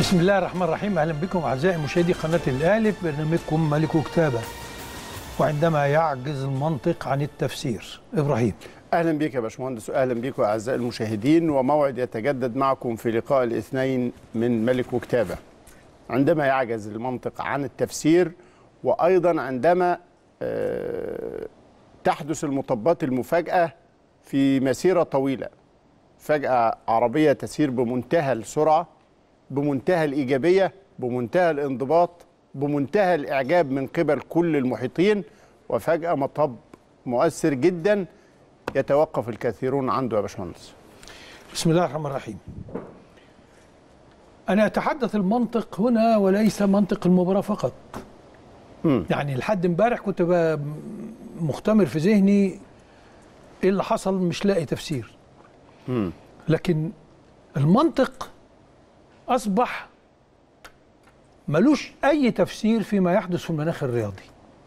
بسم الله الرحمن الرحيم اهلا بكم اعزائي مشاهدي قناه الاهلي في برنامجكم ملك كتابه وعندما يعجز المنطق عن التفسير ابراهيم اهلا بك يا باشمهندس واهلا بكم اعزائي المشاهدين وموعد يتجدد معكم في لقاء الاثنين من ملك وكتابه عندما يعجز المنطق عن التفسير وايضا عندما آه، تحدث المطبات المفاجاه في مسيره طويله فجاه عربيه تسير بمنتهى السرعه بمنتهى الايجابيه بمنتهى الانضباط بمنتهى الاعجاب من قبل كل المحيطين وفجاه مطب مؤثر جدا يتوقف الكثيرون عنده يا باشمهندس بسم الله الرحمن الرحيم انا اتحدث المنطق هنا وليس منطق المباراه فقط مم. يعني لحد امبارح كنت ب- مختمر في ذهني ايه اللي حصل مش لاقي تفسير مم. لكن المنطق اصبح ملوش اي تفسير فيما يحدث في المناخ الرياضي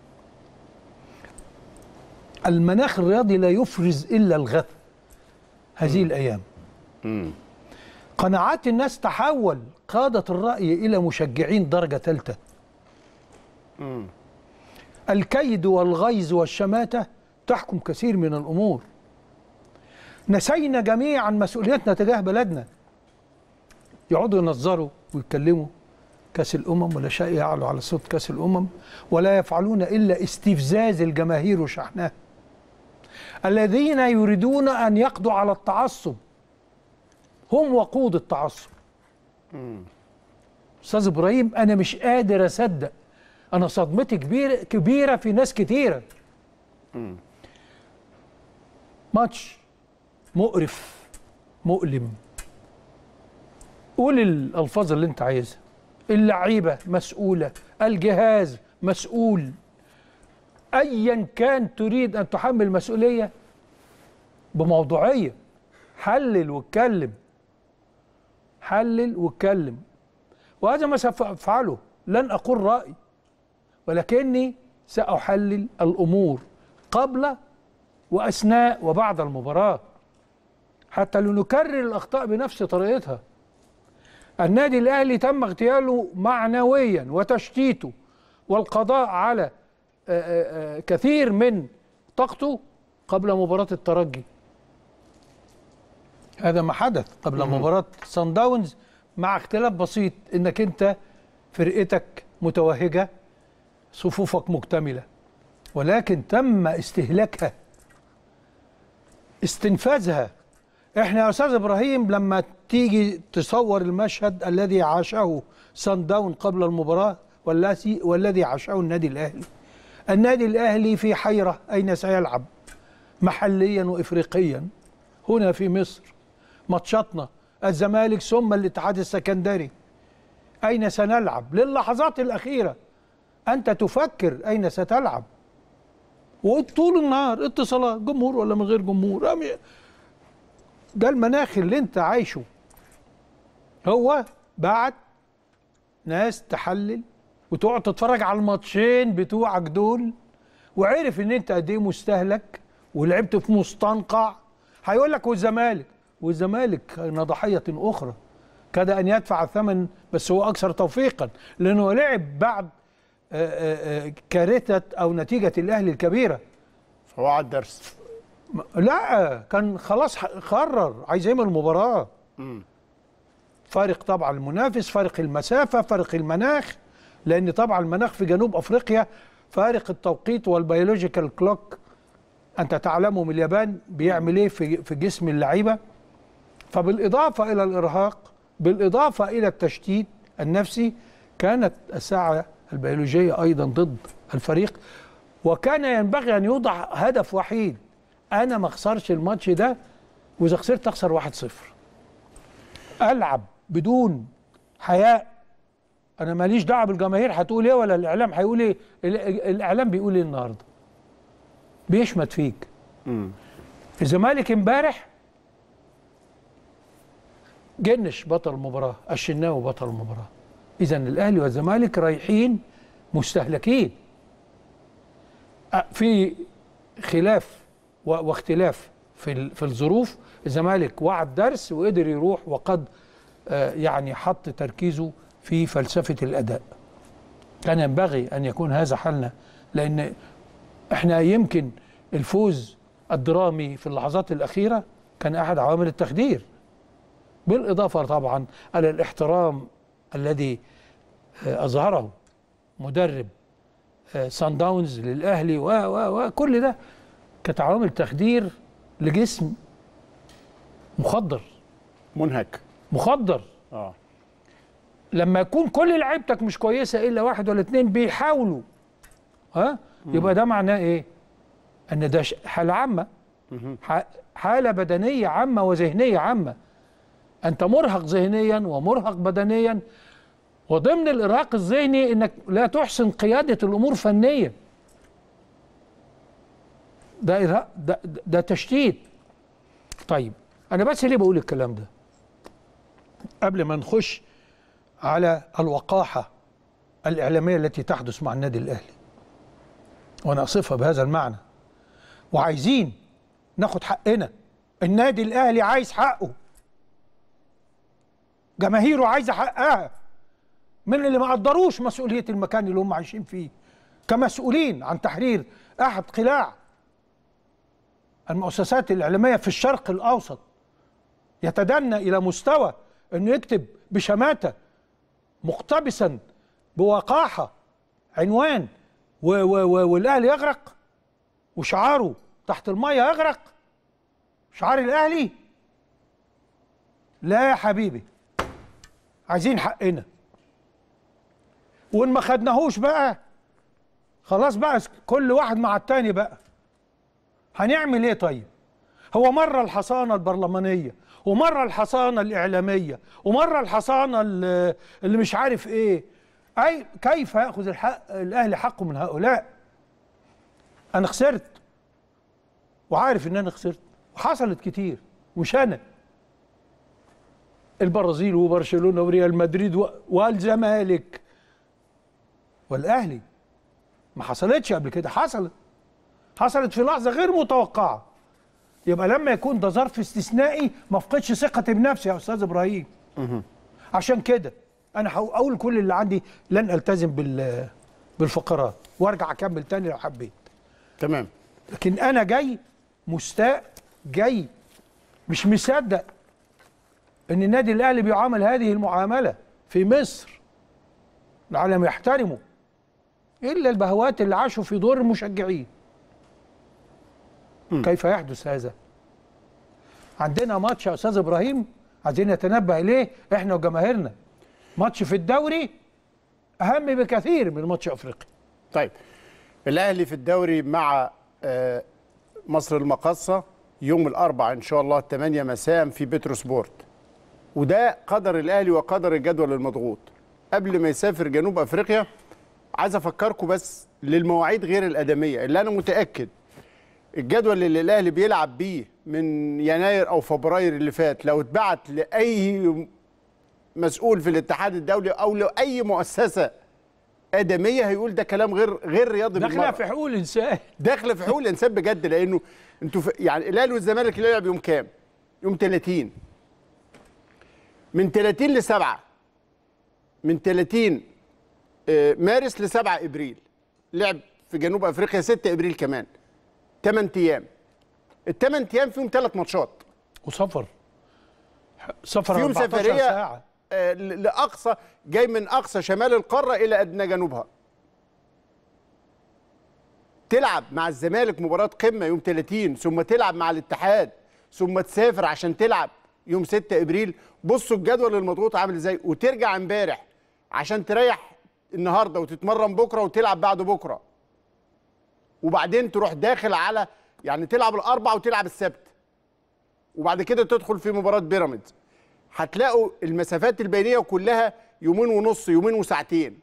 المناخ الرياضي لا يفرز الا الغث هذه الايام مم. قناعات الناس تحول قادة الرأي إلى مشجعين درجة ثالثة مم. الكيد والغيظ والشماتة تحكم كثير من الأمور نسينا جميعا مسؤوليتنا تجاه بلدنا يقعدوا ينظروا ويتكلموا كأس الأمم ولا شيء يعلو على صوت كأس الأمم ولا يفعلون إلا استفزاز الجماهير وشحنها الذين يريدون أن يقضوا على التعصب هم وقود التعصب أستاذ إبراهيم أنا مش قادر أصدق أنا صدمتي كبيرة كبيرة في ناس كتيرة ماتش مقرف مؤلم قول الألفاظ اللي أنت عايزها اللعيبة مسؤولة الجهاز مسؤول أيا كان تريد أن تحمل مسؤولية بموضوعية حلل واتكلم حلل واتكلم وهذا ما سأفعله لن أقول رأي ولكني سأحلل الأمور قبل وأثناء وبعد المباراة حتى لنكرر الأخطاء بنفس طريقتها النادي الأهلي تم اغتياله معنويا وتشتيته والقضاء على آه، آه، آه، كثير من طاقته قبل مباراة الترجي هذا ما حدث قبل مباراة سان داونز مع اختلاف بسيط انك انت فرقتك متوهجة صفوفك مكتملة ولكن تم استهلاكها استنفاذها احنا يا استاذ ابراهيم لما تيجي تصور المشهد الذي عاشه سان داون قبل المباراة والذي والذي عاشه النادي الاهلي النادي الاهلي في حيرة اين سيلعب محليا وافريقيا هنا في مصر ماتشاتنا الزمالك ثم الاتحاد السكندري أين سنلعب للحظات الأخيرة أنت تفكر أين ستلعب وطول النهار اتصالات جمهور ولا من غير جمهور أم- ده المناخ اللي انت عايشه هو بعت ناس تحلل وتقعد تتفرج على الماتشين بتوعك دول وعرف ان انت قد ايه مستهلك ولعبت في مستنقع هيقول لك والزمالك والزمالك كان ضحيه اخرى كاد ان يدفع الثمن بس هو اكثر توفيقا لانه لعب بعد آه، آه، آه، كارثه او نتيجه الاهلي الكبيره فهو على الدرس م- لا كان خلاص ح- قرر عايز يعمل المباراه فارق طبعا المنافس فارق المسافه فارق المناخ لان طبعا المناخ في جنوب افريقيا فارق التوقيت والبيولوجيكال كلوك انت تعلمه من اليابان بيعمل ايه في في جسم اللعيبه فبالاضافه الى الارهاق بالاضافه الى التشتيت النفسي كانت الساعه البيولوجيه ايضا ضد الفريق وكان ينبغي ان يوضع هدف وحيد انا ما اخسرش الماتش ده واذا خسرت اخسر 1-0 العب بدون حياء انا ماليش دعوه بالجماهير هتقول ايه ولا الاعلام هيقول ايه ال- الاعلام بيقول ايه النهارده بيشمت فيك الزمالك امبارح جنش بطل المباراه الشناوي بطل المباراه اذا الاهلي والزمالك رايحين مستهلكين أ- في خلاف و- واختلاف في ال- في الظروف الزمالك وعد درس وقدر يروح وقد آه، يعني حط تركيزه في فلسفه الاداء كان ينبغي ان يكون هذا حالنا لان احنا يمكن الفوز الدرامي في اللحظات الاخيره كان احد عوامل التخدير بالاضافه طبعا على الاحترام الذي آه، اظهره مدرب آه، سان داونز للاهلي و و وكل ده كانت عوامل تخدير لجسم مخدر منهك مخدر اه لما يكون كل لعيبتك مش كويسه الا واحد ولا اتنين بيحاولوا ها يبقى ده معناه ايه؟ ان ده ش- حاله عامه ح- حاله بدنيه عامه وذهنيه عامه انت مرهق ذهنيا ومرهق بدنيا وضمن الارهاق الذهني انك لا تحسن قياده الامور فنيا ده إرهاق ده, ده- ده تشتيت طيب انا بس ليه بقول الكلام ده قبل ما نخش على الوقاحه الاعلاميه التي تحدث مع النادي الاهلي وانا اصفها بهذا المعنى وعايزين ناخد حقنا النادي الاهلي عايز حقه جماهيره عايزه حقها من اللي ما قدروش مسؤوليه المكان اللي هم عايشين فيه كمسؤولين عن تحرير احد قلاع المؤسسات الاعلاميه في الشرق الاوسط يتدنى الى مستوى انه يكتب بشماته مقتبسا بوقاحه عنوان و و و والاهلي يغرق وشعاره تحت الميه يغرق شعار الاهلي لا يا حبيبي عايزين حقنا وان ما خدناهوش بقى خلاص بقى كل واحد مع التاني بقى هنعمل ايه طيب هو مرة الحصانة البرلمانية ومرة الحصانة الإعلامية ومرة الحصانة ال- اللي مش عارف ايه أي كيف يأخذ الحق الأهلي حقه من هؤلاء أنا خسرت وعارف إن أنا خسرت وحصلت كتير مش أنا البرازيل وبرشلونة وريال مدريد و- والزمالك والأهلي ما حصلتش قبل كده حصلت حصلت في لحظة غير متوقعة يبقى لما يكون ده ظرف استثنائي ما افقدش ثقتي بنفسي يا استاذ ابراهيم عشان كده انا هقول كل اللي عندي لن التزم بال بالفقرات وارجع اكمل تاني لو حبيت تمام لكن انا جاي مستاء جاي مش مصدق ان النادي الاهلي بيعامل هذه المعامله في مصر العالم يحترمه الا البهوات اللي عاشوا في دور المشجعين كيف يحدث هذا عندنا ماتش يا استاذ ابراهيم عايزين نتنبه اليه احنا وجماهيرنا ماتش في الدوري اهم بكثير من ماتش افريقيا طيب الاهلي في الدوري مع آه، مصر المقاصه يوم الاربعاء ان شاء الله 8 مساء في بتروسبورت وده قدر الاهلي وقدر الجدول المضغوط قبل ما يسافر جنوب افريقيا عايز افكركم بس للمواعيد غير الادميه اللي انا متاكد الجدول اللي الاهلي بيلعب بيه من يناير او فبراير اللي فات لو اتبعت لاي مسؤول في الاتحاد الدولي او لاي مؤسسه ادميه هيقول ده كلام غير غير رياضي داخله بالمرة. في حقوق الانسان داخله في حقوق الانسان بجد لانه انتوا في يعني الاهلي والزمالك لعب يوم كام؟ يوم 30 من 30 ل 7 من 30 آه، مارس ل 7 ابريل لعب في جنوب افريقيا 6 ابريل كمان 8 ايام الثمان ايام فيهم ثلاث ماتشات وسفر سفر فيهم 14 سفريه ساعه آه، ل- لاقصى جاي من اقصى شمال القاره الى ادنى جنوبها تلعب مع الزمالك مباراه قمه يوم 30 ثم تلعب مع الاتحاد ثم تسافر عشان تلعب يوم 6 ابريل بصوا الجدول المضغوط عامل ازاي وترجع امبارح عشان تريح النهارده وتتمرن بكره وتلعب بعد بكره وبعدين تروح داخل على يعني تلعب الاربع وتلعب السبت وبعد كده تدخل في مباراه بيراميدز هتلاقوا المسافات البينيه كلها يومين ونص يومين وساعتين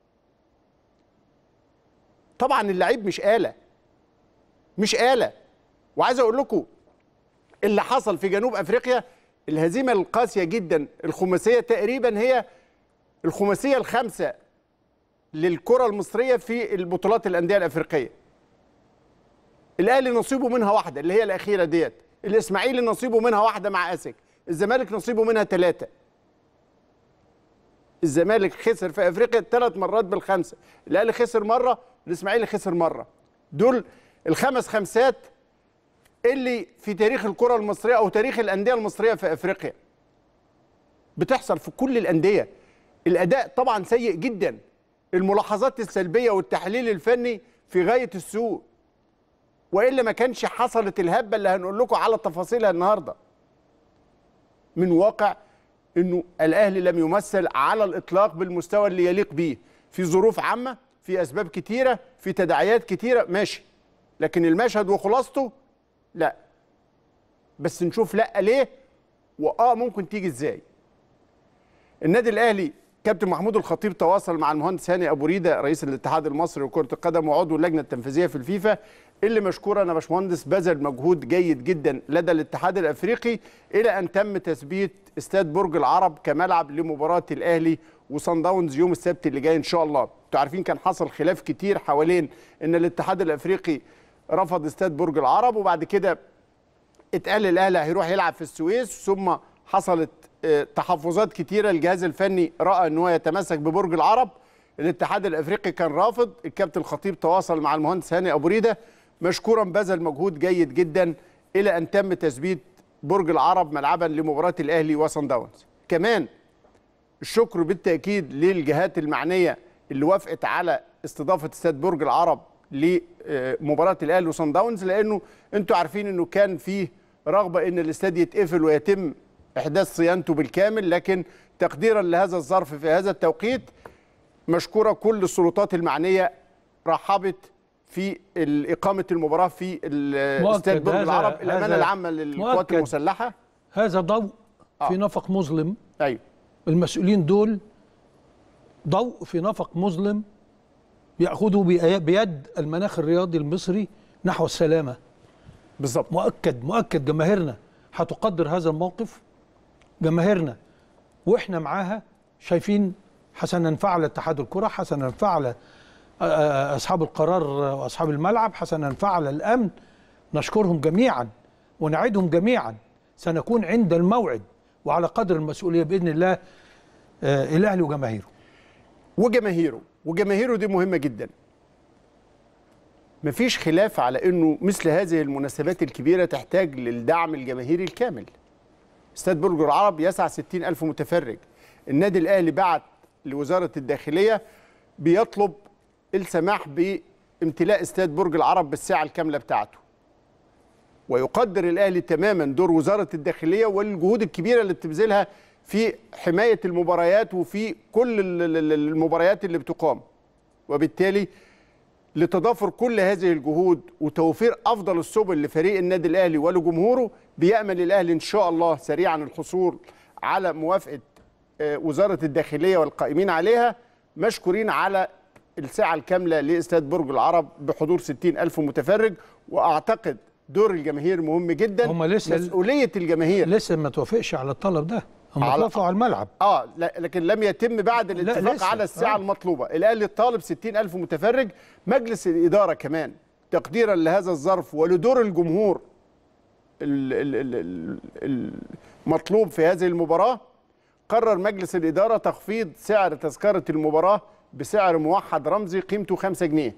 طبعا اللعيب مش آلة مش آلة وعايز اقول لكم اللي حصل في جنوب افريقيا الهزيمه القاسيه جدا الخماسيه تقريبا هي الخماسيه الخامسه للكره المصريه في البطولات الانديه الافريقيه الاهلي نصيبه منها واحده اللي هي الاخيره ديت الاسماعيلي نصيبه منها واحده مع اسك الزمالك نصيبه منها ثلاثه الزمالك خسر في افريقيا ثلاث مرات بالخمسه الاهلي خسر مره الاسماعيلي خسر مره دول الخمس خمسات اللي في تاريخ الكره المصريه او تاريخ الانديه المصريه في افريقيا بتحصل في كل الانديه الاداء طبعا سيء جدا الملاحظات السلبيه والتحليل الفني في غايه السوء والا ما كانش حصلت الهبه اللي هنقول لكم على تفاصيلها النهارده من واقع انه الاهلي لم يمثل على الاطلاق بالمستوى اللي يليق به في ظروف عامه في اسباب كتيره في تداعيات كتيره ماشي لكن المشهد وخلاصته لا بس نشوف لا ليه واه ممكن تيجي ازاي النادي الاهلي كابتن محمود الخطيب تواصل مع المهندس هاني ابو ريده رئيس الاتحاد المصري لكره القدم وعضو اللجنه التنفيذيه في الفيفا اللي مشكورا يا باشمهندس بذل مجهود جيد جدا لدى الاتحاد الافريقي الى ان تم تثبيت استاد برج العرب كملعب لمباراه الاهلي وصن داونز يوم السبت اللي جاي ان شاء الله انتوا عارفين كان حصل خلاف كتير حوالين ان الاتحاد الافريقي رفض استاد برج العرب وبعد كده اتقال الاهلي هيروح يلعب في السويس ثم حصلت آه، تحفظات كتيره الجهاز الفني راى ان هو يتمسك ببرج العرب الاتحاد الافريقي كان رافض الكابتن الخطيب تواصل مع المهندس هاني ابو ريده مشكورا بذل مجهود جيد جدا الى ان تم تثبيت برج العرب ملعبا لمباراه الاهلي وصن داونز كمان الشكر بالتاكيد للجهات المعنيه اللي وافقت على استضافه استاد برج العرب لمباراه الاهلي وصن داونز لانه انتوا عارفين انه كان فيه رغبه ان الاستاد يتقفل ويتم احداث صيانته بالكامل لكن تقديرا لهذا الظرف في هذا التوقيت مشكوره كل السلطات المعنيه رحبت في ال- اقامه المباراه في ال- مؤكد استاد برج هذا- العرب الامانه هذا العامه للقوات مؤكد. المسلحه هذا ضوء آه. في نفق مظلم ايوه المسؤولين دول ضوء في نفق مظلم ياخذوا بي- بيد المناخ الرياضي المصري نحو السلامه بالظبط مؤكد مؤكد جماهيرنا هتقدر هذا الموقف جماهيرنا واحنا معاها شايفين حسنا فعل اتحاد الكره حسنا فعل آه، آه، اصحاب القرار آه، واصحاب الملعب حسنا فعل الامن نشكرهم جميعا ونعدهم جميعا سنكون عند الموعد وعلى قدر المسؤوليه باذن الله آه، الاهلي وجماهيره وجماهيره وجماهيره دي مهمه جدا مفيش خلاف على انه مثل هذه المناسبات الكبيره تحتاج للدعم الجماهيري الكامل استاد برج العرب يسع 60 ألف متفرج النادي الأهلي بعت لوزارة الداخلية بيطلب السماح بامتلاء استاد برج العرب بالسعة الكاملة بتاعته ويقدر الأهلي تماما دور وزارة الداخلية والجهود الكبيرة اللي بتبذلها في حماية المباريات وفي كل ال- ال- ال- المباريات اللي بتقام وبالتالي لتضافر كل هذه الجهود وتوفير افضل السبل لفريق النادي الاهلي ولجمهوره بيامل الاهلي ان شاء الله سريعا الحصول على موافقه آه، وزاره الداخليه والقائمين عليها مشكورين على الساعه الكامله لاستاد برج العرب بحضور 60 الف متفرج واعتقد دور الجماهير مهم جدا هم لسه- مسؤوليه الجماهير لسه ما توافقش على الطلب ده هم على- توافقوا على الملعب اه لا لكن لم يتم بعد الاتفاق لسه. على الساعه آه. المطلوبه الاهلي طالب 60 الف متفرج مجلس الاداره كمان تقديرا لهذا الظرف ولدور الجمهور ال- ال- ال- ال- المطلوب في هذه المباراه قرر مجلس الاداره تخفيض سعر تذكره المباراه بسعر موحد رمزي قيمته 5 جنيه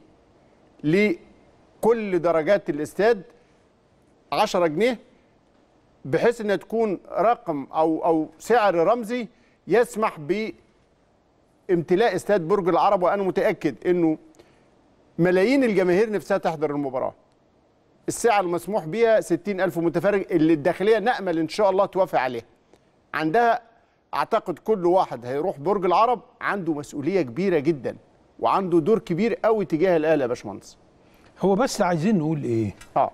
لكل درجات الاستاد 10 جنيه بحيث انها تكون رقم او او سعر رمزي يسمح بامتلاء استاد برج العرب وانا متاكد انه ملايين الجماهير نفسها تحضر المباراه. السعه المسموح بها 60 ألف متفرج اللي الداخليه نامل ان شاء الله توافق عليها. عندها اعتقد كل واحد هيروح برج العرب عنده مسؤوليه كبيره جدا وعنده دور كبير قوي تجاه الاهلي يا باشمهندس. هو بس عايزين نقول ايه اه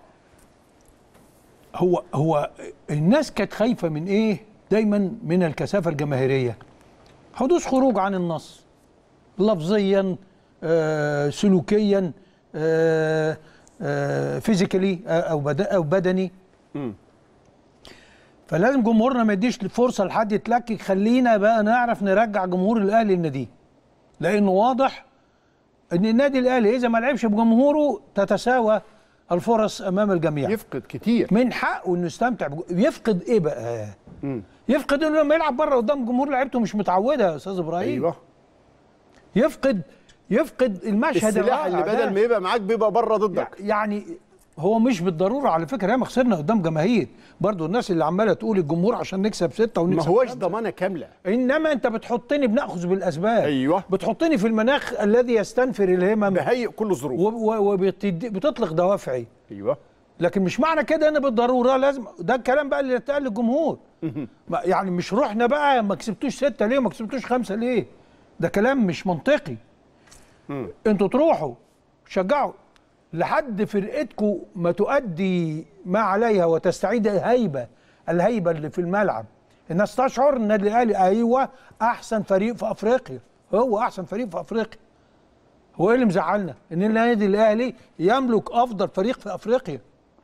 هو هو الناس كانت خايفه من ايه دايما من الكثافه الجماهيريه حدوث خروج عن النص لفظيا آه سلوكيا آه آه فيزيكالي آه او بد- او بدني مم. فلازم جمهورنا ما يديش فرصه لحد يتلكك خلينا بقى نعرف نرجع جمهور الاهلي لناديه لانه واضح ان النادي الاهلي اذا ما لعبش بجمهوره تتساوى الفرص امام الجميع يفقد كتير من حقه انه يستمتع بجو... يفقد ايه بقى يفقد انه لما يلعب بره قدام جمهور لعيبته مش متعوده يا استاذ ابراهيم ايوه يفقد يفقد المشهد السلاح اللي الرائع ده. بدل ما يبقى معاك بيبقى بره ضدك يعني هو مش بالضروره على فكره ياما خسرنا قدام جماهير برضو الناس اللي عماله تقول الجمهور عشان نكسب سته ما ونكسب هوش خمسة. ضمانه كامله انما انت بتحطني بناخذ بالاسباب أيوة. بتحطني في المناخ الذي يستنفر الهمم بهيئ كل الظروف وبتطلق دوافعي ايوه لكن مش معنى كده ان بالضروره لازم ده الكلام بقى اللي اتقال للجمهور ما- يعني مش روحنا بقى ما كسبتوش سته ليه وما كسبتوش خمسه ليه ده كلام مش منطقي انتوا تروحوا شجعوا لحد فرقتكم ما تؤدي ما عليها وتستعيد الهيبه الهيبه اللي في الملعب الناس تشعر ان النادي الاهلي ايوه احسن فريق في افريقيا هو احسن فريق في افريقيا هو ايه اللي مزعلنا ان النادي الاهلي يملك افضل فريق في افريقيا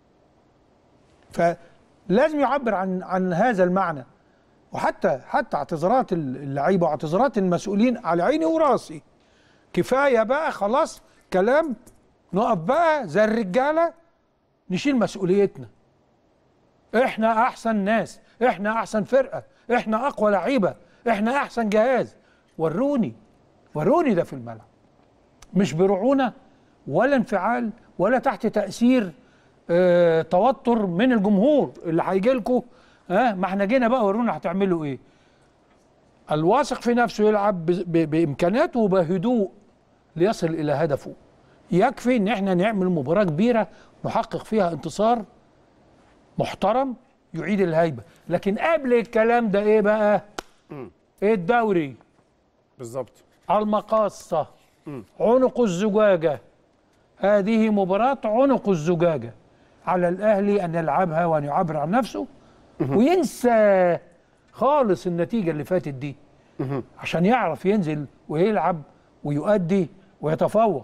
فلازم يعبر عن عن هذا المعنى وحتى حتى اعتذارات اللعيبه واعتذارات المسؤولين على عيني وراسي كفايه بقى خلاص كلام نقف بقى زي الرجاله نشيل مسؤوليتنا احنا احسن ناس احنا احسن فرقه احنا اقوى لعيبه احنا احسن جهاز وروني وروني ده في الملعب مش برعونه ولا انفعال ولا تحت تاثير اه توتر من الجمهور اللي هيجي لكم اه ما احنا جينا بقى ورونا هتعملوا ايه الواثق في نفسه يلعب ب- ب- بامكاناته وبهدوء ليصل الى هدفه يكفي ان احنا نعمل مباراه كبيره نحقق فيها انتصار محترم يعيد الهيبه لكن قبل الكلام ده ايه بقى ايه الدوري بالظبط المقاصة عنق الزجاجة هذه مباراة عنق الزجاجة على الأهلي أن يلعبها وأن يعبر عن نفسه وينسى خالص النتيجة اللي فاتت دي عشان يعرف ينزل ويلعب ويؤدي ويتفوق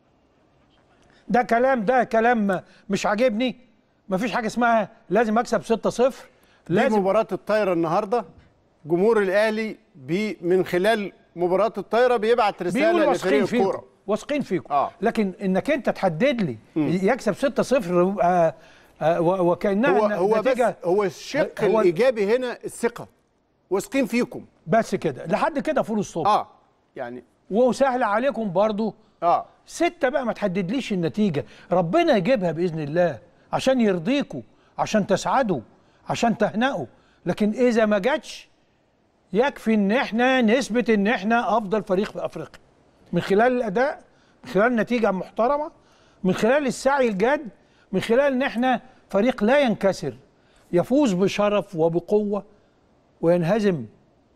ده كلام ده كلام مش عاجبني مفيش حاجة اسمها لازم أكسب 6-0 دي لازم مباراة الطايرة النهاردة جمهور الأهلي بي من خلال مباراة الطايرة بيبعت بيقولوا رسالة واثقين لفريق فيكم الكورة واثقين فيكم آه. لكن انك انت تحدد لي يكسب 6-0 يبقى آه، و- وكانها هو ن- هو بس نتيجه هو الشق هو- الإيجابي هنا الثقة واثقين فيكم بس كده لحد كده فول الصبح اه يعني وسهل عليكم برضو اه ستة بقى ما تحددليش النتيجة ربنا يجيبها بإذن الله عشان يرضيكوا عشان تسعدوا عشان تهنئوا لكن إذا ما جاتش يكفي إن إحنا نثبت إن إحنا أفضل فريق في أفريقيا من خلال الأداء من خلال نتيجة محترمة من خلال السعي الجاد من خلال إن إحنا فريق لا ينكسر يفوز بشرف وبقوة وينهزم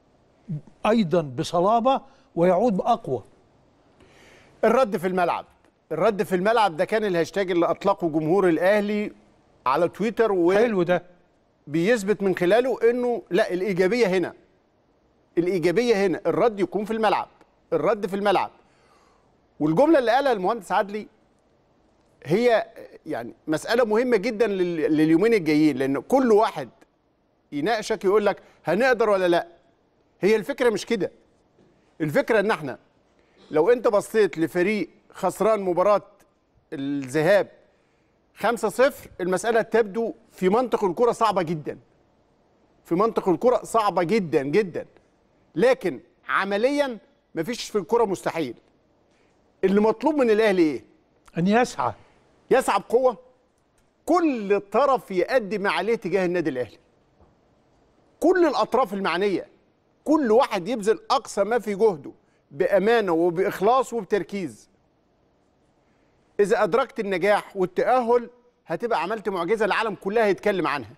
أيضا بصلابة ويعود بأقوى الرد في الملعب الرد في الملعب ده كان الهاشتاج اللي أطلقه جمهور الأهلي على تويتر حلو ده وبيثبت من خلاله إنه لا الإيجابية هنا الإيجابية هنا الرد يكون في الملعب الرد في الملعب والجملة اللي قالها المهندس عدلي هي يعني مسألة مهمة جدا لل- لليومين الجايين لأن كل واحد يناقشك يقول لك هنقدر ولا لا هي الفكرة مش كده الفكرة ان احنا لو انت بصيت لفريق خسران مباراة الذهاب 5-0 المسألة تبدو في منطق الكرة صعبة جدا في منطق الكرة صعبة جدا جدا لكن عمليا مفيش في الكرة مستحيل اللي مطلوب من الاهلي ايه أن يسعى يسعى بقوة كل طرف يأدي ما عليه تجاه النادي الأهلي كل الأطراف المعنية كل واحد يبذل أقصى ما في جهده بأمانة وبإخلاص وبتركيز إذا أدركت النجاح والتأهل هتبقى عملت معجزة العالم كلها يتكلم عنها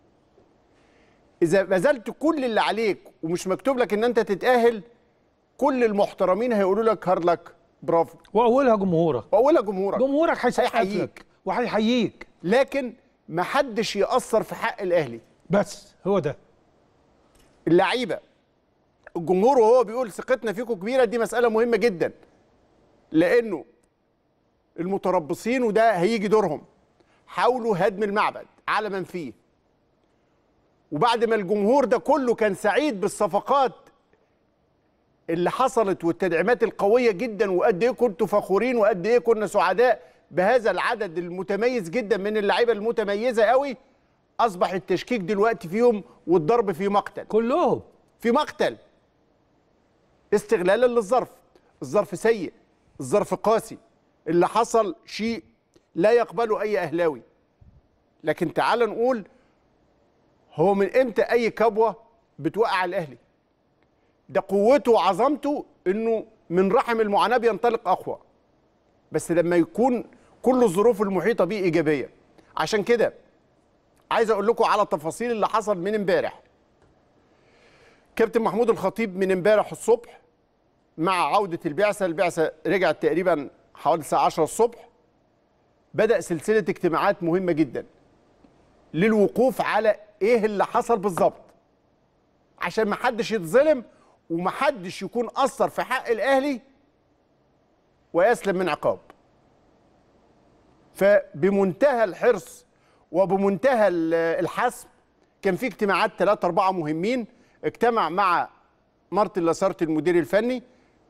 إذا بذلت كل اللي عليك ومش مكتوب لك إن أنت تتأهل كل المحترمين هيقولوا لك هارد لك برافو وأولها جمهورك وأولها جمهورك جمهورك هيسقف هيحييك. لك وهيحييك لكن ما حدش يأثر في حق الأهلي بس هو ده اللعيبة الجمهور وهو بيقول ثقتنا فيكم كبيرة دي مسألة مهمة جدا لأنه المتربصين وده هيجي دورهم حاولوا هدم المعبد على من فيه وبعد ما الجمهور ده كله كان سعيد بالصفقات اللي حصلت والتدعيمات القوية جدا وقد ايه كنتوا فخورين وقد ايه كنا سعداء بهذا العدد المتميز جدا من اللعيبة المتميزة قوي اصبح التشكيك دلوقتي فيهم والضرب في مقتل كلهم في مقتل استغلالا للظرف الظرف سيء الظرف قاسي اللي حصل شيء لا يقبله اي اهلاوي لكن تعال نقول هو من امتى اي كبوه بتوقع الاهلي ده قوته وعظمته انه من رحم المعاناه بينطلق اقوى بس لما يكون كل الظروف المحيطه بيه ايجابيه عشان كده عايز اقول لكم على تفاصيل اللي حصل من امبارح كابتن محمود الخطيب من امبارح الصبح مع عودة البعثة البعثة رجعت تقريبا حوالي الساعة 10 الصبح بدأ سلسلة اجتماعات مهمة جدا للوقوف على ايه اللي حصل بالظبط عشان ما حدش يتظلم وما حدش يكون أثر في حق الأهلي ويسلم من عقاب فبمنتهى الحرص وبمنتهى ال- الحسم كان في اجتماعات ثلاثة أربعة مهمين اجتمع مع مارتن لاسارتي المدير الفني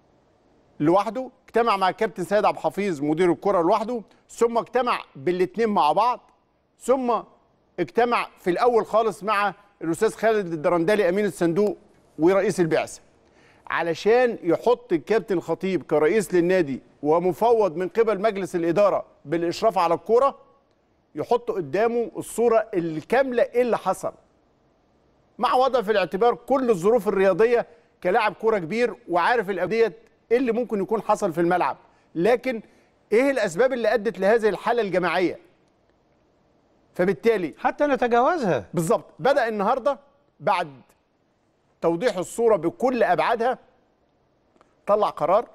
لوحده اجتمع مع الكابتن سيد عبد الحفيظ مدير الكرة لوحده ثم اجتمع بالاثنين مع بعض ثم اجتمع في الأول خالص مع الأستاذ خالد الدرندلي أمين الصندوق ورئيس البعثة علشان يحط الكابتن الخطيب كرئيس للنادي ومفوض من قبل مجلس الإدارة بالإشراف على الكرة يحط قدامه الصورة الكاملة إيه اللي حصل مع وضع في الاعتبار كل الظروف الرياضيه كلاعب كوره كبير وعارف الابديه ايه اللي ممكن يكون حصل في الملعب لكن ايه الاسباب اللي ادت لهذه الحاله الجماعيه فبالتالي حتى نتجاوزها بالظبط بدا النهارده بعد توضيح الصوره بكل ابعادها طلع قرار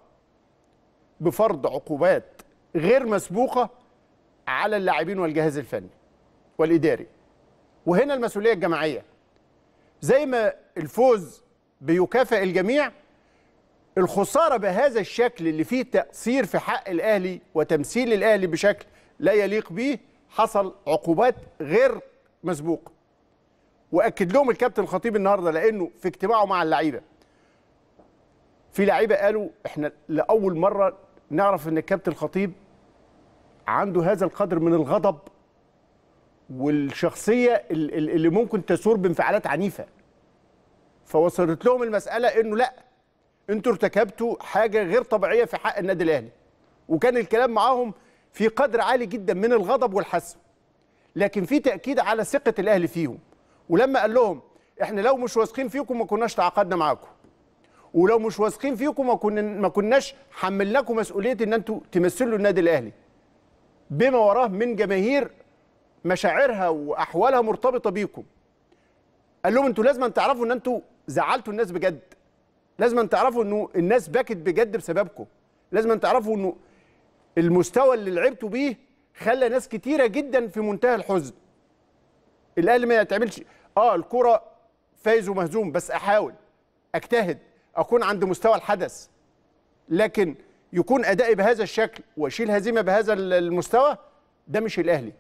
بفرض عقوبات غير مسبوقه على اللاعبين والجهاز الفني والاداري وهنا المسؤوليه الجماعيه زي ما الفوز بيكافئ الجميع الخساره بهذا الشكل اللي فيه تقصير في حق الاهلي وتمثيل الاهلي بشكل لا يليق به حصل عقوبات غير مسبوقه واكد لهم الكابتن الخطيب النهارده لانه في اجتماعه مع اللعيبه في لعيبه قالوا احنا لاول مره نعرف ان الكابتن الخطيب عنده هذا القدر من الغضب والشخصيه ال- ال- اللي ممكن تثور بانفعالات عنيفه فوصلت لهم المساله انه لا انتوا ارتكبتوا حاجه غير طبيعيه في حق النادي الاهلي وكان الكلام معاهم في قدر عالي جدا من الغضب والحسم لكن في تاكيد على ثقه الاهلي فيهم ولما قال لهم احنا لو مش واثقين فيكم ما كناش تعاقدنا معاكم ولو مش واثقين فيكم ما كنا ما كناش حملناكم مسؤوليه ان انتوا تمثلوا النادي الاهلي بما وراه من جماهير مشاعرها واحوالها مرتبطه بيكم قال لهم انتوا لازم تعرفوا ان انتوا زعلتوا الناس بجد لازم تعرفوا انه الناس بكت بجد بسببكم لازم تعرفوا انه المستوى اللي لعبتوا بيه خلى ناس كتيره جدا في منتهى الحزن الاهلي ما يتعملش اه الكره فايز ومهزوم بس احاول اجتهد اكون عند مستوى الحدث لكن يكون ادائي بهذا الشكل واشيل هزيمه بهذا المستوى ده مش الاهلي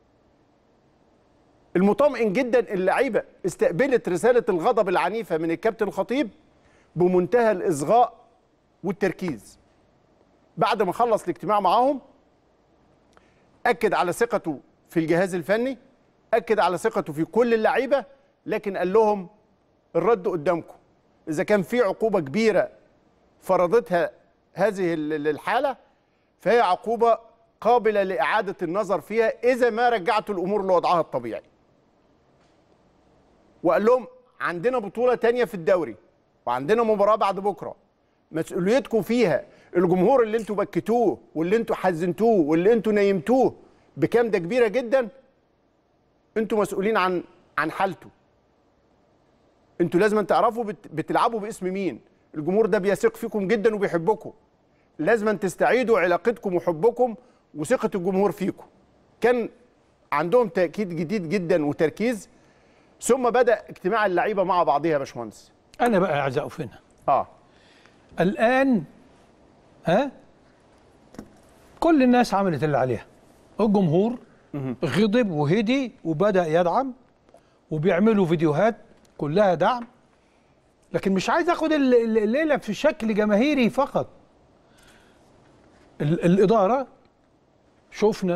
المطمئن جدا اللعيبه استقبلت رساله الغضب العنيفه من الكابتن الخطيب بمنتهى الاصغاء والتركيز بعد ما خلص الاجتماع معاهم اكد على ثقته في الجهاز الفني اكد على ثقته في كل اللعيبه لكن قال لهم الرد قدامكم اذا كان في عقوبه كبيره فرضتها هذه ال- الحاله فهي عقوبه قابله لاعاده النظر فيها اذا ما رجعتوا الامور لوضعها الطبيعي وقال لهم عندنا بطوله تانية في الدوري وعندنا مباراه بعد بكره مسؤوليتكم فيها الجمهور اللي انتوا بكتوه واللي انتوا حزنتوه واللي انتوا نيمتوه بكام ده كبيره جدا انتوا مسؤولين عن عن حالته انتوا لازم تعرفوا بت- بتلعبوا باسم مين الجمهور ده بيثق فيكم جدا وبيحبكم لازم تستعيدوا علاقتكم وحبكم وثقه الجمهور فيكم كان عندهم تاكيد جديد جدا وتركيز ثم بدا اجتماع اللعيبه مع بعضها يا باشمهندس انا بقى عايز اقف هنا اه الان ها كل الناس عملت اللي عليها الجمهور غضب وهدي وبدا يدعم وبيعملوا فيديوهات كلها دعم لكن مش عايز اخد ال- ال- الليله في شكل جماهيري فقط ال- الاداره شفنا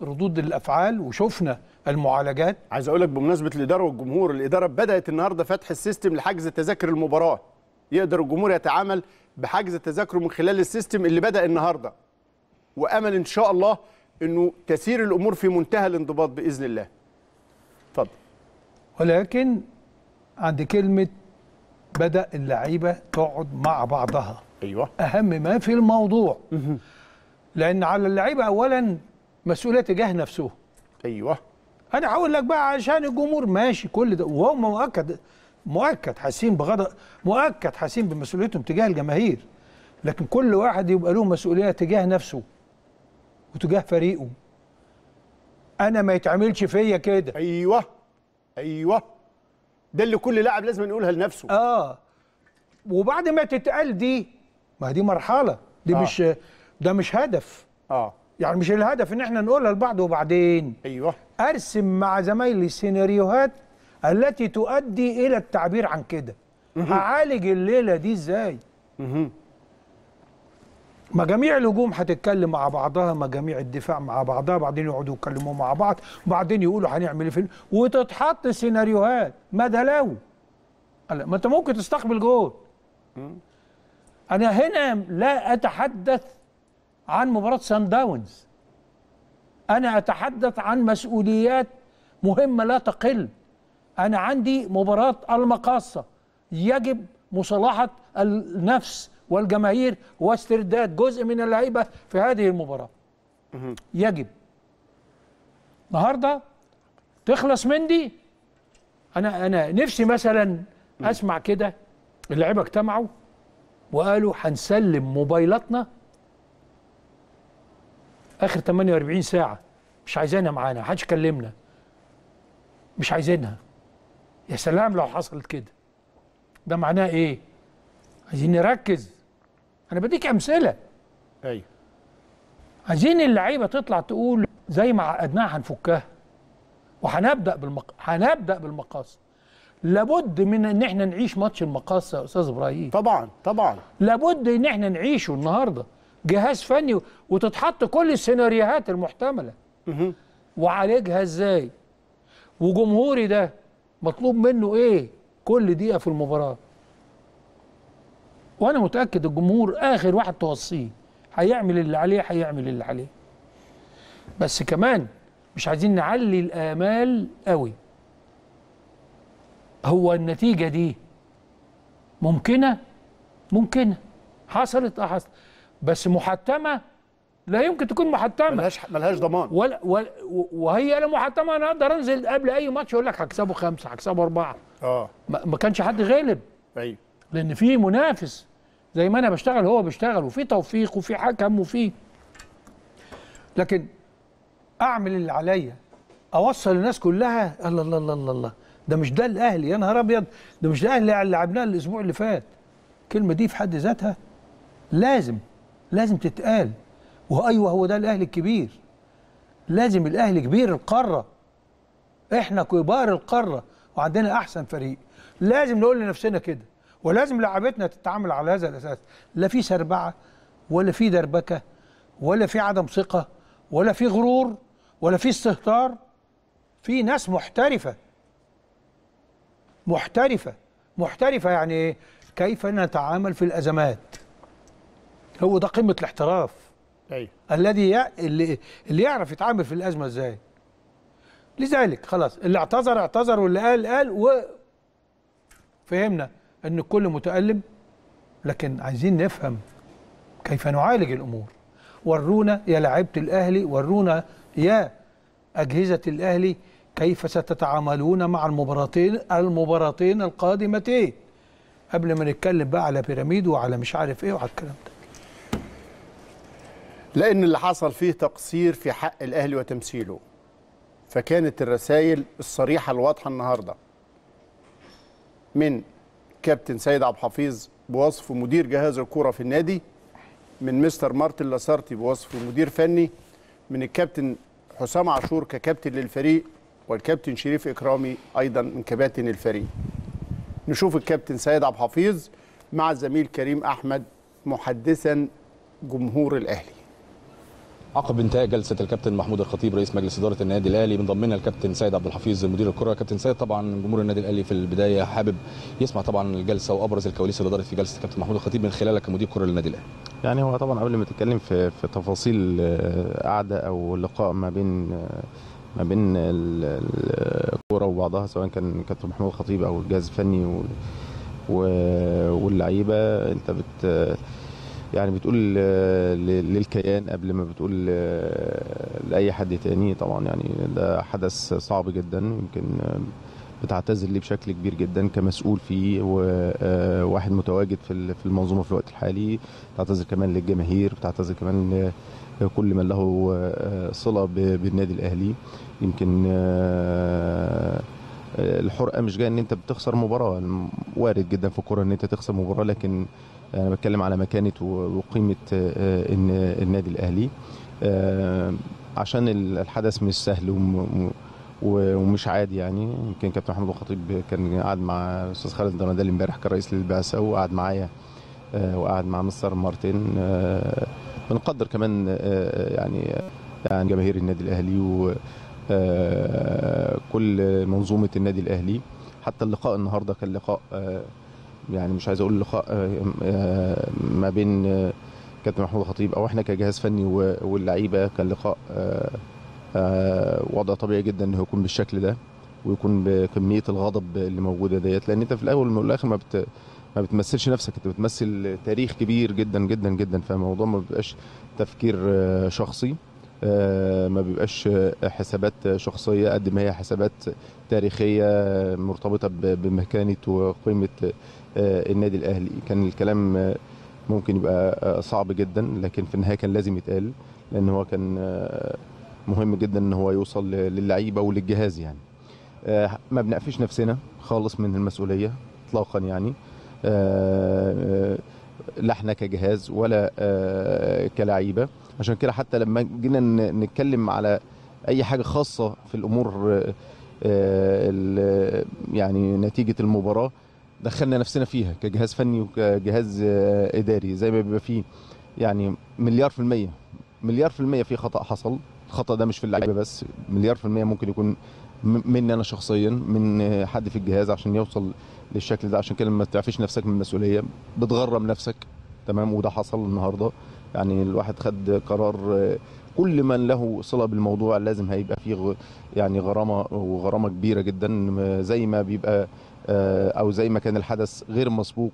ردود الافعال وشفنا المعالجات عايز اقول لك بمناسبه الاداره والجمهور الاداره بدات النهارده فتح السيستم لحجز تذاكر المباراه يقدر الجمهور يتعامل بحجز تذاكره من خلال السيستم اللي بدا النهارده وامل ان شاء الله انه تسير الامور في منتهى الانضباط باذن الله اتفضل ولكن عند كلمه بدا اللعيبه تقعد مع بعضها ايوه اهم ما في الموضوع لان على اللعيبه اولا مسؤوليه تجاه نفسهم ايوه انا هقول لك بقى عشان الجمهور ماشي كل ده وهو مؤكد مؤكد حاسين بغضب مؤكد حاسين بمسؤوليتهم تجاه الجماهير لكن كل واحد يبقى له مسؤوليه تجاه نفسه وتجاه فريقه انا ما يتعملش فيا كده ايوه ايوه ده اللي كل لاعب لازم يقولها لنفسه اه وبعد ما تتقال دي ما دي مرحله دي آه. مش ده مش هدف اه يعني مش الهدف ان احنا نقولها لبعض وبعدين ايوه ارسم مع زمايلي السيناريوهات التي تؤدي الى التعبير عن كده هعالج الليله دي ازاي مهم. مجاميع الهجوم هتتكلم مع بعضها مجاميع الدفاع مع بعضها بعدين يقعدوا يتكلموا مع بعض وبعدين يقولوا هنعمل ايه في وتتحط سيناريوهات ما ده لو قال ما انت ممكن تستقبل جول انا هنا لا اتحدث عن مباراه سان داونز انا اتحدث عن مسؤوليات مهمه لا تقل انا عندي مباراه المقاصه يجب مصالحه النفس والجماهير واسترداد جزء من اللعيبه في هذه المباراه يجب النهارده تخلص من دي انا انا نفسي مثلا اسمع كده اللعيبه اجتمعوا وقالوا هنسلم موبايلاتنا اخر 48 ساعه مش عايزينها معانا محدش كلمنا مش عايزينها يا سلام لو حصلت كده ده معناه ايه عايزين نركز انا بديك امثله ايوه عايزين اللعيبه تطلع تقول زي ما عقدناها هنفكها وهنبدا بالمق... هنبدا بالمقاصه لابد من ان احنا نعيش ماتش المقاصه يا استاذ ابراهيم طبعا طبعا لابد ان احنا نعيشه النهارده جهاز فني وتتحط كل السيناريوهات المحتمله مهم. وعالجها ازاي وجمهوري ده مطلوب منه ايه كل دقيقه في المباراه وانا متاكد الجمهور اخر واحد توصيه هيعمل اللي عليه هيعمل اللي عليه بس كمان مش عايزين نعلي الامال قوي هو النتيجه دي ممكنه ممكنه حصلت اه حصلت بس محتمه لا يمكن تكون محتمه ملهاش ملهاش ضمان ولا ولا وهي لا محتمه انا اقدر انزل قبل اي ماتش اقول لك هكسبه خمسه هكسبه اربعه اه ما ما كانش حد غالب ايوه لان في منافس زي ما انا بشتغل هو بيشتغل وفي توفيق وفي حكم وفي لكن اعمل اللي عليا اوصل الناس كلها الله الله الله الله, الله. ده مش ده الاهلي يا نهار ابيض ده مش ده الاهلي اللي لعبناه الاسبوع اللي فات الكلمه دي في حد ذاتها لازم لازم تتقال وايوه هو ده الاهلي الكبير لازم الاهلي كبير القاره احنا كبار القاره وعندنا احسن فريق لازم نقول لنفسنا كده ولازم لعبتنا تتعامل على هذا الاساس لا في سربعه ولا في دربكه ولا في عدم ثقه ولا في غرور ولا في استهتار في ناس محترفه محترفه محترفه يعني ايه كيف نتعامل في الازمات هو ده قمه الاحتراف ايوه الذي يع... اللي اللي يعرف يتعامل في الازمه ازاي لذلك خلاص اللي اعتذر اعتذر واللي قال قال و فهمنا ان الكل متالم لكن عايزين نفهم كيف نعالج الامور ورونا يا لعيبه الاهلي ورونا يا اجهزه الاهلي كيف ستتعاملون مع المباراتين المباراتين القادمتين قبل ما نتكلم بقى على بيراميد وعلى مش عارف ايه وعلى الكلام ده لان اللي حصل فيه تقصير في حق الاهلي وتمثيله فكانت الرسائل الصريحه الواضحه النهارده من كابتن سيد عبد الحفيظ بوصف مدير جهاز الكوره في النادي من مستر مارتن لاسارتي بوصف مدير فني من الكابتن حسام عاشور ككابتن للفريق والكابتن شريف اكرامي ايضا من كباتن الفريق نشوف الكابتن سيد عبد الحفيظ مع الزميل كريم احمد محدثا جمهور الاهلي عقب انتهاء جلسه الكابتن محمود الخطيب رئيس مجلس اداره النادي الاهلي بنضم لنا الكابتن سيد عبد الحفيظ مدير الكره كابتن سيد طبعا جمهور النادي الاهلي في البدايه حابب يسمع طبعا الجلسه وابرز الكواليس اللي دارت في جلسه الكابتن محمود الخطيب من خلالك كمدير كره للنادي الاهلي يعني هو طبعا قبل ما تتكلم في في تفاصيل آه، قعده او لقاء ما بين آه، ما بين ال- ال- الكوره وبعضها سواء كان كابتن محمود الخطيب او الجهاز الفني و- و- واللعيبه انت بت يعني بتقول آه، ل- للكيان قبل ما بتقول آه، لاي حد تاني طبعا يعني ده حدث صعب جدا يمكن آه، بتعتذر ليه بشكل كبير جدا كمسؤول فيه وواحد متواجد في ال- في المنظومه في الوقت الحالي بتعتذر كمان للجماهير بتعتذر كمان لكل من له آه، صله ب- بالنادي الاهلي يمكن آه، الحرقه مش جايه ان انت بتخسر مباراه وارد جدا في الكوره ان انت تخسر مباراه لكن انا بتكلم على مكانه و- وقيمه آه، الن- النادي الاهلي آه، عشان الحدث مش سهل وم- و- ومش عادي يعني يمكن كابتن محمود الخطيب كان قاعد مع الاستاذ خالد الدرندلي امبارح كرئيس للبعثه وقعد معايا آه، وقعد مع مستر مارتن آه، بنقدر كمان آه، يعني يعني جماهير النادي الاهلي وكل منظومه النادي الاهلي حتى اللقاء النهارده كان لقاء آه، يعني مش عايز اقول لقاء آه، آه، ما بين آه، كابتن محمود الخطيب او احنا كجهاز فني و- واللعيبه كان لقاء آه، آه، وضع طبيعي جدا انه يكون بالشكل ده ويكون بكميه الغضب اللي موجوده ديت لان انت في الاول والاخر ما بت ما بتمثلش نفسك انت بتمثل تاريخ كبير جدا جدا جدا فالموضوع ما بيبقاش تفكير آه، شخصي آه، ما بيبقاش آه، حسابات شخصيه قد ما هي حسابات تاريخيه مرتبطه ب- بمكانه وقيمه آه، النادي الاهلي كان الكلام آه، ممكن يبقى آه، صعب جدا لكن في النهايه كان لازم يتقال لان هو كان آه، مهم جدا ان هو يوصل ل- للعيبه وللجهاز يعني آه، ما بنقفش نفسنا خالص من المسؤوليه اطلاقا يعني آه، آه، لا احنا كجهاز ولا آه، كلعيبه عشان كده حتى لما جينا ن- نتكلم على اي حاجه خاصه في الامور آه، آه، ال- يعني نتيجه المباراه دخلنا نفسنا فيها كجهاز فني وكجهاز آه، اداري زي ما بيبقى فيه يعني مليار في الميه مليار في الميه في خطا حصل الخطا ده مش في اللعيبه بس مليار في الميه ممكن يكون م- مني انا شخصيا من آه، حد في الجهاز عشان يوصل للشكل ده عشان كده لما تعفيش نفسك من المسؤوليه بتغرم نفسك تمام وده حصل النهارده يعني الواحد خد قرار آه، كل من له صله بالموضوع لازم هيبقى فيه غ- يعني غرامه وغرامه كبيره جدا آه، زي ما بيبقى آه، او زي ما كان الحدث غير مسبوق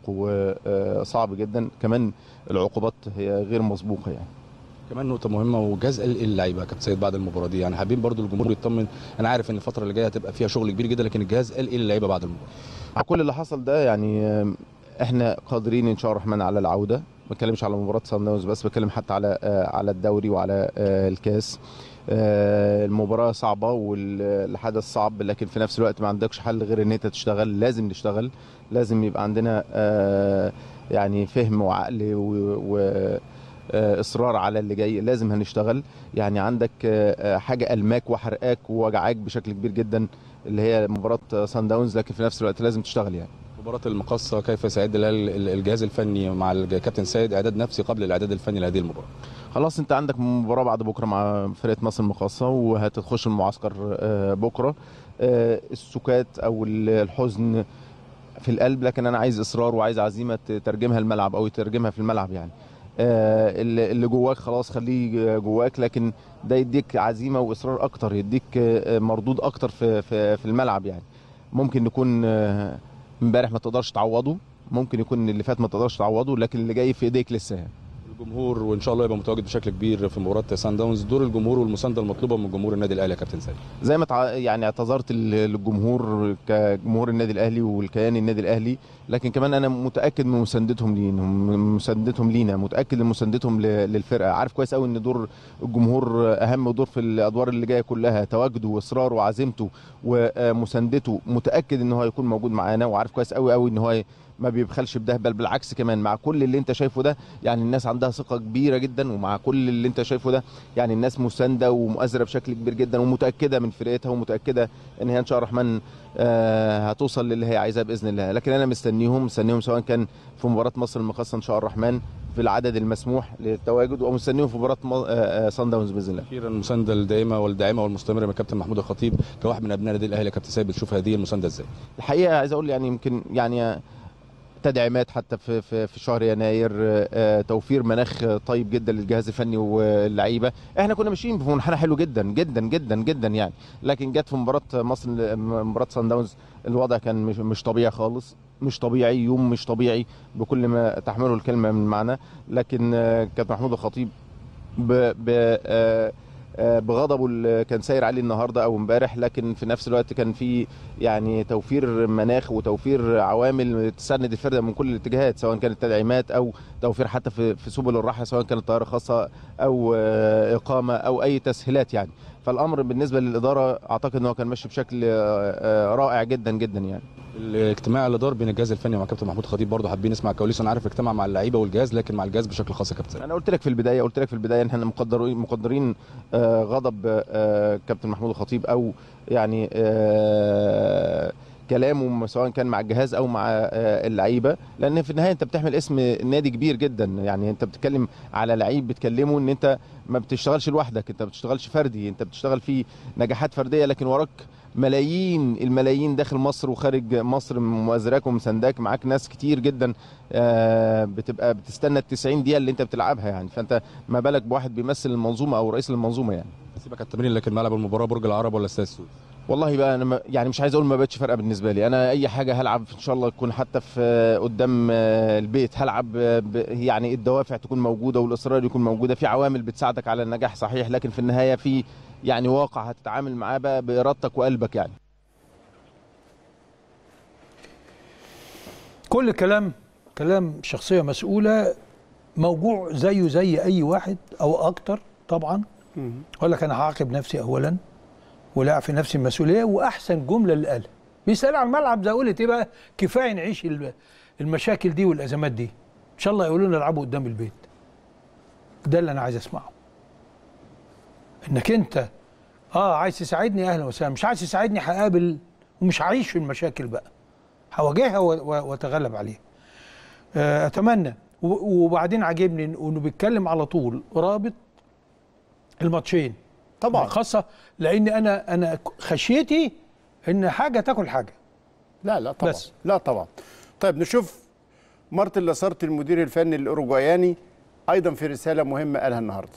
وصعب جدا كمان العقوبات هي غير مسبوقه يعني كمان نقطة مهمة وجاز ال- اللعيبة كابتن سيد بعد المباراة دي يعني حابين برضو الجمهور يطمن أنا عارف إن الفترة اللي جاية هتبقى فيها شغل كبير جدا لكن الجهاز قال إيه للعيبة بعد المباراة؟ على كل اللي حصل ده يعني آم، احنا قادرين ان شاء الله الرحمن على العوده ما بتكلمش على مباراه سان داونز بس بتكلم حتى على آه، على الدوري وعلى آه، الكاس آه، المباراه صعبه والحدث صعب لكن في نفس الوقت ما عندكش حل غير ان انت تشتغل لازم نشتغل لازم يبقى عندنا آه، يعني فهم وعقل و, و آه، اصرار على اللي جاي لازم هنشتغل يعني عندك آه، آه، حاجه الماك وحرقاك ووجعاك بشكل كبير جدا اللي هي مباراه سان داونز لكن في نفس الوقت لازم تشتغل يعني مباراة المقصة كيف سيعد لها ال- ال- الجهاز الفني مع الكابتن سيد إعداد نفسي قبل الإعداد الفني لهذه المباراة؟ خلاص انت عندك مباراه بعد بكره مع فرقه مصر المقاصه وهتخش المعسكر آه، بكره آه، السكات او ال- الحزن في القلب لكن انا عايز اصرار وعايز عزيمه تترجمها الملعب او يترجمها في الملعب يعني آه، اللي اللي جواك خلاص خليه جواك لكن ده يديك عزيمه واصرار اكتر يديك آه، مردود اكتر في في في الملعب يعني ممكن نكون آه، امبارح ما تقدرش تعوضه ممكن يكون اللي فات ما تقدرش تعوضه لكن اللي جاي في ايديك لسه يعني. الجمهور وإن شاء الله يبقى متواجد بشكل كبير في مباراة سان داونز دور الجمهور والمساندة المطلوبة من جمهور النادي الأهلي يا كابتن سيد زي ما تع... يعني اعتذرت لل- للجمهور كجمهور النادي الاهلي والكيان النادي الاهلي لكن كمان انا متاكد من مساندتهم لينا من مساندتهم لينا متاكد من مساندتهم ل... للفرقه عارف كويس قوي ان دور الجمهور اهم دور في الادوار اللي جايه كلها تواجده واصراره وعزيمته ومساندته متاكد ان هو هيكون موجود معانا وعارف كويس قوي قوي ان هو ما بيبخلش بده بل بالعكس كمان مع كل اللي انت شايفه ده يعني الناس عندها ثقه كبيره جدا ومع كل اللي انت شايفه ده يعني الناس مسانده ومؤازره بشكل كبير جدا ومتاكده من فرقتها ومتاكده ان هي ان شاء الله الرحمن آه، هتوصل للي هي عايزاه باذن الله لكن انا مستنيهم مستنيهم سواء كان في مباراه مصر المقاصه ان شاء الله الرحمن في العدد المسموح للتواجد ومستنيهم في مباراه م- آه، آه، صن داونز باذن الله اخيرا المسانده الدائمه والداعمه والمستمره من كابتن محمود الخطيب كواحد من ابناء النادي الاهلي يا كابتن سيد بتشوف هذه المسانده ازاي؟ الحقيقه عايز اقول يعني يمكن يعني تدعيمات حتى في في في شهر يناير آه، توفير مناخ آه، طيب جدا للجهاز الفني واللعيبه احنا كنا ماشيين في منحنى حلو جدا جدا جدا جدا يعني لكن جت في مباراه مصر مباراه سان داونز الوضع كان مش, مش طبيعي خالص مش طبيعي يوم مش طبيعي بكل ما تحمله الكلمه من معنى لكن آه، كابتن محمود الخطيب ب ب آه، آه، بغضبه اللي كان ساير عليه النهارده او امبارح لكن في نفس الوقت كان في يعني توفير مناخ وتوفير عوامل تساند الفرقه من كل الاتجاهات سواء كانت تدعيمات او توفير حتى في في سبل الراحه سواء كانت طياره خاصه او آه، اقامه او اي تسهيلات يعني فالامر بالنسبه للاداره اعتقد ان هو كان ماشي بشكل آه، آه، رائع جدا جدا يعني الاجتماع اللي دار بين الجهاز الفني ومع كابتن محمود الخطيب برضه حابين نسمع كواليس انا عارف اجتمع مع اللعيبه والجهاز لكن مع الجهاز بشكل خاص يا كابتن سيد. انا قلت لك في البدايه قلت لك في البدايه ان احنا مقدرين مقدرين آه، غضب آه، كابتن محمود الخطيب او يعني آه، كلامه سواء كان مع الجهاز او مع آه، اللعيبه لان في النهايه انت بتحمل اسم نادي كبير جدا يعني انت بتتكلم على لعيب بتكلمه ان انت ما بتشتغلش لوحدك انت ما بتشتغلش فردي انت بتشتغل في نجاحات فرديه لكن وراك ملايين الملايين داخل مصر وخارج مصر مؤازراك ومسانداك معاك ناس كتير جدا آه، بتبقى بتستنى ال 90 دقيقه اللي انت بتلعبها يعني فانت ما بالك بواحد بيمثل المنظومه او رئيس المنظومه يعني سيبك على التمرين لكن ملعب المباراه برج العرب ولا استاد السويس؟ والله بقى انا ما- يعني مش عايز اقول ما بقتش فارقه بالنسبه لي انا اي حاجه هلعب ان شاء الله تكون حتى في قدام آه، البيت هلعب آه، ب- يعني الدوافع تكون موجوده والاصرار يكون موجوده في عوامل بتساعدك على النجاح صحيح لكن في النهايه في يعني واقع هتتعامل معاه بقى بارادتك وقلبك يعني كل كلام كلام شخصيه مسؤوله موجوع زيه زي اي واحد او اكتر طبعا اقول لك انا هعاقب نفسي اولا ولا في نفسي المسؤوليه واحسن جمله اللي قالها بيسال على الملعب زي قلت ايه بقى كفايه نعيش ال- المشاكل دي والازمات دي ان شاء الله يقولوا لنا العبوا قدام البيت ده اللي انا عايز اسمعه انك انت اه عايز تساعدني اهلا وسهلا مش عايز تساعدني هقابل ومش هعيش في المشاكل بقى هواجهها و- و- واتغلب عليها آه، اتمنى و- وبعدين عاجبني إن- انه بيتكلم على طول رابط الماتشين طبعا خاصه لان انا انا خشيتي ان حاجه تاكل حاجه لا لا طبعا بس. لا طبعا طيب نشوف مارتن لاسارتي المدير الفني الاوروجواياني ايضا في رساله مهمه قالها النهارده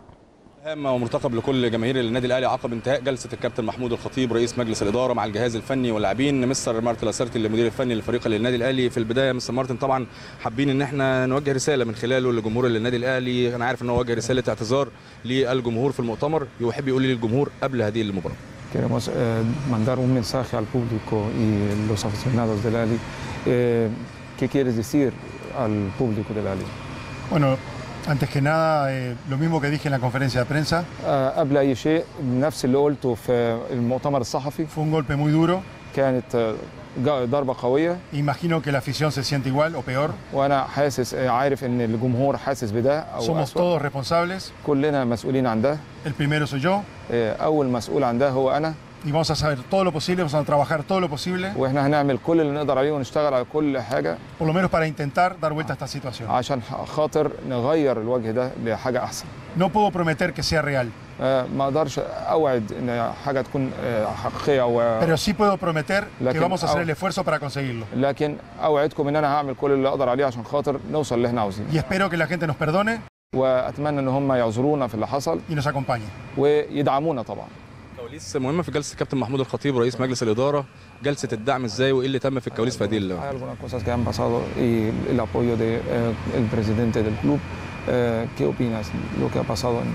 هامة ومرتقب لكل جماهير النادي الاهلي عقب انتهاء جلسه الكابتن محمود الخطيب رئيس مجلس الاداره مع الجهاز الفني واللاعبين مستر مارتن لاسارتي المدير الفني للفريق للنادي الاهلي في البدايه مستر مارتن طبعا حابين ان احنا نوجه رساله من خلاله لجمهور النادي الاهلي انا عارف ان هو وجه رساله اعتذار للجمهور في المؤتمر يحب يقول للجمهور قبل هذه المباراه Queremos eh, mandar un mensaje al público y los aficionados del Ali. Eh, ¿Qué quieres decir al público del Ali? Bueno, antes que nada, eh, lo mismo que dije en la conferencia de prensa, آه، قبل أي شيء نفس اللي قلته في المؤتمر الصحفي fue un golpe muy duro. كانت آه، جا- ضربة قوية Imagino que la afición se siente igual o peor. وأنا حاسس آه، عارف إن الجمهور حاسس بده أو Somos أسوأ. todos responsables. كلنا مسؤولين عن ده El primero soy yo. آه، أول مسؤول عن ده هو أنا Y vamos a saber todo lo posible, vamos a trabajar todo lo posible, وإحنا هنعمل كل اللي نقدر عليه ونشتغل على كل حاجة por lo menos para intentar dar vuelta a esta situación. عشان خاطر نغير الوجه ده لحاجة أحسن No puedo prometer que sea real, آه، ما اقدرش اوعد ان حاجه تكون آه، حقيقيه و... pero sí puedo prometer que Lakin- vamos a hacer au- el esfuerzo para conseguirlo. لكن اوعدكم ان انا هعمل كل اللي اقدر عليه عشان خاطر نوصل اللي احنا عاوزينه Y espero que la gente nos perdone واتمنى ان هم يعذرونا في اللي حصل y nos acompañe. ويدعمونا طبعا كواليس مهمه في جلسه الكابتن محمود الخطيب رئيس مجلس الاداره جلسه الدعم ازاي وايه اللي تم في الكواليس في هذه ال- Hay algunas cosas que han pasado y el apoyo del de, eh, el presidente del club. Eh, ¿Qué opinas lo que ha pasado en,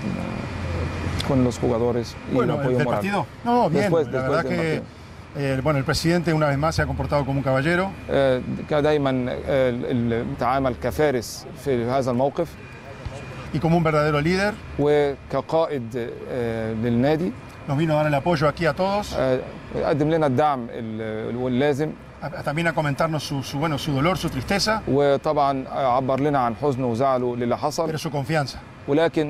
eh, con los jugadores y el Bueno, el apoyo del moral? partido. No, bien. Después- la después verdad del que partido. eh, bueno, el presidente una vez más se ha comportado como un caballero. آه، كان دايما آه، ال- تعامل كفارس في هذا الموقف y como un verdadero líder. وكقائد آه، للنادي Nos vino a dar el apoyo aquí a todos. آه، قدم لنا الدعم ال- اللازم a- también a comentarnos su, su, bueno, su dolor, su tristeza, وطبعا عبر لنا عن حزنه وزعله للي حصل pero su confianza. ولكن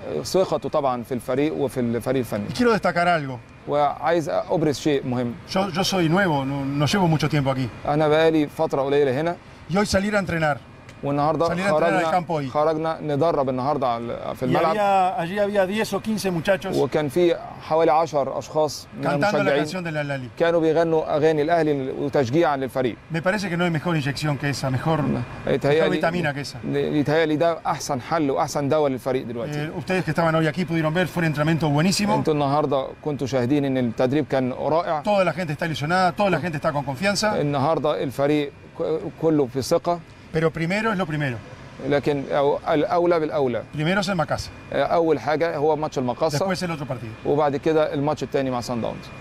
ثقته طبعا في الفريق وفي الفريق الفني Y quiero destacar algo. وعايز ابرز شيء مهم Yo, yo soy nuevo, no, no llevo mucho tiempo aquí. انا بقالي فتره قليله هنا Y hoy salir a entrenar. والنهارده Salir a entrenar al خرجنا campo hoy. خرجنا ندرب النهارده على- في Y الملعب había, allí había 10 o 15 muchachos وكان في حوالي 10 اشخاص من cantando la المشجعين canción del Al-Ali. كانوا بيغنوا اغاني الاهلي وتشجيعا للفريق Me parece que no hay mejor inyección que esa, mejor, mejor يتهيألي vitamina que esa. يتهيألي ده احسن حل واحسن دواء للفريق دلوقتي Eh, ustedes que estaban hoy aquí pudieron ver, fue un entrenamiento buenísimo. انتوا النهارده كنتوا شاهدين ان التدريب كان رائع Toda la gente está ilusionada, toda la gente está con confianza, النهارده الفريق ك- كله في ثقه pero primero es lo primero. لكن أو- الاولى بالاولى Primero es el Macasa, اول حاجه هو ماتش المقصه después el otro partido. وبعد كده الماتش الثاني مع سان داونز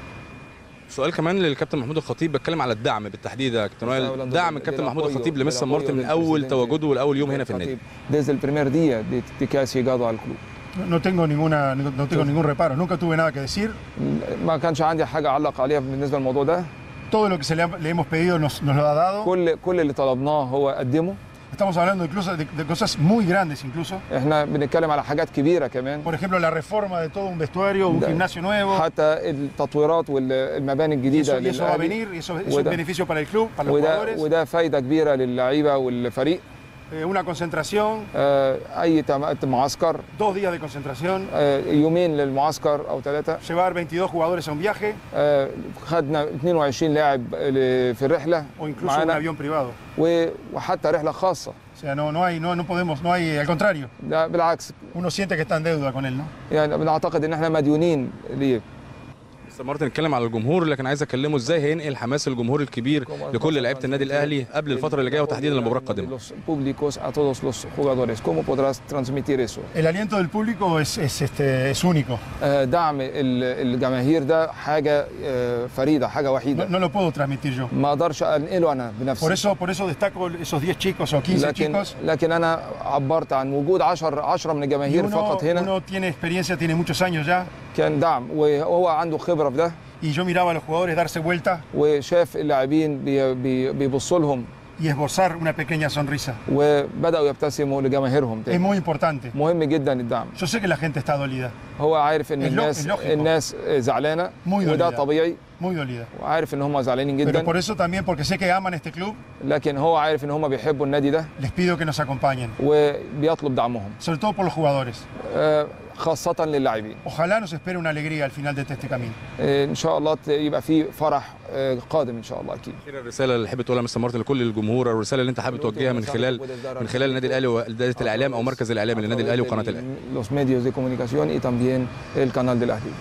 سؤال كمان للكابتن محمود الخطيب بتكلم على الدعم بالتحديد يا كابتن وائل دعم الكابتن محمود الخطيب لميسي مارتن من اول تواجده والاول يوم هنا في النادي desde el primer día de, de que has llegado al club No, no tengo, ninguna, no, no tengo ningún reparo, nunca tuve nada que decir. ما كانش عندي حاجه اعلق عليها بالنسبه للموضوع ده Todo lo que se le, ha- le hemos pedido nos, nos lo ha dado. كل كل اللي طلبناه هو قدمه Estamos hablando incluso de, de cosas muy grandes incluso. احنا بنتكلم على حاجات كبيره كمان Por ejemplo, la reforma de todo un vestuario, un Da- gimnasio nuevo. حتى التطويرات والمباني Y الجديده eso, y eso va a للأهلي. venir, y eso es un وده, beneficio para el club, para los وده, jugadores. وده فايده كبيره للعيبه والفريق Eh, una concentración, آه، اي تم- معسكر dos días de concentración, آه، يومين للمعسكر او ثلاثه llevar 22 jugadores a un viaje آه، خدنا 22 لاعب ل- في الرحله o incluso un معانا avión privado. و- وحتى رحله خاصه O sea, no, no hay, no, no podemos, no hay, al contrario, ده بالعكس uno siente que está en deuda con él, ¿no? يعني بنعتقد ان احنا مديونين ليه مستر مارتن اتكلم على الجمهور لكن عايز اكلمه ازاي هينقل حماس الجمهور الكبير لكل لعيبه النادي الاهلي قبل الفتره اللي جايه وتحديدا المباراه القادمه los públicos a todos los jugadores cómo podrás transmitir eso El aliento del público es, es, este, es único. آه، دعم ال- الجماهير ده حاجه آه، فريده حاجه No, وحيده no lo puedo transmitir yo. ما اقدرش انقله انا Por بنفسي eso, por eso destaco esos 10 chicos o 15 لكن chicos. لكن انا عبرت عن وجود 10 10 من Y الجماهير uno, فقط هنا uno tiene experiencia, tiene muchos años ya. كان دعم وهو عنده خبره في ده Y yo miraba a los jugadores darse vuelta وشاف اللاعبين بي- بي- بيبصوا لهم y esbozar una pequeña sonrisa. وبداوا يبتسموا لجماهيرهم Es تاني muy importante. مهم جدا الدعم Yo sé que la gente está dolida, هو عارف ان اللو- الناس اللوجيكو. الناس زعلانه Muy وده dolida. طبيعي muy dolida. وعارف ان هم زعلانين Pero جدا por eso también, porque sé que aman este club, لكن هو عارف ان هم بيحبوا النادي ده les pido que nos acompañen. وبيطلب دعمهم Sobre todo por los jugadores. آه، خاصة للاعبين Ojalá nos espere una alegría al final de este camino. آه، ان شاء الله ت- يبقى في فرح آه، قادم ان شاء الله اكيد اخيرا الرساله اللي حابب تقولها مستر مارتن لكل الجمهور الرساله اللي انت حابب توجهها من خلال من خلال النادي الاهلي واداره الاعلام او مركز الاعلام للنادي الاهلي وقناه الاهلي los medios de comunicación y también el canal del Ahly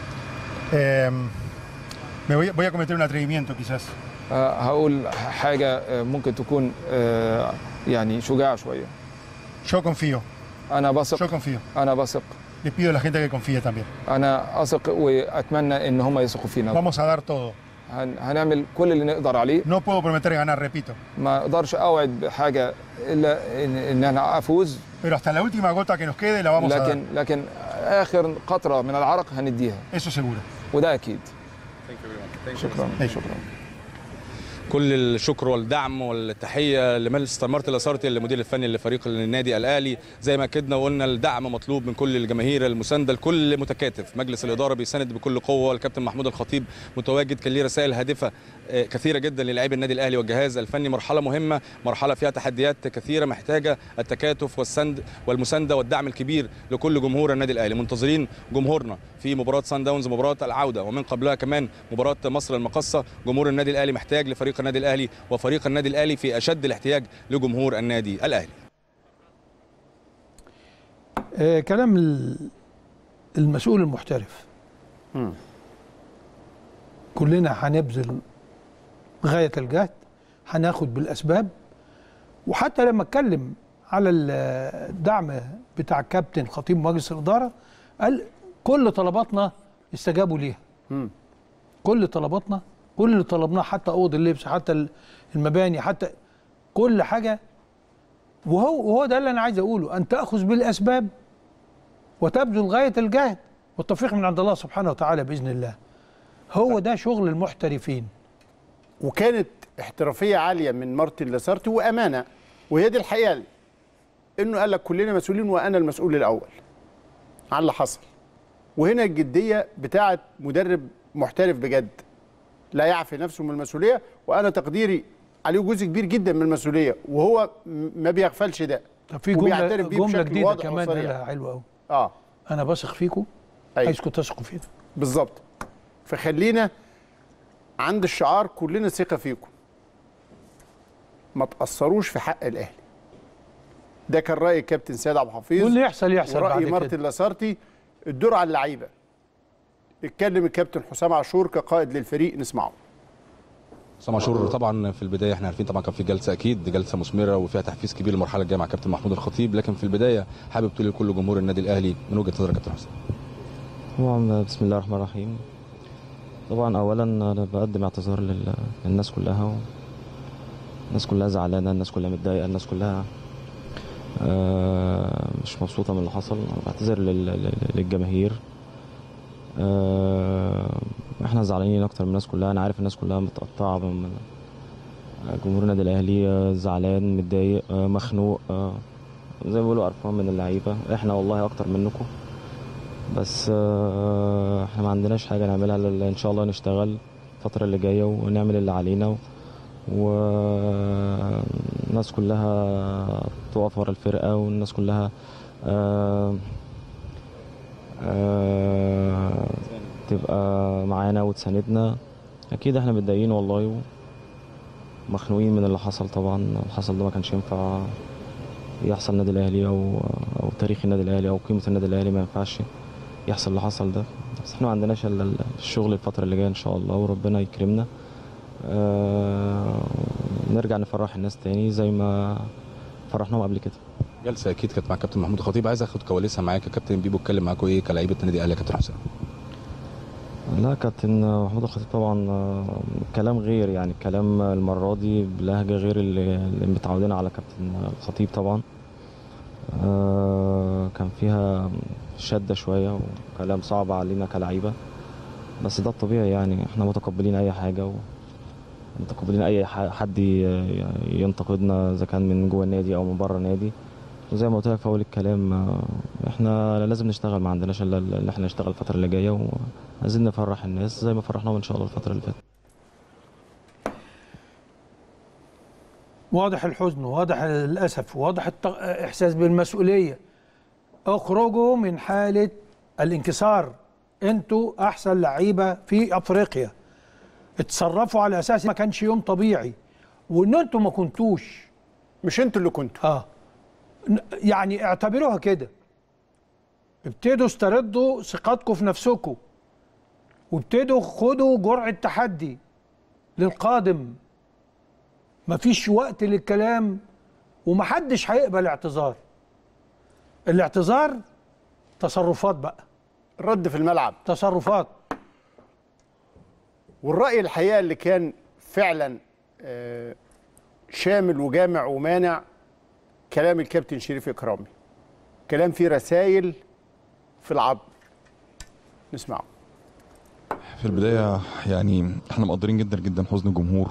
Eh, me voy, voy a cometer un atrevimiento quizás. آه، هقول حاجة آه، ممكن تكون آه، يعني شجاعة شوية Yo confío, أنا yo بثق confío. أنا بثق Le pido a la gente que confíe también. أنا أثق وأتمنى إن هم يثقوا فينا Vamos a dar todo. هن- هنعمل كل اللي نقدر عليه No puedo prometer ganar, repito. ما أقدرش أوعد بحاجة إلا إن, إن أنا أفوز Pero hasta la última gota que nos quede la vamos a dar. لكن لكن آخر قطرة من العرق هنديها Eso seguro. وده أكيد شكرا شكرا كل الشكر والدعم والتحيه لمستر مارتن لاسارتي المدير الفني لفريق النادي الاهلي زي ما اكدنا وقلنا الدعم مطلوب من كل الجماهير المسانده لكل متكاتف مجلس الاداره بيساند بكل قوه الكابتن محمود الخطيب متواجد كان ليه رسائل هادفه آه، كثيره جدا للاعبي النادي الاهلي والجهاز الفني مرحله مهمه مرحله فيها تحديات كثيره محتاجه التكاتف والسند والمسانده والدعم الكبير لكل جمهور النادي الاهلي منتظرين جمهورنا في مباراه سان داونز مباراه العوده ومن قبلها كمان مباراه مصر المقصه جمهور النادي الاهلي محتاج لفريق النادي الاهلي وفريق النادي الاهلي في اشد الاحتياج لجمهور النادي الاهلي آه كلام ال- المسؤول المحترف مم. كلنا هنبذل غاية الجهد هناخد بالأسباب وحتى لما اتكلم على الدعم بتاع كابتن خطيب مجلس الإدارة قال كل طلباتنا استجابوا ليها مم. كل طلباتنا كل اللي طلبناه حتى اوض اللبس حتى المباني حتى كل حاجه وهو وهو ده اللي انا عايز اقوله ان تاخذ بالاسباب وتبذل غايه الجهد والتوفيق من عند الله سبحانه وتعالى باذن الله هو ده شغل المحترفين وكانت احترافيه عاليه من مارتن لاسارتي وامانه وهي دي الحقيقه انه قال لك كلنا مسؤولين وانا المسؤول الاول عن اللي حصل وهنا الجديه بتاعه مدرب محترف بجد لا يعفي نفسه من المسؤوليه وانا تقديري عليه جزء كبير جدا من المسؤوليه وهو م- ما بيغفلش ده طب في جمله وبيعترف بيه جمله بشكل جديده واضح كمان وصريح. قالها حلوه قوي اه انا بثق فيكم أيوة. عايزكم تثقوا فينا بالظبط فخلينا عند الشعار كلنا ثقه فيكم ما تاثروش في حق الاهلي ده كان راي الكابتن سيد عبد الحفيظ واللي يحصل يحصل وراي بعد مارتن كده لاسارتي الدور على اللعيبه اتكلم الكابتن حسام عاشور كقائد للفريق نسمعه حسام عاشور طبعا في البدايه احنا عارفين طبعا كان في جلسه اكيد جلسه مثمره وفيها تحفيز كبير للمرحله الجايه مع كابتن محمود الخطيب لكن في البدايه حابب تقول لكل جمهور النادي الاهلي من وجهه نظرك يا كابتن حسام طبعا بسم الله الرحمن الرحيم طبعا اولا انا بقدم اعتذار لل- للناس كلها و... الناس كلها زعلانه الناس كلها متضايقه الناس كلها آه، مش مبسوطه من اللي حصل أنا بعتذر لل... لل- للجماهير آه، احنا زعلانين اكتر من الناس كلها انا عارف الناس كلها متقطعه من من- جمهور النادي الاهلي آه، زعلان متضايق آه، مخنوق آه، زي ما بيقولوا قرفان من اللعيبه احنا والله اكتر منكم بس آه، احنا ما عندناش حاجه نعملها الا ان شاء الله نشتغل الفتره اللي جايه ونعمل اللي علينا والناس كلها تقف ورا الفرقه والناس كلها آه، آه، تبقى معانا وتساندنا اكيد احنا متضايقين والله ومخنوقين من اللي حصل طبعا اللي حصل ده ما كانش ينفع يحصل النادي الاهلي او او تاريخ النادي الاهلي او قيمه النادي الاهلي ما ينفعش يحصل اللي حصل ده بس احنا ما عندناش الا الشغل الفتره اللي جايه ان شاء الله وربنا يكرمنا آه نرجع نفرح الناس تاني زي ما فرحناهم قبل كده جلسه اكيد كانت مع كابتن محمود الخطيب عايز اخد كواليسها معاك يا كابتن بيبو اتكلم معاكم ايه كلاعيبه النادي الاهلي يا كابتن حسام لا كابتن محمود الخطيب طبعا آه، كلام غير يعني كلام المرة دي بلهجة غير اللي اللي متعودين على كابتن الخطيب طبعا آه، كان فيها شدة شوية وكلام صعب علينا كلعيبة بس ده الطبيعي يعني احنا متقبلين أي حاجة ومتقبلين أي ح- حد ي- ينتقدنا إذا كان من جوه النادي أو من بره النادي وزي ما قلت لك في أول الكلام آه، احنا لازم نشتغل ما عندناش إلا إن احنا نشتغل الفترة اللي جاية و... عايزين نفرح الناس زي ما فرحناهم ان شاء الله الفتره اللي فاتت واضح الحزن واضح الاسف واضح الت- احساس بالمسؤوليه اخرجوا من حاله الانكسار انتوا احسن لعيبه في افريقيا اتصرفوا على اساس ما كانش يوم طبيعي وان انتوا ما كنتوش مش انتوا اللي كنتوا اه ن- يعني اعتبروها كده ابتدوا استردوا ثقتكم في نفسكم وابتدوا خدوا جرعة تحدي للقادم مفيش وقت للكلام ومحدش هيقبل اعتذار الاعتذار تصرفات بقى الرد في الملعب تصرفات والرأي الحقيقة اللي كان فعلا آه، شامل وجامع ومانع كلام الكابتن شريف إكرامي كلام فيه رسائل في العظم نسمعه في البداية يعني احنا مقدرين جدا جدا حزن الجمهور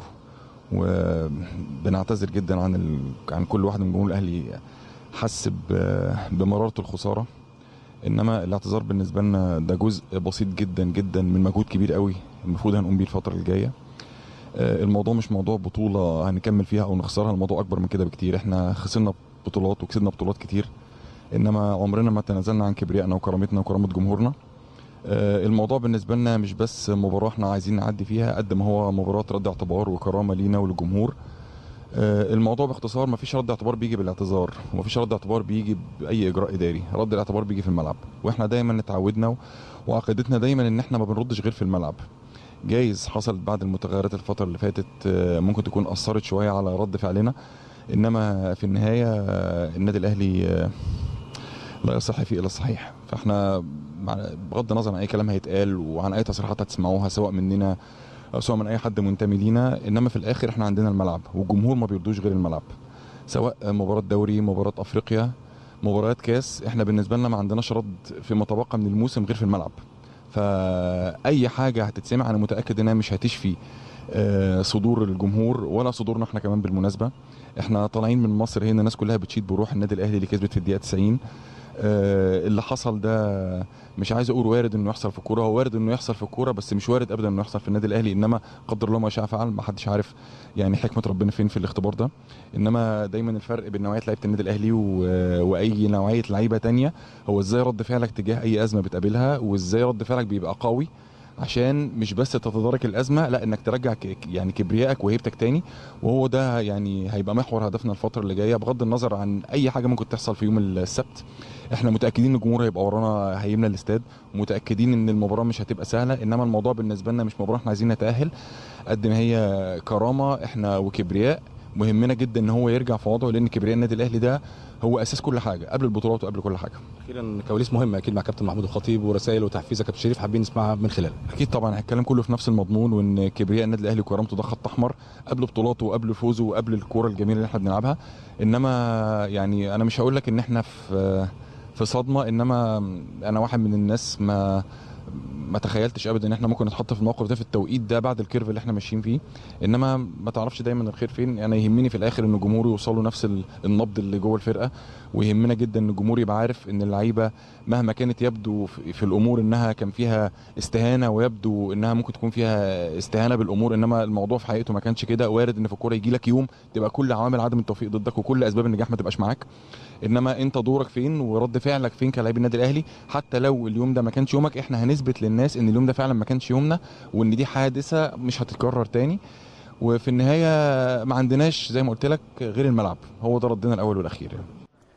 وبنعتذر جدا عن ال... عن كل واحد من جمهور الاهلي حس ب... بمرارة الخسارة انما الاعتذار بالنسبة لنا ده جزء بسيط جدا جدا من مجهود كبير قوي المفروض هنقوم بيه الفترة الجاية آه، الموضوع مش موضوع بطولة هنكمل فيها او نخسرها الموضوع اكبر من كده بكتير احنا خسرنا بطولات وكسبنا بطولات كتير انما عمرنا ما تنازلنا عن كبريائنا وكرامتنا وكرامة جمهورنا آه، الموضوع بالنسبه لنا مش بس مباراه احنا عايزين نعدي فيها قد ما هو مباراه رد اعتبار وكرامه لينا وللجمهور آه، الموضوع باختصار ما فيش رد اعتبار بيجي بالاعتذار وما فيش رد اعتبار بيجي باي اجراء اداري رد الاعتبار بيجي في الملعب واحنا دايما اتعودنا و- وعقيدتنا دايما ان احنا ما بنردش غير في الملعب جايز حصلت بعد المتغيرات الفتره اللي فاتت آه، ممكن تكون اثرت شويه على رد فعلنا انما في النهايه آه، النادي الاهلي آه، لا يصح فيه الا الصحيح فاحنا مع- بغض النظر عن اي كلام هيتقال وعن اي تصريحات هتسمعوها سواء مننا او سواء من اي حد منتمي لينا انما في الاخر احنا عندنا الملعب والجمهور ما بيرضوش غير الملعب سواء مباراه دوري مباراه افريقيا مباريات كاس احنا بالنسبه لنا ما عندناش رد فيما تبقى من الموسم غير في الملعب فاي حاجه هتتسمع انا متاكد انها مش هتشفي آه، صدور الجمهور ولا صدورنا احنا كمان بالمناسبه احنا طالعين من مصر هنا الناس كلها بتشيد بروح النادي الاهلي اللي كسبت في الدقيقه 90 آه، اللي حصل ده مش عايز اقول وارد انه يحصل في الكوره هو وارد انه يحصل في الكوره بس مش وارد ابدا انه يحصل في النادي الاهلي انما قدر الله ما شاء فعل ما حدش عارف يعني حكمه ربنا فين في الاختبار ده انما دايما الفرق بين نوعيه لعيبه النادي الاهلي و... واي نوعيه لعيبه تانية هو ازاي رد فعلك تجاه اي ازمه بتقابلها وازاي رد فعلك بيبقى قوي عشان مش بس تتدارك الازمه لا انك ترجع ك... يعني كبريائك وهيبتك تاني وهو ده يعني هيبقى محور هدفنا الفتره اللي جايه بغض النظر عن اي حاجه ممكن تحصل في يوم السبت احنا متاكدين ان الجمهور هيبقى ورانا هيملى الاستاد متاكدين ان المباراه مش هتبقى سهله انما الموضوع بالنسبه لنا مش مباراه احنا عايزين نتاهل قد ما هي كرامه احنا وكبرياء مهمنا جدا ان هو يرجع في وضعه لان كبرياء النادي الاهلي ده هو اساس كل حاجه قبل البطولات وقبل كل حاجه اخيرا كواليس مهمه اكيد مع كابتن محمود الخطيب ورسائل وتحفيزك كابتن شريف حابين نسمعها من خلالك اكيد طبعا الكلام كله في نفس المضمون وان كبرياء النادي الاهلي وكرامته ده خط احمر قبل بطولاته وقبل فوزه وقبل الكوره الجميله اللي احنا بنلعبها انما يعني انا مش هقول لك ان احنا في في صدمه انما انا واحد من الناس ما ما تخيلتش ابدا ان احنا ممكن نتحط في الموقف ده في التوقيت ده بعد الكيرف اللي احنا ماشيين فيه انما ما تعرفش دايما الخير فين انا يهمني في الاخر ان الجمهور يوصل له نفس ال- النبض اللي جوه الفرقه ويهمنا جدا ان الجمهور يبقى عارف ان اللعيبه مهما كانت يبدو في في الامور انها كان فيها استهانه ويبدو انها ممكن تكون فيها استهانه بالامور انما الموضوع في حقيقته ما كانش كده وارد ان في الكوره يجي لك يوم تبقى كل عوامل عدم التوفيق ضدك وكل اسباب النجاح ما تبقاش معاك انما انت دورك فين ورد فعلك فين كلاعب النادي الاهلي حتى لو اليوم ده ما كانش يومك احنا هنثبت للناس ان اليوم ده فعلا ما كانش يومنا وان دي حادثه مش هتتكرر تاني وفي النهايه ما عندناش زي ما قلت لك غير الملعب هو ده ردنا الاول والاخير يعني.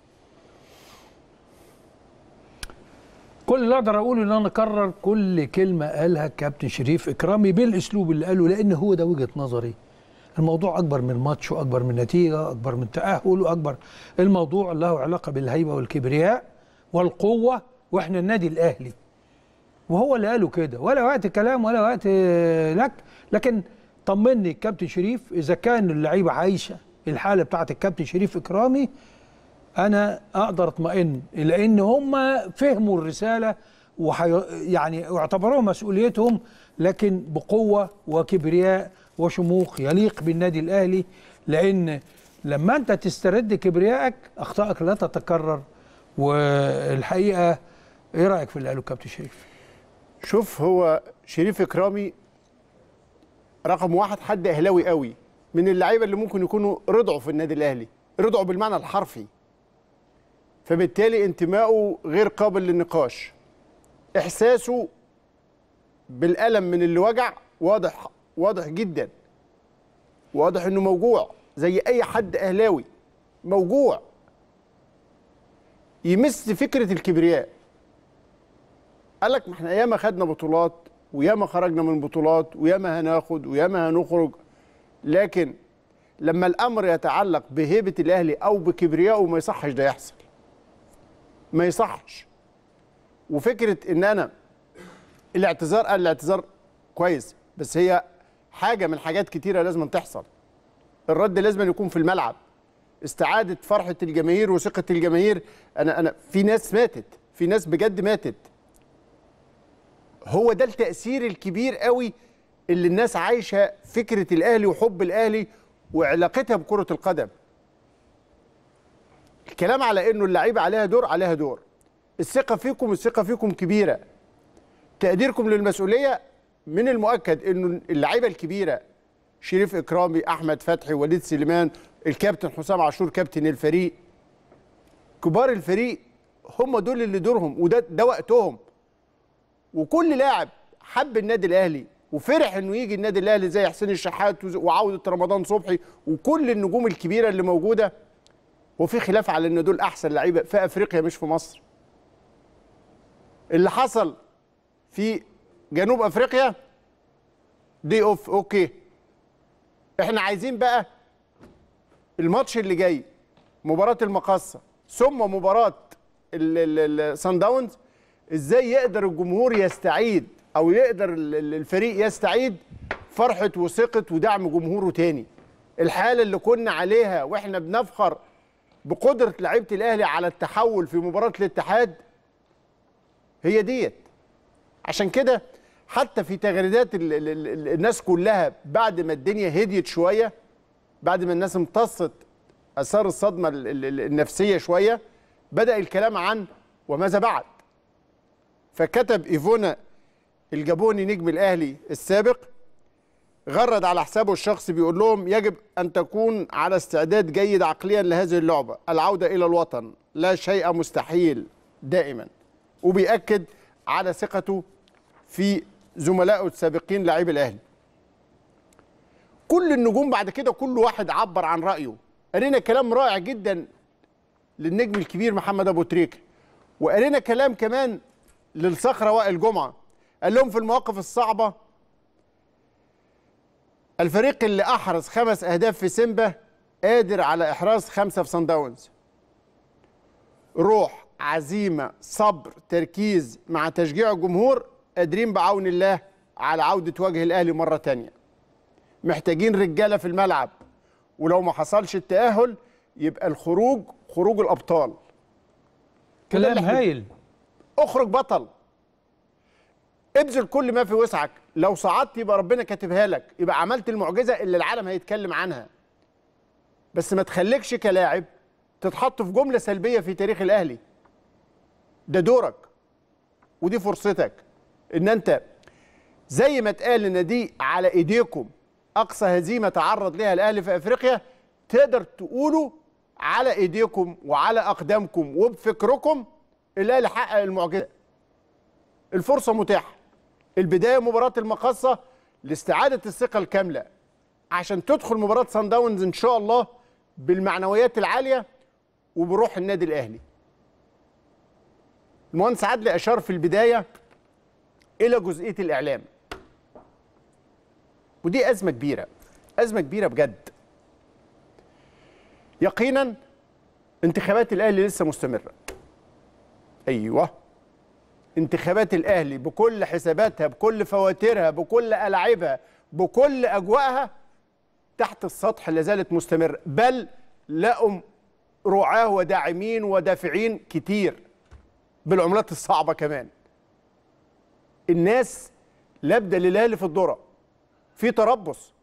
كل اللي اقدر اقوله ان انا اكرر كل كلمه قالها كابتن شريف اكرامي بالاسلوب اللي قاله لان هو ده وجهه نظري الموضوع اكبر من ماتش واكبر من نتيجه اكبر من تاهل واكبر الموضوع له علاقه بالهيبه والكبرياء والقوه واحنا النادي الاهلي وهو اللي قاله كده ولا وقت كلام ولا وقت آه، لك لكن طمني الكابتن شريف اذا كان اللعيبه عايشه الحاله بتاعت الكابتن شريف اكرامي انا اقدر اطمئن الى ان هم فهموا الرساله وحي يعني واعتبروها مسؤوليتهم لكن بقوه وكبرياء وشموخ يليق بالنادي الاهلي لان لما انت تسترد كبريائك اخطائك لا تتكرر والحقيقه ايه رايك في اللي قاله الكابتن شريف؟ شوف هو شريف اكرامي رقم واحد حد اهلاوي قوي من اللعيبه اللي ممكن يكونوا رضعوا في النادي الاهلي رضعوا بالمعنى الحرفي فبالتالي انتمائه غير قابل للنقاش احساسه بالالم من اللي وجع واضح واضح جدا واضح انه موجوع زي اي حد اهلاوي موجوع يمس فكره الكبرياء قال لك ما احنا ياما خدنا بطولات وياما خرجنا من بطولات وياما هناخد وياما هنخرج لكن لما الامر يتعلق بهيبه الاهلي او بكبريائه ما يصحش ده يحصل ما يصحش وفكره ان انا الاعتذار قال الاعتذار كويس بس هي حاجه من حاجات كتيره لازم تحصل الرد لازم يكون في الملعب استعاده فرحه الجماهير وثقه الجماهير انا انا في ناس ماتت في ناس بجد ماتت هو ده التاثير الكبير قوي اللي الناس عايشه فكره الاهلي وحب الاهلي وعلاقتها بكره القدم الكلام على انه اللعيبه عليها دور عليها دور الثقه فيكم الثقه فيكم كبيره تقديركم للمسؤوليه من المؤكد انه اللعيبه الكبيره شريف اكرامي احمد فتحي وليد سليمان الكابتن حسام عاشور كابتن الفريق كبار الفريق هم دول اللي دورهم وده ده وقتهم وكل لاعب حب النادي الاهلي وفرح انه يجي النادي الاهلي زي حسين الشحات وز- وعوده رمضان صبحي وكل النجوم الكبيره اللي موجوده وفي خلاف على ان دول احسن لعيبه في افريقيا مش في مصر اللي حصل في جنوب افريقيا دي اوف اوكي احنا عايزين بقى الماتش اللي جاي مباراه المقصه ثم مباراه السان داونز ازاي يقدر الجمهور يستعيد او يقدر ال- ال- الفريق يستعيد فرحه وثقه ودعم جمهوره تاني الحاله اللي كنا عليها واحنا بنفخر بقدره لعيبه الاهلي على التحول في مباراه الاتحاد هي ديت عشان كده حتى في تغريدات ال ال ال الناس كلها بعد ما الدنيا هديت شويه بعد ما الناس امتصت اثار الصدمه ال- ال- ال- النفسيه شويه بدا الكلام عن وماذا بعد فكتب ايفونا الجابوني نجم الاهلي السابق غرد على حسابه الشخصي بيقول لهم يجب ان تكون على استعداد جيد عقليا لهذه اللعبه العوده الى الوطن لا شيء مستحيل دائما وبيأكد على ثقته في زملائه السابقين لاعبي الاهلي كل النجوم بعد كده كل واحد عبر عن رايه قرينا كلام رائع جدا للنجم الكبير محمد ابو تريكه وقرينا كلام كمان للصخره وائل جمعه قال لهم في المواقف الصعبه الفريق اللي احرز خمس اهداف في سيمبا قادر على احراز خمسه في صن داونز روح عزيمه صبر تركيز مع تشجيع الجمهور قادرين بعون الله على عوده وجه الاهلي مره تانية محتاجين رجاله في الملعب ولو ما حصلش التاهل يبقى الخروج خروج الابطال كلام اللي إحنا- هايل اخرج بطل ابذل كل ما في وسعك لو صعدت يبقى ربنا كاتبها لك يبقى عملت المعجزه اللي العالم هيتكلم عنها بس ما تخليكش كلاعب تتحط في جمله سلبيه في تاريخ الاهلي ده دورك ودي فرصتك ان انت زي ما اتقال ان دي على ايديكم اقصى هزيمه تعرض لها الاهلي في افريقيا تقدر تقولوا على ايديكم وعلى اقدامكم وبفكركم الاهلي حقق المعجزه الفرصه متاحه البدايه مباراه المقصه لاستعاده الثقه الكامله عشان تدخل مباراه سان داونز ان شاء الله بالمعنويات العاليه وبروح النادي الاهلي المهندس عدلي اشار في البدايه الى جزئيه الاعلام ودي ازمه كبيره ازمه كبيره بجد يقينا انتخابات الاهلي لسه مستمره ايوه انتخابات الاهلي بكل حساباتها بكل فواتيرها بكل الاعيبها بكل اجواءها تحت السطح لا زالت مستمره بل لقوا رعاه وداعمين ودافعين كتير بالعملات الصعبه كمان الناس لابده للاهلي في الذره في تربص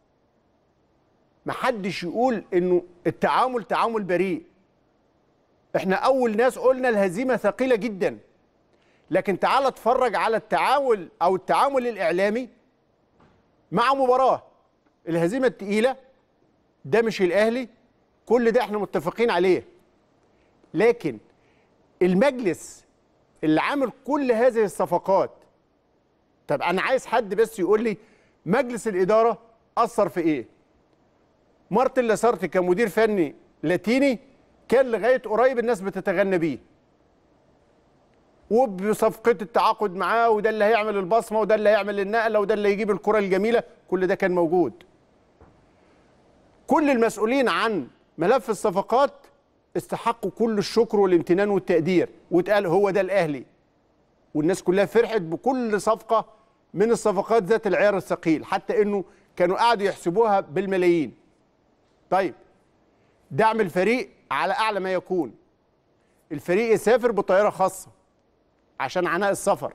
محدش يقول انه التعامل تعامل بريء احنا اول ناس قلنا الهزيمه ثقيله جدا لكن تعال اتفرج على التعامل او التعامل الاعلامي مع مباراه الهزيمه الثقيله ده مش الاهلي كل ده احنا متفقين عليه لكن المجلس اللي عامل كل هذه الصفقات طب انا عايز حد بس يقول لي مجلس الاداره اثر في ايه مارتن لاسارتي كمدير فني لاتيني كان لغايه قريب الناس بتتغنى بيه وبصفقه التعاقد معاه وده اللي هيعمل البصمه وده اللي هيعمل النقله وده اللي يجيب الكره الجميله كل ده كان موجود كل المسؤولين عن ملف الصفقات استحقوا كل الشكر والامتنان والتقدير واتقال هو ده الاهلي والناس كلها فرحت بكل صفقه من الصفقات ذات العيار الثقيل حتى انه كانوا قعدوا يحسبوها بالملايين طيب دعم الفريق على اعلى ما يكون الفريق يسافر بطياره خاصه عشان عناء السفر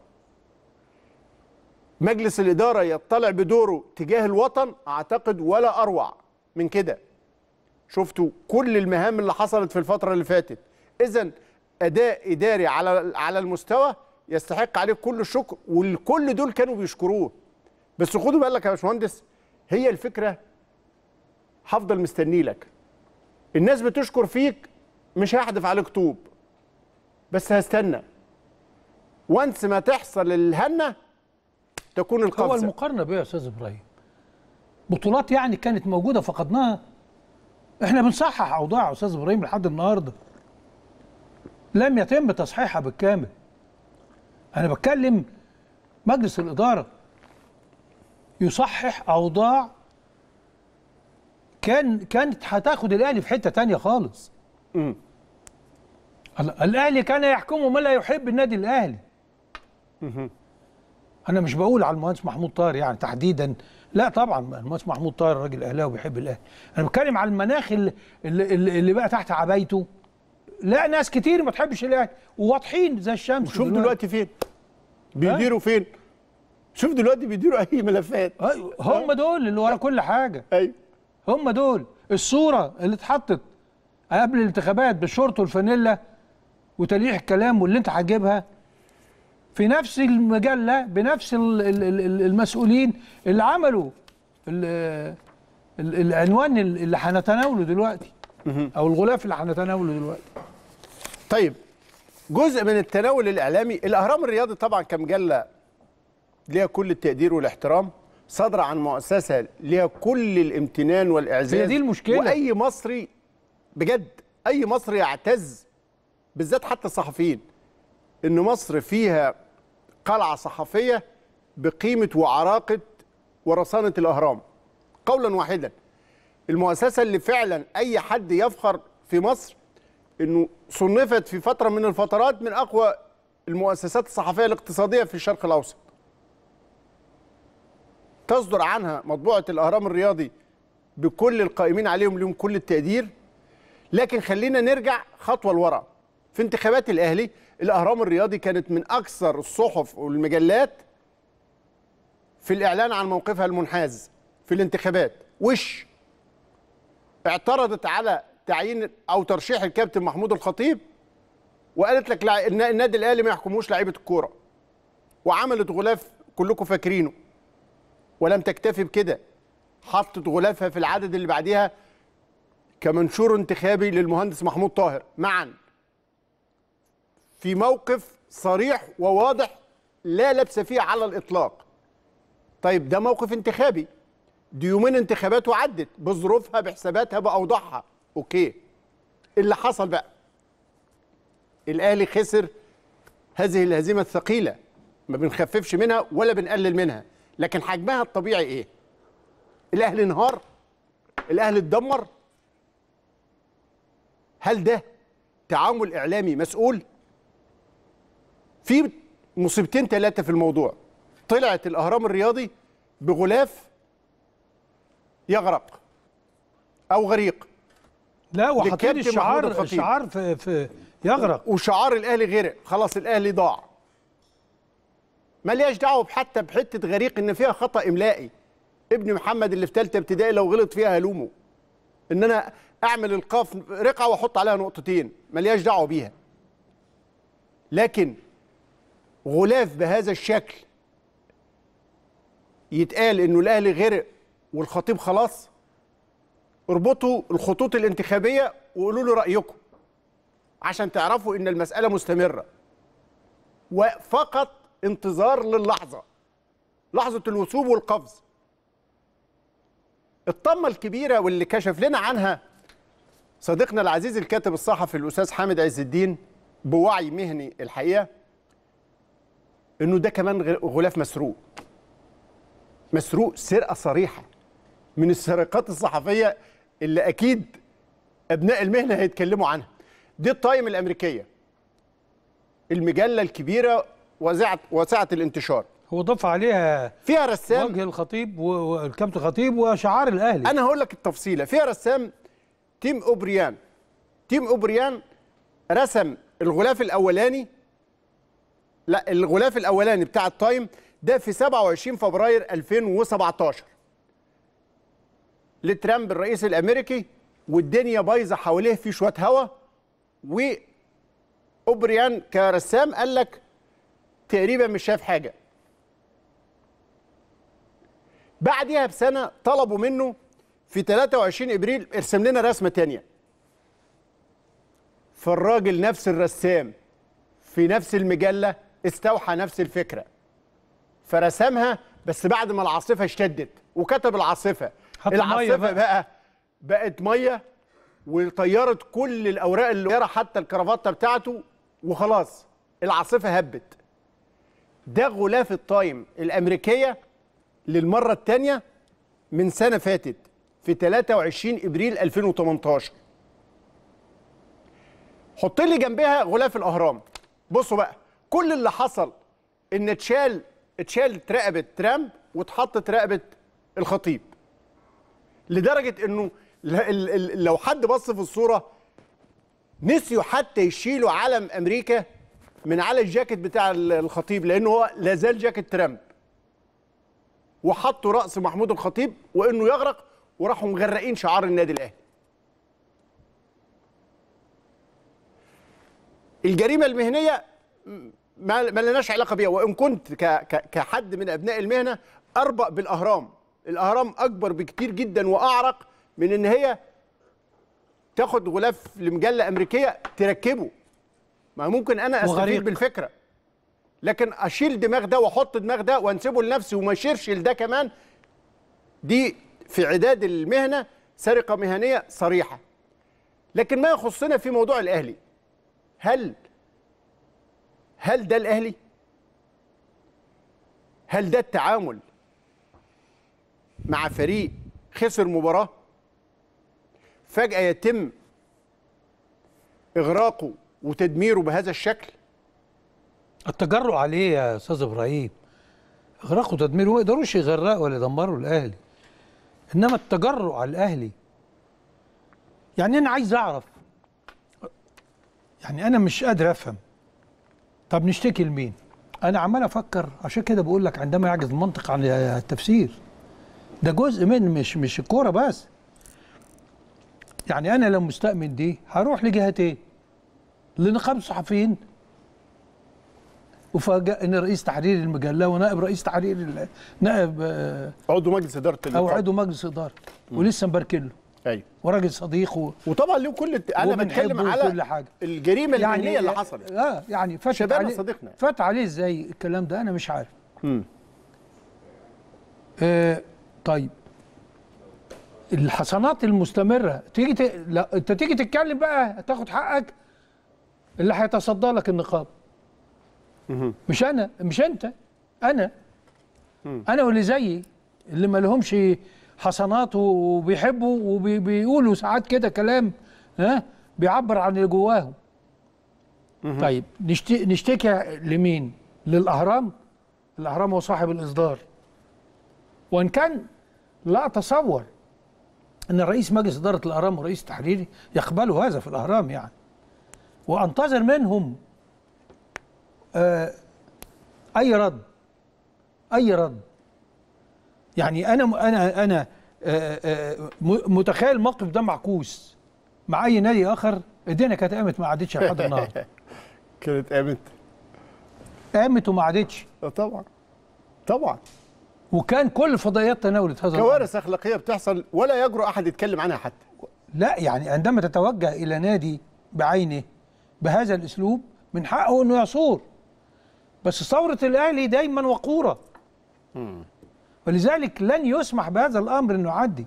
مجلس الاداره يطلع بدوره تجاه الوطن اعتقد ولا اروع من كده شفتوا كل المهام اللي حصلت في الفتره اللي فاتت اذا اداء اداري على على المستوى يستحق عليه كل الشكر والكل دول كانوا بيشكروه بس خدوا بالك يا باشمهندس هي الفكره هفضل مستني لك الناس بتشكر فيك مش هحدف عليك طوب بس هستنى وانس ما تحصل الهنه تكون هو القفزه المقارنه بيه يا استاذ ابراهيم بطولات يعني كانت موجوده فقدناها احنا بنصحح اوضاع يا استاذ ابراهيم لحد النهارده لم يتم تصحيحها بالكامل انا بتكلم مجلس الاداره يصحح اوضاع كان كانت هتاخد الاهلي في حته تانية خالص مم. ال- الاهلي كان يحكمه من لا يحب النادي الاهلي انا مش بقول على المهندس محمود طاهر يعني تحديدا لا طبعا المهندس محمود طاهر راجل اهلاوي وبيحب الاهلي انا بتكلم على المناخ اللي, اللي, اللي اللي بقى تحت عبايته لا ناس كتير ما تحبش الاهلي وواضحين زي الشمس شوف دلوقتي فين بيديروا فين شوف دلوقتي بيديروا اي ملفات أيوة، هم دول اللي ورا كل حاجه ايوه هم دول الصوره اللي اتحطت قبل الانتخابات بالشورت والفانيلا وتلقيح الكلام واللي انت هتجيبها في نفس المجله بنفس ال- ال- ال- المسؤولين اللي عملوا ال- ال- العنوان اللي هنتناوله دلوقتي او الغلاف اللي هنتناوله دلوقتي طيب جزء من التناول الاعلامي الاهرام الرياضي طبعا كمجله ليها كل التقدير والاحترام صادره عن مؤسسه ليها كل الامتنان والاعزاز هي دي المشكلة. واي مصري بجد اي مصري يعتز بالذات حتى الصحفيين ان مصر فيها قلعه صحفيه بقيمه وعراقه ورصانه الاهرام قولا واحدا المؤسسه اللي فعلا اي حد يفخر في مصر انه صنفت في فتره من الفترات من اقوى المؤسسات الصحفيه الاقتصاديه في الشرق الاوسط تصدر عنها مطبوعه الاهرام الرياضي بكل القائمين عليهم لهم كل التقدير لكن خلينا نرجع خطوه لورا في انتخابات الاهلي الاهرام الرياضي كانت من اكثر الصحف والمجلات في الاعلان عن موقفها المنحاز في الانتخابات وش اعترضت على تعيين او ترشيح الكابتن محمود الخطيب وقالت لك لا النا- النادي الاهلي ما يحكموش لعيبه الكوره وعملت غلاف كلكم فاكرينه ولم تكتفي بكده حطت غلافها في العدد اللي بعديها كمنشور انتخابي للمهندس محمود طاهر معا في موقف صريح وواضح لا لبس فيه على الاطلاق طيب ده موقف انتخابي دي يومين انتخابات وعدت بظروفها بحساباتها باوضاعها اوكي اللي حصل بقى الاهلي خسر هذه الهزيمه الثقيله ما بنخففش منها ولا بنقلل منها لكن حجمها الطبيعي ايه الاهلي انهار الاهلي اتدمر هل ده تعامل اعلامي مسؤول في مصيبتين ثلاثه في الموضوع طلعت الاهرام الرياضي بغلاف يغرق او غريق لا وحاطين للكابتن محمود الشعار الخطيب. الشعار في, في يغرق وشعار الاهلي غرق خلاص الاهلي ضاع ملياش دعوه حتى بحته غريق ان فيها خطا املائي ابن محمد اللي في ثالثه ابتدائي لو غلط فيها هلومه ان انا اعمل القاف رقعه واحط عليها نقطتين ملياش دعوه بيها لكن غلاف بهذا الشكل يتقال انه الاهلي غرق والخطيب خلاص اربطوا الخطوط الانتخابيه وقولوا له رايكم عشان تعرفوا ان المساله مستمره وفقط انتظار للحظه لحظه الوثوب والقفز الطمه الكبيره واللي كشف لنا عنها صديقنا العزيز الكاتب الصحفي الاستاذ حامد عز الدين بوعي مهني الحقيقه انه ده كمان غ- غلاف مسروق مسروق سرقه صريحه من السرقات الصحفيه اللي اكيد ابناء المهنه هيتكلموا عنها دي التايم الامريكيه المجله الكبيره واسعه واسعه الانتشار هو ضاف عليها فيها رسام وجه الخطيب و- والكابتن خطيب وشعار الاهلي انا هقول لك التفصيله فيها رسام تيم اوبريان تيم اوبريان رسم الغلاف الاولاني لا الغلاف الاولاني بتاع التايم ده في 27 فبراير 2017 لترامب الرئيس الامريكي والدنيا بايظه حواليه في شويه هوا واوبريان كرسام قال لك تقريبا مش شايف حاجه بعدها بسنه طلبوا منه في 23 ابريل ارسم لنا رسمه تانية فالراجل نفس الرسام في نفس المجله استوحى نفس الفكره فرسمها بس بعد ما العاصفه اشتدت وكتب العاصفه حط مية العاصفه بقى. بقى بقت ميه وطيرت كل الاوراق اللي ورا حتى الكرافته بتاعته وخلاص العاصفه هبت ده غلاف التايم الامريكيه للمره الثانيه من سنه فاتت في 23 ابريل 2018 حط لي جنبها غلاف الاهرام بصوا بقى كل اللي حصل ان اتشال اتشالت رقبه ترامب واتحطت رقبه الخطيب لدرجه انه ل- ال- ال- لو حد بص في الصوره نسيوا حتى يشيلوا علم امريكا من على الجاكيت بتاع ال- الخطيب لانه هو لا زال جاكيت ترامب وحطوا راس محمود الخطيب وانه يغرق وراحوا مغرقين شعار النادي الاهلي الجريمه المهنيه ما ما لناش علاقه بيها وان كنت ك ك كحد من ابناء المهنه اربأ بالاهرام الاهرام اكبر بكتير جدا واعرق من ان هي تاخد غلاف لمجله امريكيه تركبه ما ممكن انا استفيد وغريق. بالفكره لكن اشيل دماغ ده واحط دماغ ده وانسبه لنفسي وما اشيرش لده كمان دي في عداد المهنه سرقه مهنيه صريحه لكن ما يخصنا في موضوع الاهلي هل هل ده الاهلي هل ده التعامل مع فريق خسر مباراه فجاه يتم اغراقه وتدميره بهذا الشكل التجرؤ عليه يا استاذ ابراهيم اغراقوا تدميره ما يقدروش يغرقوا ولا يدمروا الاهلي انما التجرؤ على الاهلي يعني انا عايز اعرف يعني انا مش قادر افهم طب نشتكي لمين انا عمال افكر عشان كده بقول لك عندما يعجز المنطق عن التفسير ده جزء من مش مش الكوره بس يعني انا لو مستأمن دي هروح لجهتين لنقابه الصحفيين وفاجأ ان رئيس تحرير المجله ونائب رئيس تحرير ال- نائب آه، عضو مجلس اداره او اللقاء عضو مجلس اداره ولسه مبارك له ايوه وراجل صديق و... وطبعا له كل الت... انا وبنحبه بتكلم على وكل حاجة. الجريمه المهنيه اللي حصلت اه يعني فات شبابنا عليه صديقنا. فات عليه ازاي الكلام ده انا مش عارف مم. آه طيب الحسنات المستمره تيجي ت... لا انت تيجي تتكلم بقى تاخد حقك اللي هيتصدى لك النقاب مش انا مش انت انا انا واللي زيي اللي ما لهمش حسنات وبيحبوا وبيقولوا ساعات كده كلام ها بيعبر عن اللي جواهم طيب نشت- نشتكي لمين للاهرام الاهرام هو صاحب الاصدار وان كان لا اتصور ان رئيس مجلس اداره الاهرام ورئيس التحريري يقبلوا هذا في الاهرام يعني وانتظر منهم آه اي رد اي رد يعني انا انا انا آه، آه، م- متخيل الموقف ده معكوس مع اي نادي اخر الدنيا كانت قامت ما عادتش لحد النهارده كانت قامت قامت وما عادتش آه طبعا طبعا وكان كل الفضائيات تناولت هذا الأمر. كوارث اخلاقيه بتحصل ولا يجرؤ احد يتكلم عنها حتى لا يعني عندما تتوجه الى نادي بعينه بهذا الاسلوب من حقه انه يصور بس ثوره الاهلي دايما وقوره ولذلك لن يسمح بهذا الامر انه يعدي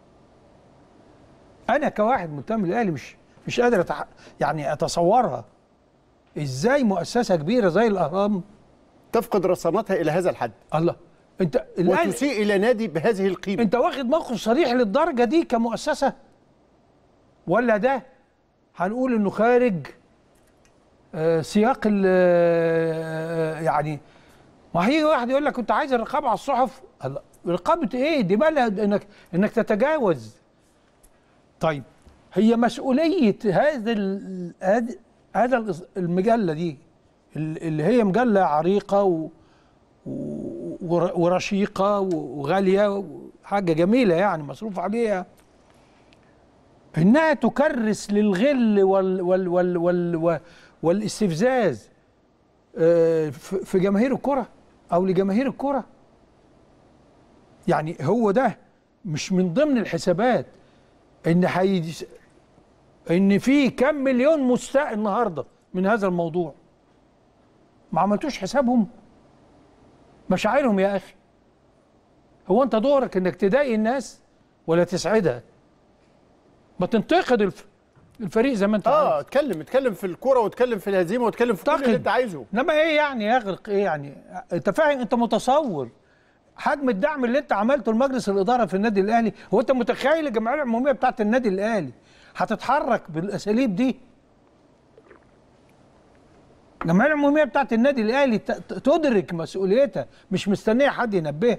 انا كواحد منتمي للاهلي مش مش قادر أتح... يعني اتصورها ازاي مؤسسه كبيره زي الاهرام تفقد رصانتها الى هذا الحد الله انت الأهلي وتسيء الى نادي بهذه القيمه انت واخد موقف صريح للدرجه دي كمؤسسه ولا ده هنقول انه خارج آه، سياق ال آه، يعني ما هيجي واحد يقول لك كنت عايز الرقابه على الصحف الله، رقابه ايه دي بقى لها انك انك تتجاوز طيب هي مسؤوليه هذا ال- هذا هذا الإص- المجله دي ال- اللي هي مجله عريقه و و- ور- ورشيقه وغاليه حاجه جميله يعني مصروف عليها انها تكرس للغل وال وال وال وال وال والاستفزاز آه، في في جماهير الكره او لجماهير الكره يعني هو ده مش من ضمن الحسابات ان حي ان في كم مليون مستاء النهارده من هذا الموضوع ما عملتوش حسابهم مشاعرهم يا اخي هو انت دورك انك تضايق الناس ولا تسعدها ما تنتقد الف... الفريق زي ما انت اه عايز اتكلم اتكلم في الكوره واتكلم في الهزيمه واتكلم في كل انتقد. اللي انت عايزه انما ايه يعني يغرق ايه يعني انت فاهم انت متصور حجم الدعم اللي انت عملته لمجلس الاداره في النادي الاهلي هو انت متخيل الجمعيه العموميه بتاعت النادي الاهلي هتتحرك بالاساليب دي الجمعيه العموميه بتاعت النادي الاهلي ت- ت- تدرك مسؤوليتها مش مستنيه حد ينبهها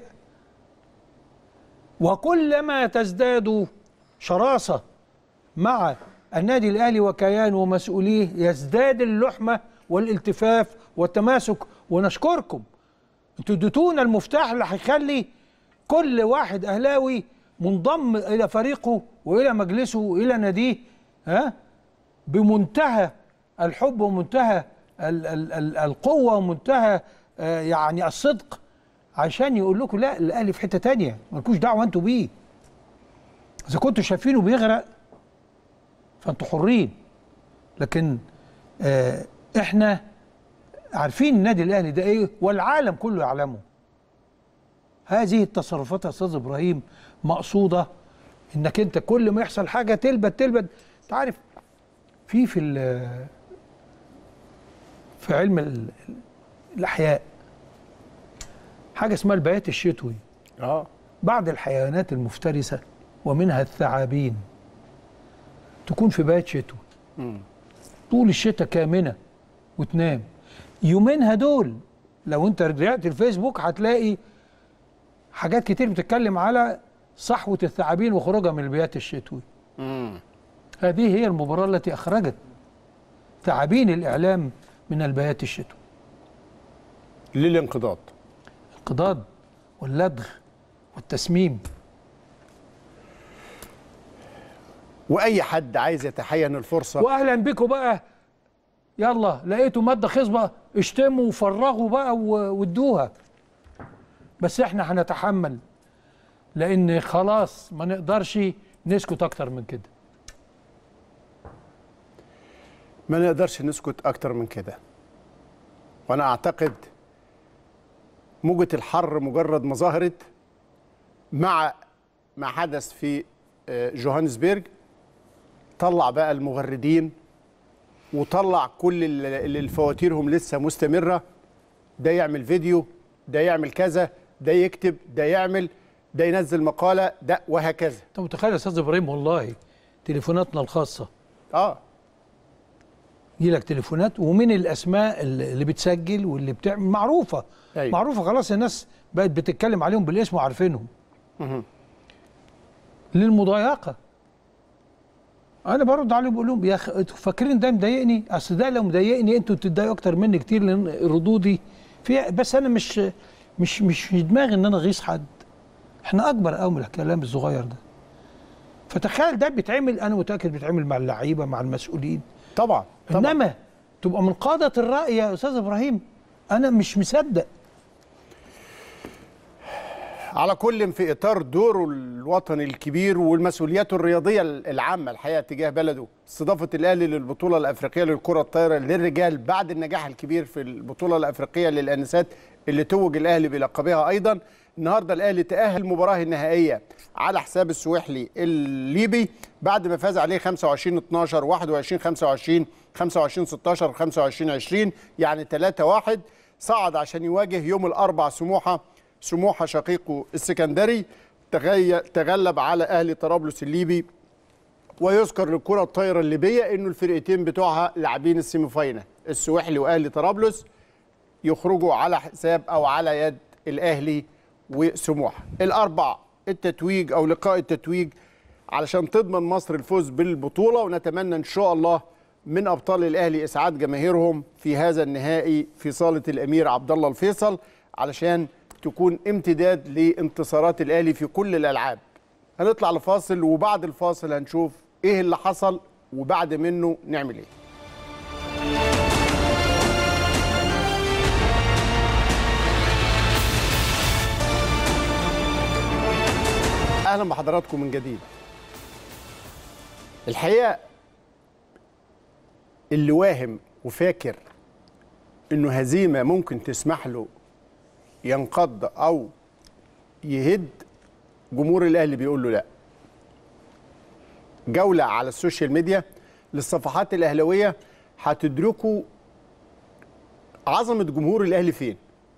وكلما تزداد شراسه مع النادي الاهلي وكيانه ومسؤوليه يزداد اللحمه والالتفاف والتماسك ونشكركم انتوا اديتونا المفتاح اللي هيخلي كل واحد اهلاوي منضم الى فريقه والى مجلسه والى ناديه ها بمنتهى الحب ومنتهى ال ال ال القوه ومنتهى آه، يعني الصدق عشان يقول لكم لا الاهلي في حته تانية مالكوش دعوه انتوا بيه اذا كنتوا شايفينه بيغرق فانتوا حرين لكن آه احنا عارفين النادي الاهلي ده ايه والعالم كله يعلمه هذه التصرفات يا استاذ ابراهيم مقصوده انك انت كل ما يحصل حاجه تلبد تلبد انت عارف في في ال- في علم ال- الاحياء حاجه اسمها البيات الشتوي اه بعض الحيوانات المفترسه ومنها الثعابين تكون في بيات شتوي طول الشتاء كامنه وتنام يومينها دول لو انت رجعت الفيسبوك هتلاقي حاجات كتير بتتكلم على صحوة الثعابين وخروجها من البيات الشتوي هذه هي المباراة التي أخرجت ثعابين الإعلام من البيات الشتوي للانقضاض الانقضاض واللدغ والتسميم واي حد عايز يتحين الفرصه واهلا بكم بقى يلا لقيتوا ماده خصبه اشتموا وفرغوا بقى و- وادوها بس احنا هنتحمل لان خلاص ما نقدرش نسكت اكتر من كده ما نقدرش نسكت اكتر من كده وانا اعتقد موجة الحر مجرد ما ظهرت مع ما حدث في آه، جوهانسبرج طلع بقى المغردين وطلع كل اللي اللي فواتيرهم لسه مستمرة ده يعمل فيديو ده يعمل كذا ده يكتب ده يعمل ده ينزل مقالة ده وهكذا انت متخيل يا استاذ ابراهيم والله تليفوناتنا الخاصه اه يجي لك تليفونات ومن الاسماء اللي اللي بتسجل واللي بتعمل معروفه أيوة. معروفه خلاص الناس بقت بتتكلم عليهم بالاسم وعارفينهم مهم. للمضايقه انا برد عليهم بقول لهم يا اخي انتوا فاكرين ده مضايقني اصل ده لو مضايقني انتوا بتتضايقوا اكتر مني كتير لان ردودي فيها بس انا مش مش مش في دماغي ان انا اغيظ حد احنا اكبر قوي من الكلام الصغير ده فتخيل ده بيتعمل انا متاكد بيتعمل مع اللعيبه مع المسؤولين طبعا طبعا انما تبقى من قاده الراي يا استاذ ابراهيم انا مش مصدق على كل في اطار دوره الوطني الكبير والمسؤولياته الرياضيه العامه الحقيقه تجاه بلده استضافه الاهلي للبطوله الافريقيه للكره الطايره للرجال بعد النجاح الكبير في البطوله الافريقيه للانسات اللي توج الاهلي بلقبها ايضا النهارده الاهلي تاهل المباراه النهائيه على حساب السويحلي الليبي بعد ما فاز عليه 25 12 21 25 25 16 25 20 يعني 3 1 صعد عشان يواجه يوم الاربع سموحه سموحه شقيقه السكندري تغي- تغلب على اهلي طرابلس الليبي ويذكر للكره الطايره الليبيه انه الفرقتين بتوعها لاعبين السيمي فاينال السواحلي واهلي طرابلس يخرجوا على حساب او على يد الاهلي وسموحه الاربع التتويج او لقاء التتويج علشان تضمن مصر الفوز بالبطوله ونتمنى ان شاء الله من ابطال الاهلي اسعاد جماهيرهم في هذا النهائي في صاله الامير عبد الله الفيصل علشان تكون امتداد لانتصارات الاهلي في كل الالعاب هنطلع لفاصل وبعد الفاصل هنشوف ايه اللي حصل وبعد منه نعمل ايه اهلا بحضراتكم من جديد الحقيقه اللي واهم وفاكر انه هزيمه ممكن تسمح له ينقض او يهد جمهور الاهلي بيقول له لا جوله على السوشيال ميديا للصفحات الاهلاويه هتدركوا عظمه جمهور الاهلي فين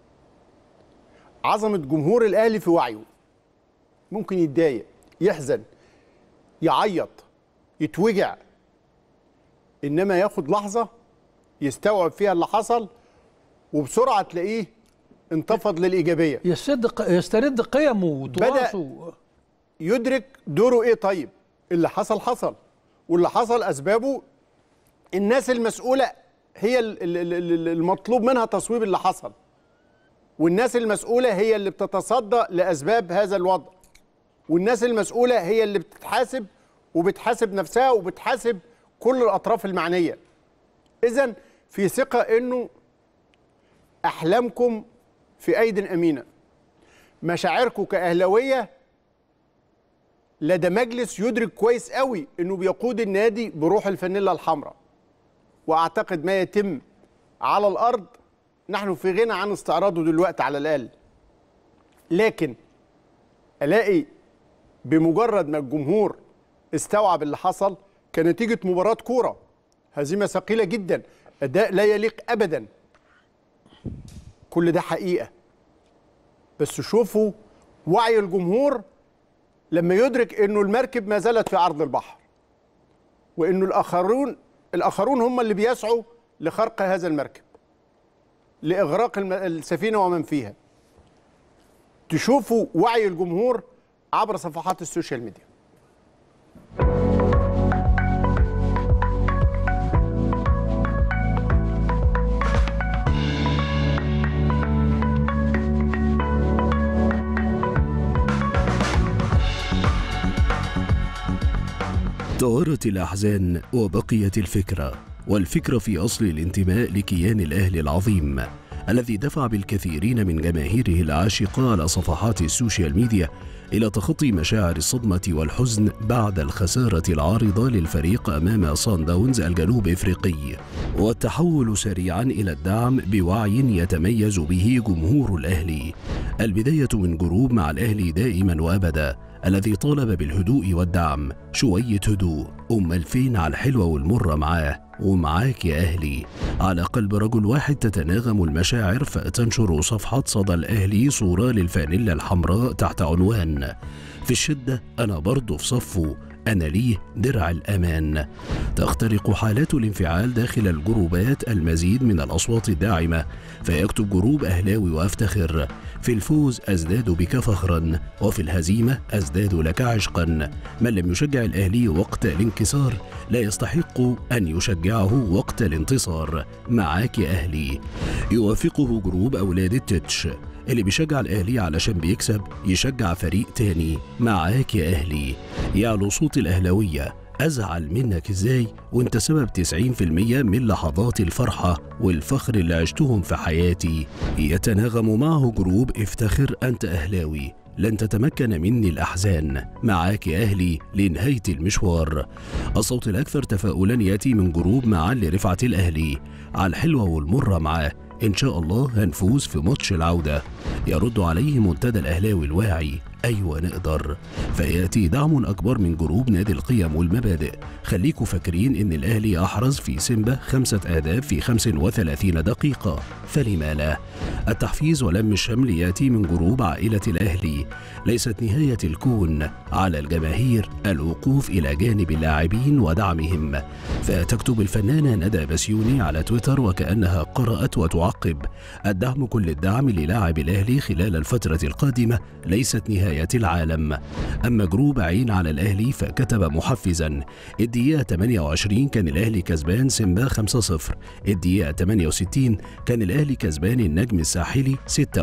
عظمه جمهور الاهلي في وعيه ممكن يتضايق يحزن يعيط يتوجع انما ياخد لحظه يستوعب فيها اللي حصل وبسرعه تلاقيه انتفض للايجابيه يسترد يسترد قيمه وتراثه يدرك دوره ايه طيب اللي حصل حصل واللي حصل اسبابه الناس المسؤوله هي ال- ال- ال- ال- المطلوب منها تصويب اللي حصل والناس المسؤولة هي اللي بتتصدى لأسباب هذا الوضع والناس المسؤولة هي اللي بتتحاسب وبتحاسب نفسها وبتحاسب كل الأطراف المعنية إذا في ثقة إنه أحلامكم في أيد أمينة مشاعركم كأهلوية لدى مجلس يدرك كويس قوي إنه بيقود النادي بروح الفانيلا الحمراء وأعتقد ما يتم على الأرض نحن في غنى عن استعراضه دلوقتي على الأقل لكن ألاقي بمجرد ما الجمهور استوعب اللي حصل كنتيجة مباراة كورة هزيمة ثقيلة جدا أداء لا يليق أبدا كل ده حقيقة بس شوفوا وعي الجمهور لما يدرك انه المركب ما زالت في عرض البحر وانه الاخرون الاخرون هم اللي بيسعوا لخرق هذا المركب لاغراق الم- السفينه ومن فيها تشوفوا وعي الجمهور عبر صفحات السوشيال ميديا طارت الأحزان وبقيت الفكرة والفكرة في أصل الانتماء لكيان الأهل العظيم الذي دفع بالكثيرين من جماهيره العاشقة على صفحات السوشيال ميديا إلى تخطي مشاعر الصدمة والحزن بعد الخسارة العارضة للفريق أمام صن داونز الجنوب إفريقي والتحول سريعا إلى الدعم بوعي يتميز به جمهور الأهلي البداية من جروب مع الأهلي دائما وأبدا الذي طالب بالهدوء والدعم شوية هدوء أم الفين على الحلوة والمرة معاه ومعاك يا أهلي على قلب رجل واحد تتناغم المشاعر فتنشر صفحة صدى الأهلي صورة للفانيلا الحمراء تحت عنوان في الشدة أنا برضه في صفه أنا ليه درع الأمان تخترق حالات الانفعال داخل الجروبات المزيد من الأصوات الداعمة فيكتب جروب أهلاوي وأفتخر في الفوز أزداد بك فخرا وفي الهزيمة أزداد لك عشقا من لم يشجع الأهلي وقت الانكسار لا يستحق أن يشجعه وقت الانتصار معاك يا أهلي يوافقه جروب أولاد التتش اللي بيشجع الأهلي علشان بيكسب يشجع فريق تاني معاك يا أهلي يعلو صوت الأهلوية أزعل منك إزاي وانت سبب 90% من لحظات الفرحة والفخر اللي عشتهم في حياتي يتناغم معه جروب افتخر أنت أهلاوي لن تتمكن مني الأحزان معاك يا أهلي لنهاية المشوار الصوت الأكثر تفاؤلا يأتي من جروب مع لرفعة الأهلي على الحلوة والمرة معاه إن شاء الله هنفوز في ماتش العودة يرد عليه منتدى الأهلاوي الواعي أيوة نقدر فيأتي دعم أكبر من جروب نادي القيم والمبادئ خليكوا فاكرين إن الأهلي أحرز في سيمبا خمسة أهداف في 35 دقيقة فلما لا التحفيز ولم الشمل يأتي من جروب عائلة الأهلي ليست نهاية الكون على الجماهير الوقوف إلى جانب اللاعبين ودعمهم فتكتب الفنانة ندى بسيوني على تويتر وكأنها قرأت وتعقب الدعم كل الدعم للاعب الأهلي خلال الفترة القادمة ليست نهاية العالم أما جروب عين على الأهلي فكتب محفزا الدقيقة 28 كان الأهلي كسبان سيمبا 5-0 الدقيقة 68 كان الأهلي كسبان النجم الساحلي 6-1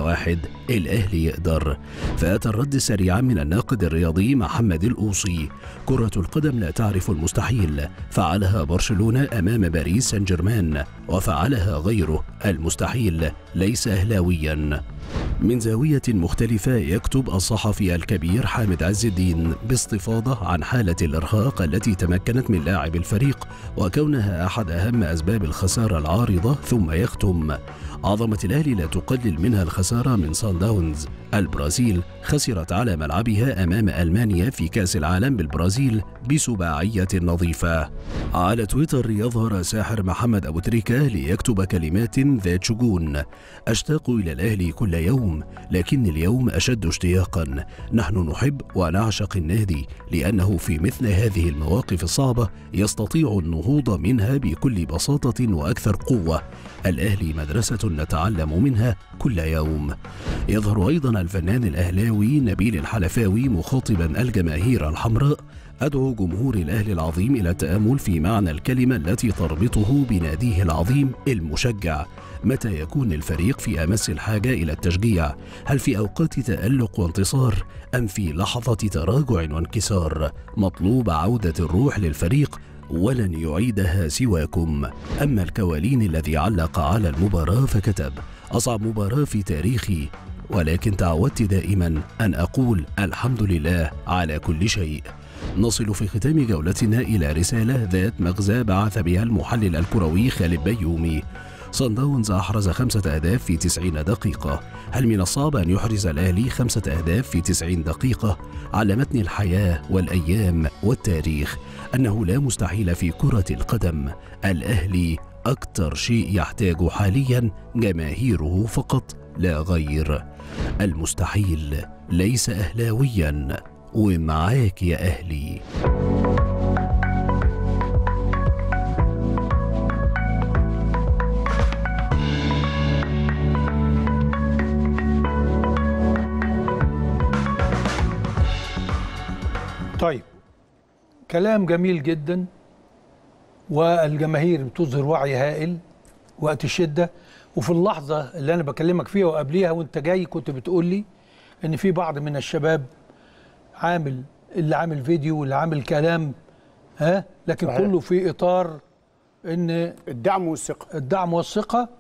الأهلي يقدر فأتى الرد سريعا من الناقد الرياضي محمد الأوصي كرة القدم لا تعرف المستحيل فعلها برشلونة أمام باريس سان جيرمان وفعلها غيره المستحيل ليس أهلاويا من زاوية مختلفة يكتب الصحفي الكبير حامد عز الدين باستفاضة عن حالة الإرهاق التي تمكنت من لاعب الفريق وكونها أحد أهم أسباب الخسارة العارضة ثم يختم عظمة الأهلي لا تقلل منها الخسارة من سان داونز البرازيل خسرت على ملعبها أمام ألمانيا في كأس العالم بالبرازيل بسباعية نظيفة على تويتر يظهر ساحر محمد أبو تريكة ليكتب كلمات ذات شجون أشتاق إلى الأهلي كل يوم لكن اليوم أشد اشتياقا نحن نحب ونعشق النادي لأنه في مثل هذه المواقف الصعبة يستطيع النهوض منها بكل بساطة وأكثر قوة الأهلي مدرسة نتعلم منها كل يوم يظهر أيضا الفنان الأهلاوي نبيل الحلفاوي مخاطبا الجماهير الحمراء أدعو جمهور الأهلي العظيم إلى التأمل في معنى الكلمة التي تربطه بناديه العظيم المشجع متى يكون الفريق في أمس الحاجة إلى التشجيع هل في أوقات تألق وانتصار أم في لحظة تراجع وانكسار مطلوب عودة الروح للفريق ولن يعيدها سواكم أما الكوالين الذي علق على المباراة فكتب أصعب مباراة في تاريخي ولكن تعودت دائما أن أقول الحمد لله على كل شيء نصل في ختام جولتنا إلى رسالة ذات مغزى بعث بها المحلل الكروي خالد بيومي صن داونز أحرز خمسة أهداف في تسعين دقيقة هل من الصعب أن يحرز الأهلي خمسة أهداف في تسعين دقيقة؟ علمتني الحياة والأيام والتاريخ أنه لا مستحيل في كرة القدم الأهلي أكثر شيء يحتاج حاليا جماهيره فقط لا غير المستحيل ليس أهلاويا ومعاك يا أهلي طيب كلام جميل جدا والجماهير بتظهر وعي هائل وقت الشده وفي اللحظه اللي انا بكلمك فيها وقبليها وانت جاي كنت بتقول لي ان في بعض من الشباب عامل اللي عامل فيديو واللي عامل كلام ها لكن صحيح. كله في اطار ان الدعم والثقه الدعم والثقه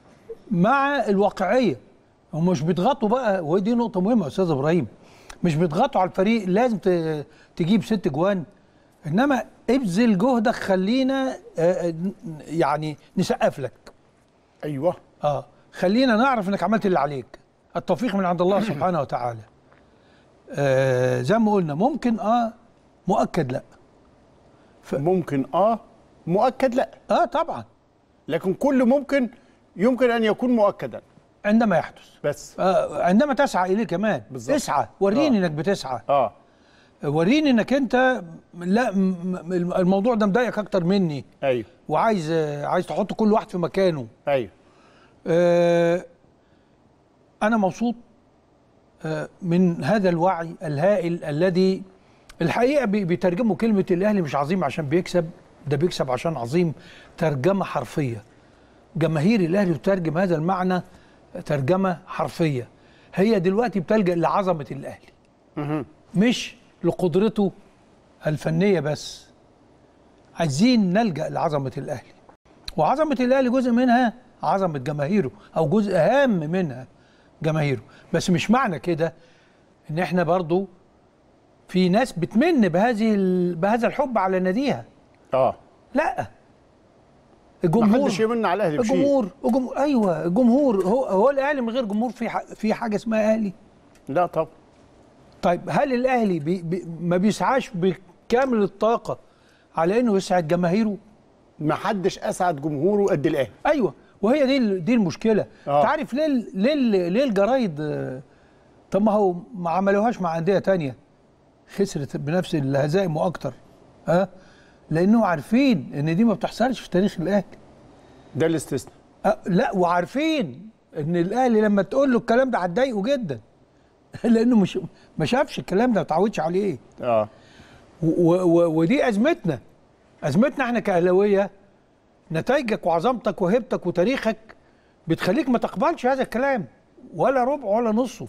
مع الواقعيه هم مش بيضغطوا بقى ودي نقطه مهمه يا استاذ ابراهيم مش بيضغطوا على الفريق لازم ت- تجيب ست جوان انما ابذل جهدك خلينا آه، آه، يعني نسقف لك ايوه اه خلينا نعرف انك عملت اللي عليك التوفيق من عند الله سبحانه وتعالى آه زي ما قلنا ممكن اه مؤكد لا ممكن اه مؤكد لا اه طبعا لكن كل ممكن يمكن ان يكون مؤكدا عندما يحدث بس آه عندما تسعى اليه كمان بالظبط. اسعى وريني آه. انك بتسعى اه وريني انك انت لا م- م- الموضوع ده مضايقك اكتر مني ايوه وعايز آه، عايز تحط كل واحد في مكانه ايوه آه، أنا مبسوط آه، من هذا الوعي الهائل الذي الحقيقة بي- بيترجموا كلمة الأهلي مش عظيم عشان بيكسب ده بيكسب عشان عظيم ترجمة حرفية جماهير الأهلي تترجم هذا المعنى ترجمة حرفية هي دلوقتي بتلجأ لعظمة الأهلي مهم. مش لقدرته الفنية بس عايزين نلجأ لعظمة الأهلي وعظمة الأهلي جزء منها عظمة جماهيره أو جزء هام منها جماهيره بس مش معنى كده إن إحنا برضو في ناس بتمن بهذه ال- بهذا الحب على ناديها اه لا الجمهور محدش يمن على الاهلي بشيء الجمهور الجمهور ايوه الجمهور هو هو الاهلي من غير جمهور في ح- في حاجه اسمها اهلي لا طبعا طيب هل الاهلي بي بي ما بيسعاش بكامل الطاقه على انه يسعد جماهيره ما حدش اسعد جمهوره قد الاهلي ايوه وهي دي ال- دي المشكله آه. انت عارف ليه ال- ليه ال- ليه الجرايد آه، طب ما هو ما عملوهاش مع انديه تانية خسرت بنفس الهزائم واكتر ها لانه عارفين ان دي ما بتحصلش في تاريخ الاهلي ده الاستثناء أه لا وعارفين ان الاهلي لما تقول له الكلام ده هتضايقه جدا لانه مش ما شافش الكلام ده ما اتعودش عليه اه و- و- ودي ازمتنا ازمتنا احنا كاهلاويه نتائجك وعظمتك وهيبتك وتاريخك بتخليك ما تقبلش هذا الكلام ولا ربع ولا نصه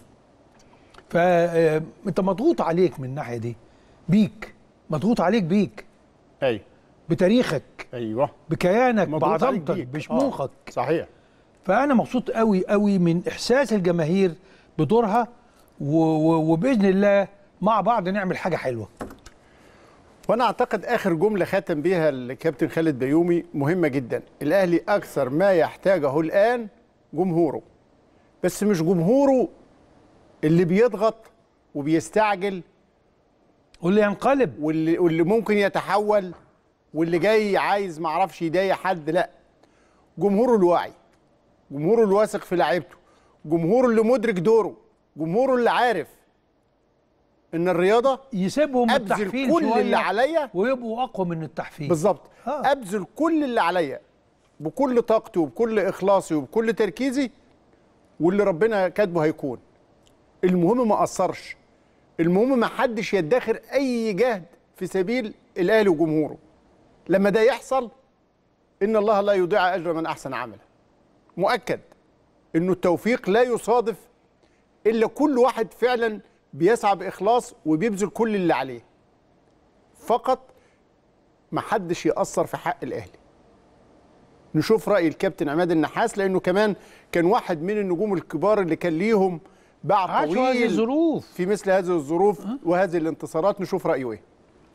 فانت مضغوط عليك من الناحيه دي بيك مضغوط عليك بيك ايوه بتاريخك ايوه بكيانك مضغوط عليك بعظمتك بيك. بشموخك آه. صحيح فانا مبسوط قوي قوي من احساس الجماهير بدورها و- و- وباذن الله مع بعض نعمل حاجه حلوه وانا اعتقد اخر جمله ختم بيها الكابتن خالد بيومي مهمه جدا الاهلي اكثر ما يحتاجه الان جمهوره بس مش جمهوره اللي بيضغط وبيستعجل واللي ينقلب واللي, واللي ممكن يتحول واللي جاي عايز معرفش يضايق حد لا جمهوره الواعي جمهوره الواثق في لعيبته جمهوره اللي مدرك دوره جمهوره اللي عارف ان الرياضه يسيبهم ابذل التحفيل كل شوية اللي عليا ويبقوا اقوى من التحفيل بالظبط آه. ابذل كل اللي عليا بكل طاقتي وبكل اخلاصي وبكل تركيزي واللي ربنا كاتبه هيكون المهم ما اقصرش المهم ما حدش يدخر اي جهد في سبيل الاهلي وجمهوره لما ده يحصل ان الله لا يضيع اجر من احسن عملا مؤكد انه التوفيق لا يصادف الا كل واحد فعلا بيسعى باخلاص وبيبذل كل اللي عليه فقط ما حدش ياثر في حق الاهلي نشوف راي الكابتن عماد النحاس لانه كمان كان واحد من النجوم الكبار اللي كان ليهم باع عاشوا هذه طويل الظروف في مثل هذه الظروف وهذه الانتصارات نشوف رايه ايه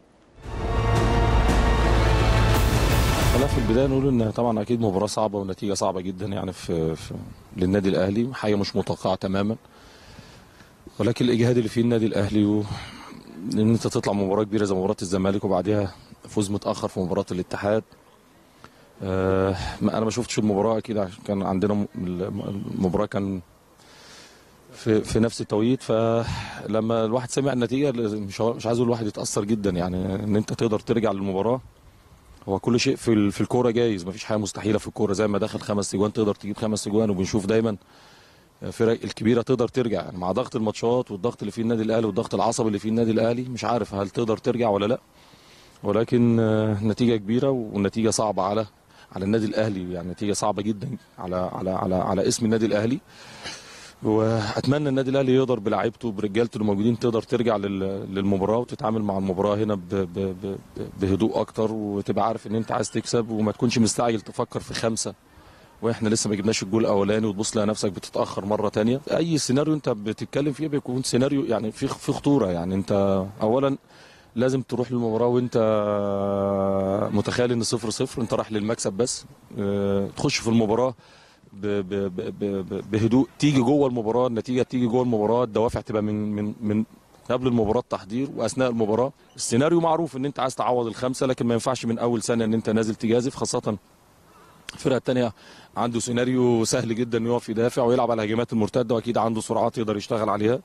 خلينا في البدايه نقول ان طبعا اكيد مباراه صعبه ونتيجه صعبه جدا يعني في, في للنادي الاهلي حاجه مش متوقعه تماما ولكن الاجهاد اللي فيه النادي الاهلي و... ان انت تطلع مباراه كبيره زي مباراه الزمالك وبعديها فوز متاخر في مباراه الاتحاد آه ما- انا ما شفتش المباراه اكيد عشان كان عندنا م- المباراه كان في في نفس التوقيت فلما الواحد سمع النتيجه مش مش عايز اقول الواحد يتاثر جدا يعني ان انت تقدر ترجع للمباراه هو كل شيء في ال- في الكوره جايز مفيش حاجه مستحيله في الكوره زي ما دخل خمس اجوان تقدر تجيب خمس اجوان وبنشوف دايما الفرق الكبيره تقدر ترجع يعني مع ضغط الماتشات والضغط اللي فيه النادي الاهلي والضغط العصبي اللي فيه النادي الاهلي مش عارف هل تقدر ترجع ولا لا ولكن آه، نتيجه كبيره والنتيجه صعبه على على النادي الاهلي يعني نتيجه صعبه جدا على على على على اسم النادي الاهلي واتمنى النادي الاهلي يقدر بلاعيبته برجالته اللي موجودين تقدر ترجع لل- للمباراه وتتعامل مع المباراه هنا ب- ب- ب- بهدوء اكتر وتبقى عارف ان انت عايز تكسب وما تكونش مستعجل تفكر في خمسه واحنا لسه ما جبناش الجول الاولاني وتبص لها نفسك بتتاخر مره تانية اي سيناريو انت بتتكلم فيه بيكون سيناريو يعني في في خطوره يعني انت اولا لازم تروح للمباراه وانت متخيل ان صفر صفر انت رايح للمكسب بس اه، تخش في المباراه ب- ب- ب- ب- بهدوء تيجي جوه المباراه النتيجه تيجي جوه المباراه الدوافع تبقى من من من قبل المباراه التحضير واثناء المباراه السيناريو معروف ان انت عايز تعوض الخمسه لكن ما ينفعش من اول سنه ان انت نازل تجازف خاصه الفرقه الثانيه عنده سيناريو سهل جدا انه يقف يدافع ويلعب على الهجمات المرتده واكيد عنده سرعات يقدر يشتغل عليها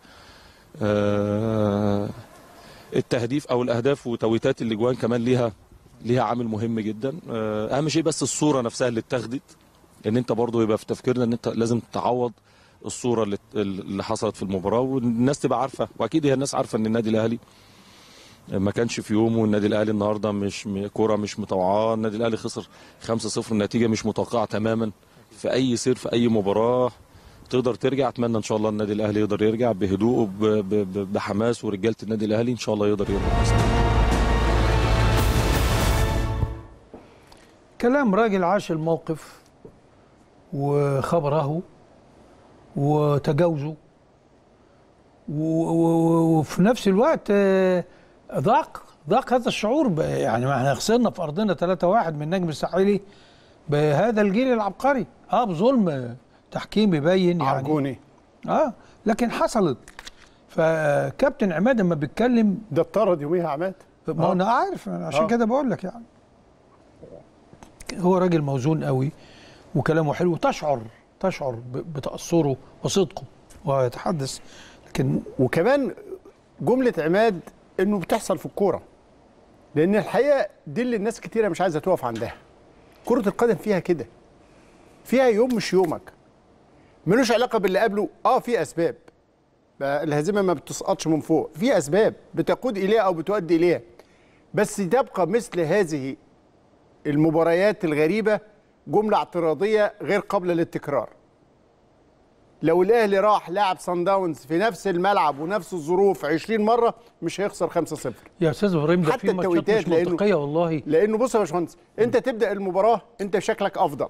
آه، التهديف او الاهداف وتويتات الاجوان كمان ليها ليها عامل مهم جدا آه، اهم شيء بس الصوره نفسها اللي اتاخدت ان انت برضو يبقى في تفكيرنا ان انت لازم تعوض الصوره اللي اللي حصلت في المباراه والناس تبقى عارفه واكيد هي الناس عارفه ان النادي الاهلي ما كانش في يومه والنادي الاهلي النهارده مش م- كوره مش متوقعه النادي الاهلي خسر 5-0 النتيجه مش متوقعه تماما في اي سير في اي مباراه تقدر ترجع اتمنى ان شاء الله النادي الاهلي يقدر يرجع بهدوء وب- ب- ب- بحماس ورجاله النادي الاهلي ان شاء الله يقدر يرجع بإذن الله. كلام راجل عاش الموقف وخبره وتجاوزه و- و- وفي نفس الوقت آه، ذاق ذاق هذا الشعور ب- يعني ما احنا خسرنا في ارضنا 3-1 من النجم الساحلي بهذا الجيل العبقري اه بظلم تحكيم يبين يعني عرجوني اه لكن حصلت فكابتن عماد لما بيتكلم ده اتطرد يوميها عماد ما انا عارف أنا عشان آه. كده بقول لك يعني هو راجل موزون قوي وكلامه حلو تشعر تشعر ب- بتأثره وصدقه وهو يتحدث لكن وكمان جمله عماد انه بتحصل في الكوره لان الحقيقه دي اللي الناس كتيره مش عايزه تقف عندها كره القدم فيها كده فيها يوم مش يومك ملوش علاقه باللي قبله اه في اسباب بقى الهزيمه ما بتسقطش من فوق في اسباب بتقود اليها او بتؤدي اليها بس تبقى مثل هذه المباريات الغريبه جمله اعتراضيه غير قابله للتكرار لو الاهلي راح لعب سان داونز في نفس الملعب ونفس الظروف 20 مره مش هيخسر 5-0 يا استاذ ابراهيم ده حتى في ماتشات التوقيتات مش لأنه- منطقيه والله لانه بص يا باشمهندس انت تبدا المباراه انت شكلك افضل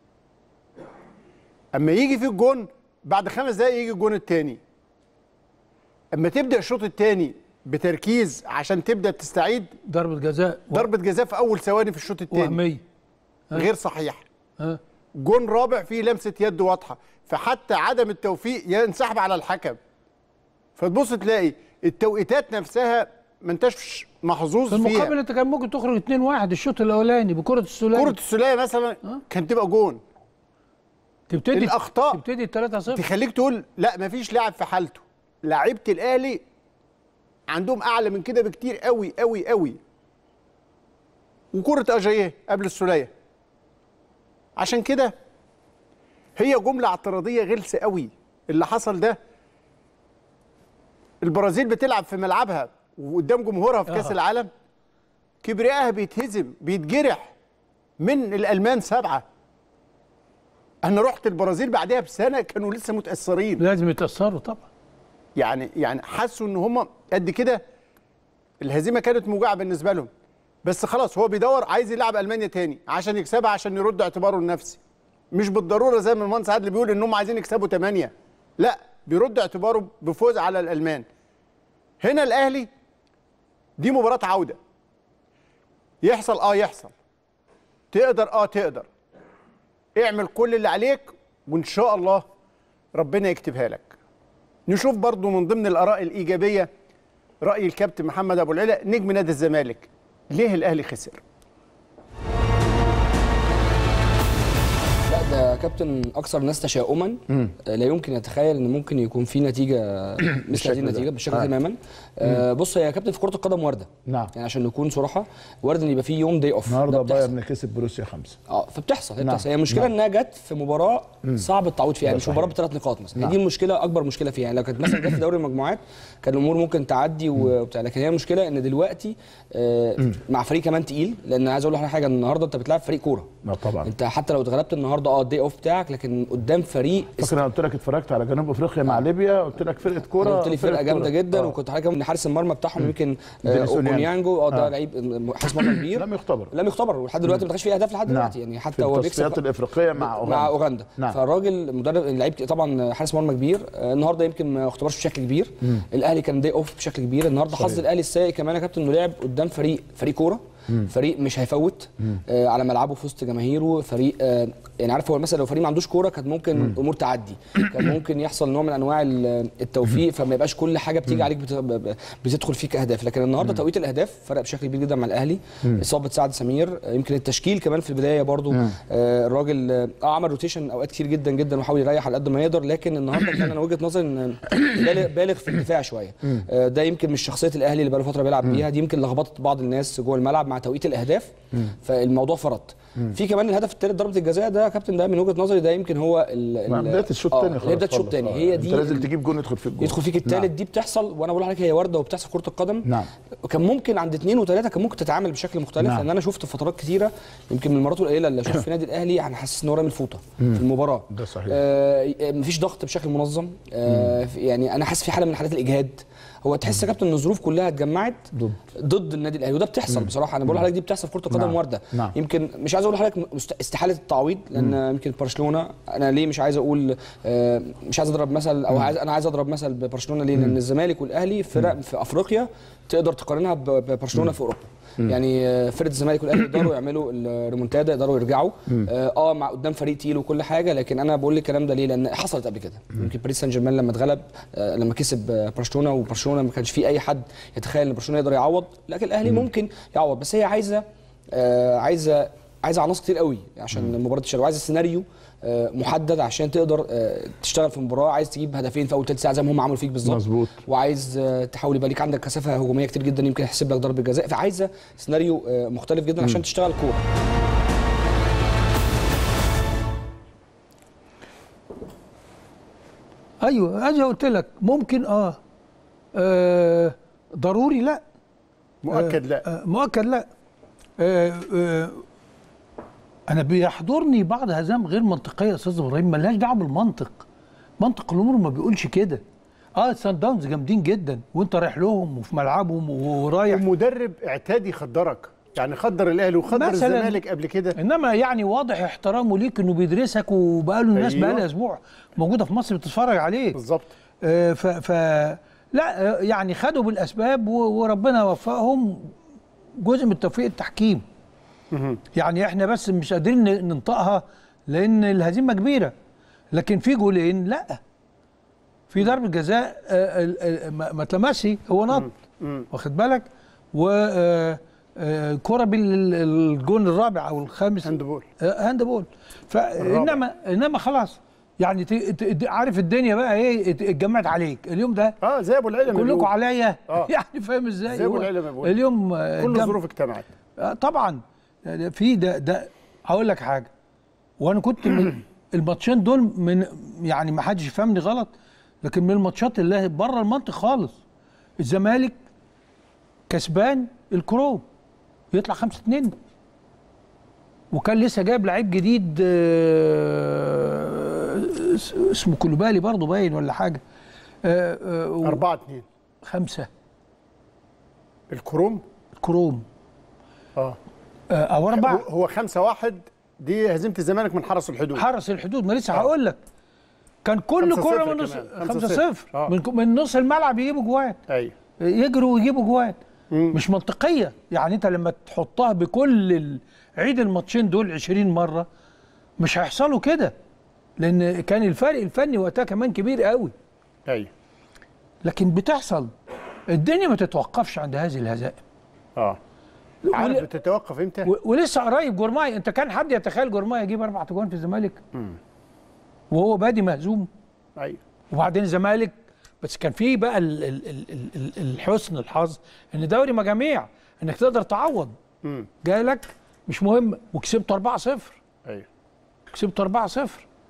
اما يجي في الجون بعد خمس دقايق يجي الجون الثاني اما تبدا الشوط الثاني بتركيز عشان تبدا تستعيد ضربه جزاء و- ضربه جزاء في اول ثواني في الشوط الثاني وهميه غير صحيح ها جون رابع فيه لمسه يد واضحه فحتى عدم التوفيق ينسحب على الحكم فتبص تلاقي التوقيتات نفسها ما انتش محظوظ في فيها المقابل انت كان ممكن تخرج 2-1 الشوط الاولاني بكره السوليه كرة السولية مثلا كانت تبقى جون تبتدي الأخطاء تبتدي 3-0 تخليك تقول لا مفيش لاعب في حالته لعيبة الأهلي عندهم أعلى من كده بكتير قوي قوي قوي وكرة أجاييه قبل السولية عشان كده هي جملة اعتراضية غلسة قوي اللي حصل ده البرازيل بتلعب في ملعبها وقدام جمهورها في كأس آه. العالم كبريائها بيتهزم بيتجرح من الالمان سبعه انا رحت البرازيل بعدها بسنه كانوا لسه متاثرين لازم يتاثروا طبعا يعني يعني حسوا ان هم قد كده الهزيمه كانت موجعه بالنسبه لهم بس خلاص هو بيدور عايز يلعب المانيا تاني عشان يكسبها عشان يرد اعتباره النفسي مش بالضروره زي ما المهندس عادل بيقول ان هم عايزين يكسبوا ثمانيه لا بيرد اعتباره بفوز على الالمان هنا الاهلي دي مباراه عوده يحصل اه يحصل تقدر اه تقدر اعمل كل اللي عليك وان شاء الله ربنا يكتبها لك نشوف برضو من ضمن الاراء الايجابيه راي الكابتن محمد ابو العلا نجم نادي الزمالك ليه الاهلي خسر لا ده كابتن اكثر الناس تشاؤما آه، لا يمكن يتخيل ان ممكن يكون في نتيجه مثل هذه بالشكل ده. النتيجه بالشكل آه. تماما آه، بص يا كابتن في كره القدم وارده نعم يعني عشان نكون صراحه وارد ان يبقى في يوم داي اوف النهارده بايرن كسب بروسيا خمسه اه فبتحصل هي نعم. بتحصل هي المشكله نعم. انها جت في مباراه مم. صعب التعويض فيها ده يعني مش صحيح. مباراه بثلاث نقاط مثلا نعم. هي دي المشكله اكبر مشكله فيها يعني لو كانت مثلا جت في دوري المجموعات كان الامور ممكن تعدي وبتاع لكن هي المشكله ان دلوقتي آه مع فريق كمان تقيل لان عايز اقول لك حاجه النهارده انت بتلعب فريق كوره لا طبعا انت حتى لو اتغلبت النهارده اه الدي اوف بتاعك لكن قدام فريق فاكر انا قلت لك اتفرجت على جنوب افريقيا مع ليبيا قلت لك فرقه كوره قلت لي فرقه جامده كورة. جدا آه. وكنت حضرتك ان حارس المرمى بتاعهم يمكن آه، دينيس أونيانجو. اونيانجو اه ده آه. لعيب حارس مرمى كبير لم يختبر لم يختبر ولحد دلوقتي ما دخلش فيه اهداف لحد نعم. دلوقتي يعني حتى في هو التصفيات بيكسب الافريقيه مع اوغندا مع اوغندا نعم. فالراجل مدرب اللعيب طبعا حارس مرمى كبير آه، النهارده يمكن ما اختبرش بشكل كبير مم. الاهلي كان داي اوف بشكل كبير النهارده صحيح. حظ الاهلي السيء كمان يا كابتن انه لعب قدام فريق فريق كوره مم. فريق مش هيفوت مم. آه على ملعبه في وسط جماهيره فريق آه يعني عارف هو مثلا لو فريق ما عندوش كوره كانت ممكن مم. الامور تعدي كان ممكن يحصل نوع من انواع ال- التوفيق فما يبقاش كل حاجه بتيجي عليك بت- ب- ب- بتدخل فيك اهداف لكن النهارده مم. توقيت الاهداف فرق بشكل كبير جدا مع الاهلي مم. اصابه سعد سمير آه، يمكن التشكيل كمان في البدايه برضو مم. آه، الراجل اه آه، عمل روتيشن اوقات كتير جدا جدا وحاول يريح على قد ما يقدر لكن النهارده كان انا وجهه نظري ان بالغ بالغ في الدفاع شويه مم. آه، ده يمكن مش شخصيه الاهلي اللي بقاله فتره بيلعب بيها دي يمكن لخبطت بعض الناس جوه الملعب مع توقيت الاهداف مم. فالموضوع فرط مم. في كمان الهدف الثالث ضربه الجزاء ده يا كابتن ده من وجهه نظري ده يمكن هو ال- مع ال- بدايه الشوط آه، الثاني اللي هي بدايه الشوط خلص. الثاني آه. هي انت دي لازم تجيب جون يدخل في الجون يدخل فيك الثالث دي بتحصل وانا بقول لحضرتك هي وارده وبتحصل في كره القدم نعم كان ممكن عند اثنين وثلاثه كان ممكن تتعامل بشكل مختلف نعم. لان انا شفت فترات كتيره يمكن من المرات القليله اللي اشوف في نادي الاهلي انا حاسس ان هو رامي الفوطه مم. في المباراه ده صحيح آه مفيش ضغط بشكل منظم آه في- يعني انا حاسس في حاله من حالات الاجهاد هو تحس يا كابتن ان الظروف كلها اتجمعت ضد ضد النادي الاهلي وده بتحصل مم. بصراحه انا بقول مم. لحضرتك دي بتحصل في كره القدم نعم. وارده نعم. يمكن مش عايز اقول لحضرتك مست- استحاله التعويض لان يمكن برشلونه انا ليه مش عايز اقول آه، مش عايز اضرب مثل او مم. عايز انا عايز اضرب مثل ببرشلونه ليه؟ لان الزمالك والاهلي فرق في افريقيا تقدر تقارنها ب- ببرشلونه في اوروبا مم. يعني آه، فرقه الزمالك والاهلي يقدروا يعملوا الريمونتادا يقدروا يرجعوا مم. اه آه، مع قدام فريق تقيل وكل حاجه لكن انا بقول الكلام ده ليه؟ لان حصلت قبل كده يمكن باريس سان جيرمان لما اتغلب آه، لما كسب آه، برشلونه وبرشلونه ما كانش في اي حد يتخيل ان برشلونه يقدر يعوض لكن الاهلي مم. ممكن يعوض بس هي عايزه آه، عايزه عايزه عناصر كتير قوي عشان مباراه تشتغل وعايزه سيناريو آه، محدد عشان تقدر آه، تشتغل في المباراه عايز تجيب هدفين في اول ثلث ساعه زي ما هم عملوا فيك بالظبط مظبوط وعايز آه، تحاول يبقى ليك عندك كثافه هجوميه كتير جدا يمكن يحسب لك ضربه جزاء فعايزه سيناريو آه، مختلف جدا عشان تشتغل كوره ايوه زي ما قلت لك ممكن اه, آه ضروري لا مؤكد لا آه مؤكد لا آه آه انا بيحضرني بعض هزائم غير منطقيه يا استاذ ابراهيم ملهاش دعوه بالمنطق منطق الامور ما بيقولش كده اه السان داونز جامدين جدا وانت رايح لهم وفي ملعبهم ورايح المدرب اعتاد يخدرك يعني خدر الاهلي وخدر مثلاً. الزمالك قبل كده انما يعني واضح احترامه ليك انه بيدرسك وبقاله الناس أيوة. بقالها اسبوع موجوده في مصر بتتفرج عليك بالظبط آه ف, ف لا آه، يعني خدوا بالاسباب و- وربنا وفقهم جزء من التوفيق التحكيم يعني احنا بس مش قادرين ن- ننطقها لان الهزيمه كبيره لكن في جولين لا في ضربه جزاء آه، ال- ال- ما ما اتلمسي هو نط واخد بالك و آه، آه، كرة بالجون الرابع او الخامس هاندبول هاند بول فانما انما خلاص يعني ت- ت- عارف الدنيا بقى ايه ات- اتجمعت عليك اليوم ده اه زي ابو العلم كلكم بيقول. عليا آه. يعني فاهم ازاي زي ابو هو العلم بيقول. اليوم آه، كل اتجمع- الظروف اجتمعت آه، طبعا ده- في ده ده هقول لك حاجه وانا كنت من الماتشين دول من يعني ما حدش يفهمني غلط لكن من الماتشات اللي بره المنطق خالص الزمالك كسبان الكروم يطلع 5 2 وكان لسه جايب لعيب جديد آه، اس- اسمه كلوبالي برضه باين ولا حاجه آه، آه، و- 4 2 خمسة الكروم كروم اه آه، او اربعه هو- هو 5 1 دي هزيمه الزمالك من حرس الحدود حرس الحدود ما لسه هقول لك كان كل خمسة كره صفر من نص كمان. 5 خمسة 0 صفر. آه. من, من نص الملعب يجيبوا جوان ايوه يجروا ويجيبوا جوان مش منطقيه يعني انت لما تحطها بكل ال- عيد الماتشين دول 20 مره مش هيحصلوا كده لان كان الفرق الفني وقتها كمان كبير قوي ايوه لكن بتحصل الدنيا ما تتوقفش عند هذه الهزائم اه عارف بتتوقف امتى؟ و- ولسه قريب جورماي انت كان حد يتخيل جورماي يجيب اربع تجوان في الزمالك وهو بادي مهزوم ايوه وبعدين الزمالك بس كان فيه بقى ال- ال- ال- ال- ال- الحسن الحظ ان دوري مجاميع انك تقدر تعوض امم جالك مش مهم وكسبت 4-0 ايوه كسبت 4-0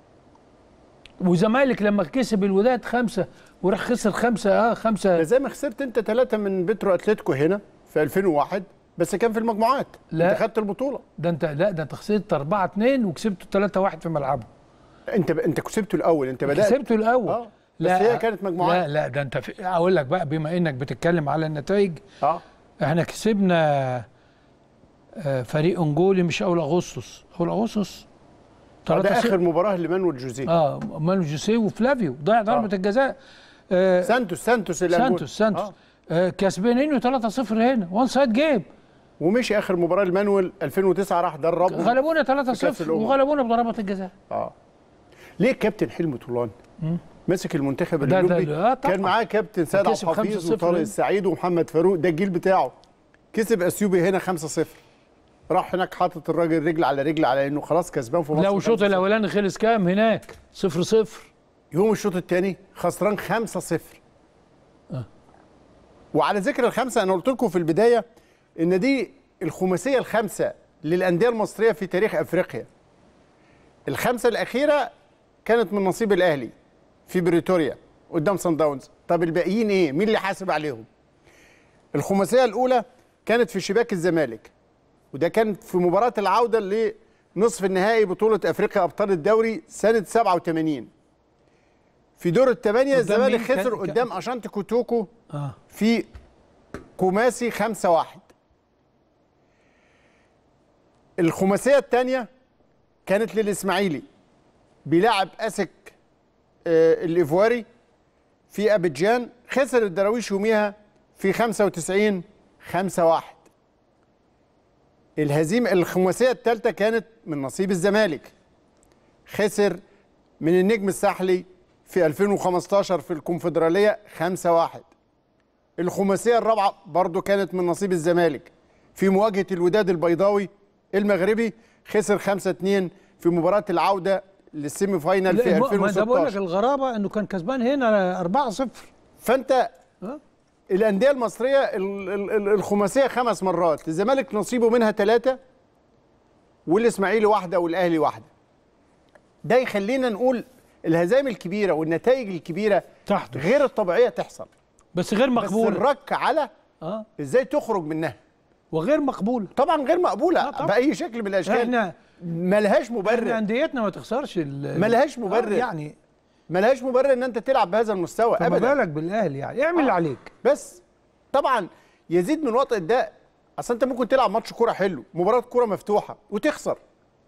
وزمالك لما كسب الوداد خمسة وراح خسر خمسة اه خمسة زي ما خسرت انت ثلاثة من بترو اتلتيكو هنا في 2001 بس كان في المجموعات لا. انت خدت البطولة ده انت لا ده انت خسرت 4 2 وكسبت 3 1 في ملعبه انت ب... انت كسبته الاول انت بدأت كسبته الاول اه بس هي كانت مجموعات لا لا ده انت في اقول لك بقى بما انك بتتكلم على النتائج اه احنا كسبنا آه، فريق انجولي مش اول اغسطس اول اغسطس آه، ده تلاتة اخر صفر. مباراة لمانويل جوزيه اه مانو جوسيه وفلافيو ضيع ضربه الجزاء آه سانتوس سانتوس الأنجولي. سانتوس سانتوس آه. آه كسبانين 3-0 هنا وان سايد جيم ومشي اخر مباراة لمانويل 2009 راح دربهم غلبونا في كأس 3-0 الأمم. وغلبونا بضربات الجزاء اه ليه كابتن حلمي طولان مسك المنتخب ده- ده- الاولمبي آه، طبعا. كان معاه كابتن سيد عبد وكسب الحفيظ 5-0 وطارق هنا. السعيد ومحمد فاروق ده الجيل بتاعه كسب اثيوبيا هنا 5-0 راح هناك حاطط الراجل رجل على رجل على انه خلاص كسبان في مصر لو الشوط 5-0. الاولاني خلص كام هناك 0 0 يوم الشوط الثاني خسران 5-0 وعلى ذكر الخمسه انا قلت لكم في البدايه ان دي الخماسيه الخامسه للانديه المصريه في تاريخ افريقيا الخمسه الاخيره كانت من نصيب الاهلي في بريتوريا قدام سان داونز طب الباقيين ايه مين اللي حاسب عليهم الخماسيه الاولى كانت في شباك الزمالك وده كان في مباراه العوده لنصف النهائي بطوله افريقيا ابطال الدوري سنه 87 في دور الثمانيه قدام الزمالك مين؟ كان- خسر كان- قدام اشانتي كوتوكو اه في كوماسي 5 1 الخماسيه الثانيه كانت للاسماعيلي بيلعب اسك آه الايفواري في ابيجان خسر الدراويش يوميها في 95 5 1 الهزيمه الخماسيه الثالثه كانت من نصيب الزمالك خسر من النجم الساحلي في 2015 في الكونفدراليه 5 1 الخماسيه الرابعه برضو كانت من نصيب الزمالك في مواجهه الوداد البيضاوي المغربي خسر 5 2 في مباراه العوده للسيمي فاينال في لا، ما- ما ده بقول لك 2016 الغرابه انه كان كسبان هنا 4 0 فانت اه الانديه المصريه ال- ال- ال- الخماسيه خمس مرات الزمالك نصيبه منها ثلاثه والاسماعيلي واحده والاهلي واحده ده يخلينا نقول الهزائم الكبيره والنتائج الكبيره تحدث غير الطبيعيه تحصل بس غير بس مقبوله الرك على اه ازاي تخرج منها وغير مقبوله طبعا غير مقبوله آه، طبعاً. باي شكل من الاشكال احنا ملهاش احنا مبرر انديتنا ما تخسرش ال- ملهاش مبرر. آه يعني ملهاش مبرر ان انت تلعب بهذا المستوى فما ابدا بالك بالاهلي يعني اعمل اللي عليك بس طبعا يزيد من وطئ ده اصل انت ممكن تلعب ماتش كوره حلو مباراه كوره مفتوحه وتخسر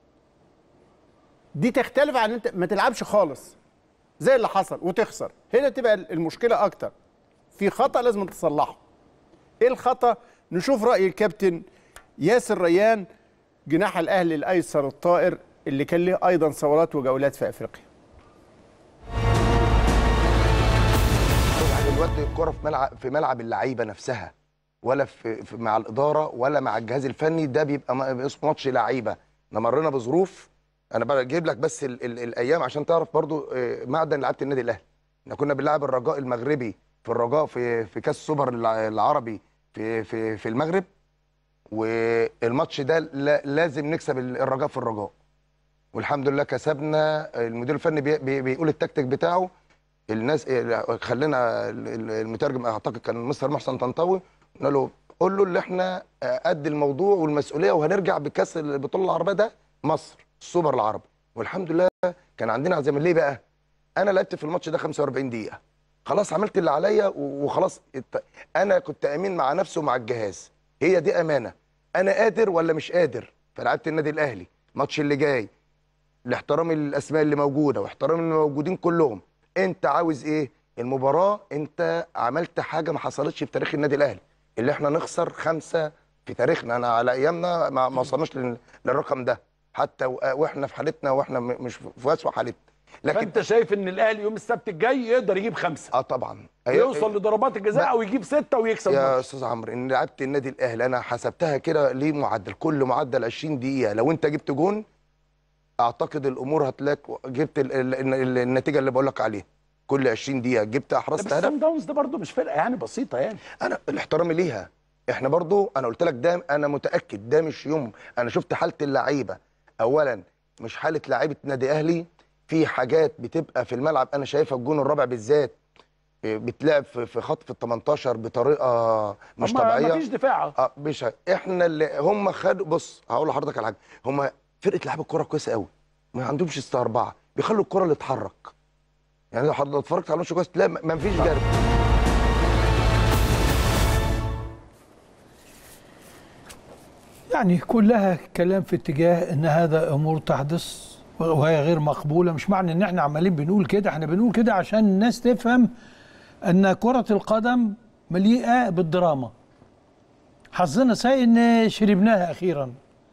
دي تختلف عن انت ما تلعبش خالص زي اللي حصل وتخسر هنا تبقى المشكله اكتر في خطا لازم تصلحه ايه الخطا نشوف راي الكابتن ياسر ريان جناح الاهلي الايسر الطائر اللي كان له ايضا صولات وجولات في افريقيا يعني الواد الكرة في ملعب في ملعب اللعيبه نفسها ولا في, في مع الاداره ولا مع الجهاز الفني ده بيبقى م- اسمه ماتش لعيبه احنا مرينا بظروف انا بجيب لك بس ال ال الايام عشان تعرف برضو آه، معدن لعيبه النادي الاهلي احنا كنا بنلعب الرجاء المغربي في الرجاء في في كاس السوبر الع- العربي في في في المغرب والماتش ده لا- لازم نكسب ال- الرجاء في الرجاء والحمد لله كسبنا المدير الفني بي بي بيقول التكتيك بتاعه الناس خلينا ال- ال- المترجم اعتقد كان مستر محسن طنطاوي قلنا له قول له اللي احنا آه، قد الموضوع والمسؤوليه وهنرجع بكاس البطوله العربيه ده مصر السوبر العربي والحمد لله كان عندنا عزيمه ليه بقى انا لعبت في الماتش ده 45 دقيقه خلاص عملت اللي عليا و- وخلاص الت- انا كنت امين مع نفسي ومع الجهاز هي دي امانه انا قادر ولا مش قادر فلعبت النادي الاهلي الماتش اللي جاي لاحترام الاسماء اللي موجوده واحترام اللي موجودين كلهم انت عاوز ايه المباراه انت عملت حاجه ما حصلتش في تاريخ النادي الاهلي اللي احنا نخسر خمسه في تاريخنا انا على ايامنا ما ما وصلناش لل- للرقم ده حتى و- واحنا في حالتنا واحنا م- مش في اسوء حالتنا لكن فانت شايف ان الاهلي يوم السبت الجاي يقدر يجيب خمسه اه طبعا يوصل لضربات الجزاء او يجيب سته ويكسب يا الماتش. استاذ عمرو ان لعبت النادي الاهلي انا حسبتها كده ليه معدل كل معدل 20 دقيقه لو انت جبت جون اعتقد الامور هتلاقي جبت ال ال ال النتيجه اللي بقول لك عليها كل 20 دقيقه جبت لا، احرزت بس هدف سان داونز ده برضه مش فرقه يعني بسيطه يعني انا الاحترام ليها احنا برضو انا قلت لك ده انا متاكد ده مش يوم انا شفت حاله اللعيبه اولا مش حاله لعيبه نادي اهلي في حاجات بتبقى في الملعب انا شايفها الجون الرابع بالذات إيه، بتلعب في في خط ال 18 بطريقه مش أما طبيعيه مفيش دفاع اه مش ه- احنا اللي هم خدوا بص هقول لحضرتك على حاجه هم فرقه لعيبه الكوره كويسه قوي ما عندهمش استربعه بيخلوا الكوره اللي تتحرك يعني لو حضرتك اتفرجت على الماتش كويس لا ما ما فيش جري يعني كلها كلام في اتجاه ان هذا امور تحدث وهي غير مقبوله مش معنى ان احنا عمالين بنقول كده احنا بنقول كده عشان الناس تفهم ان كره القدم مليئه بالدراما حظنا سيء ان شربناها اخيرا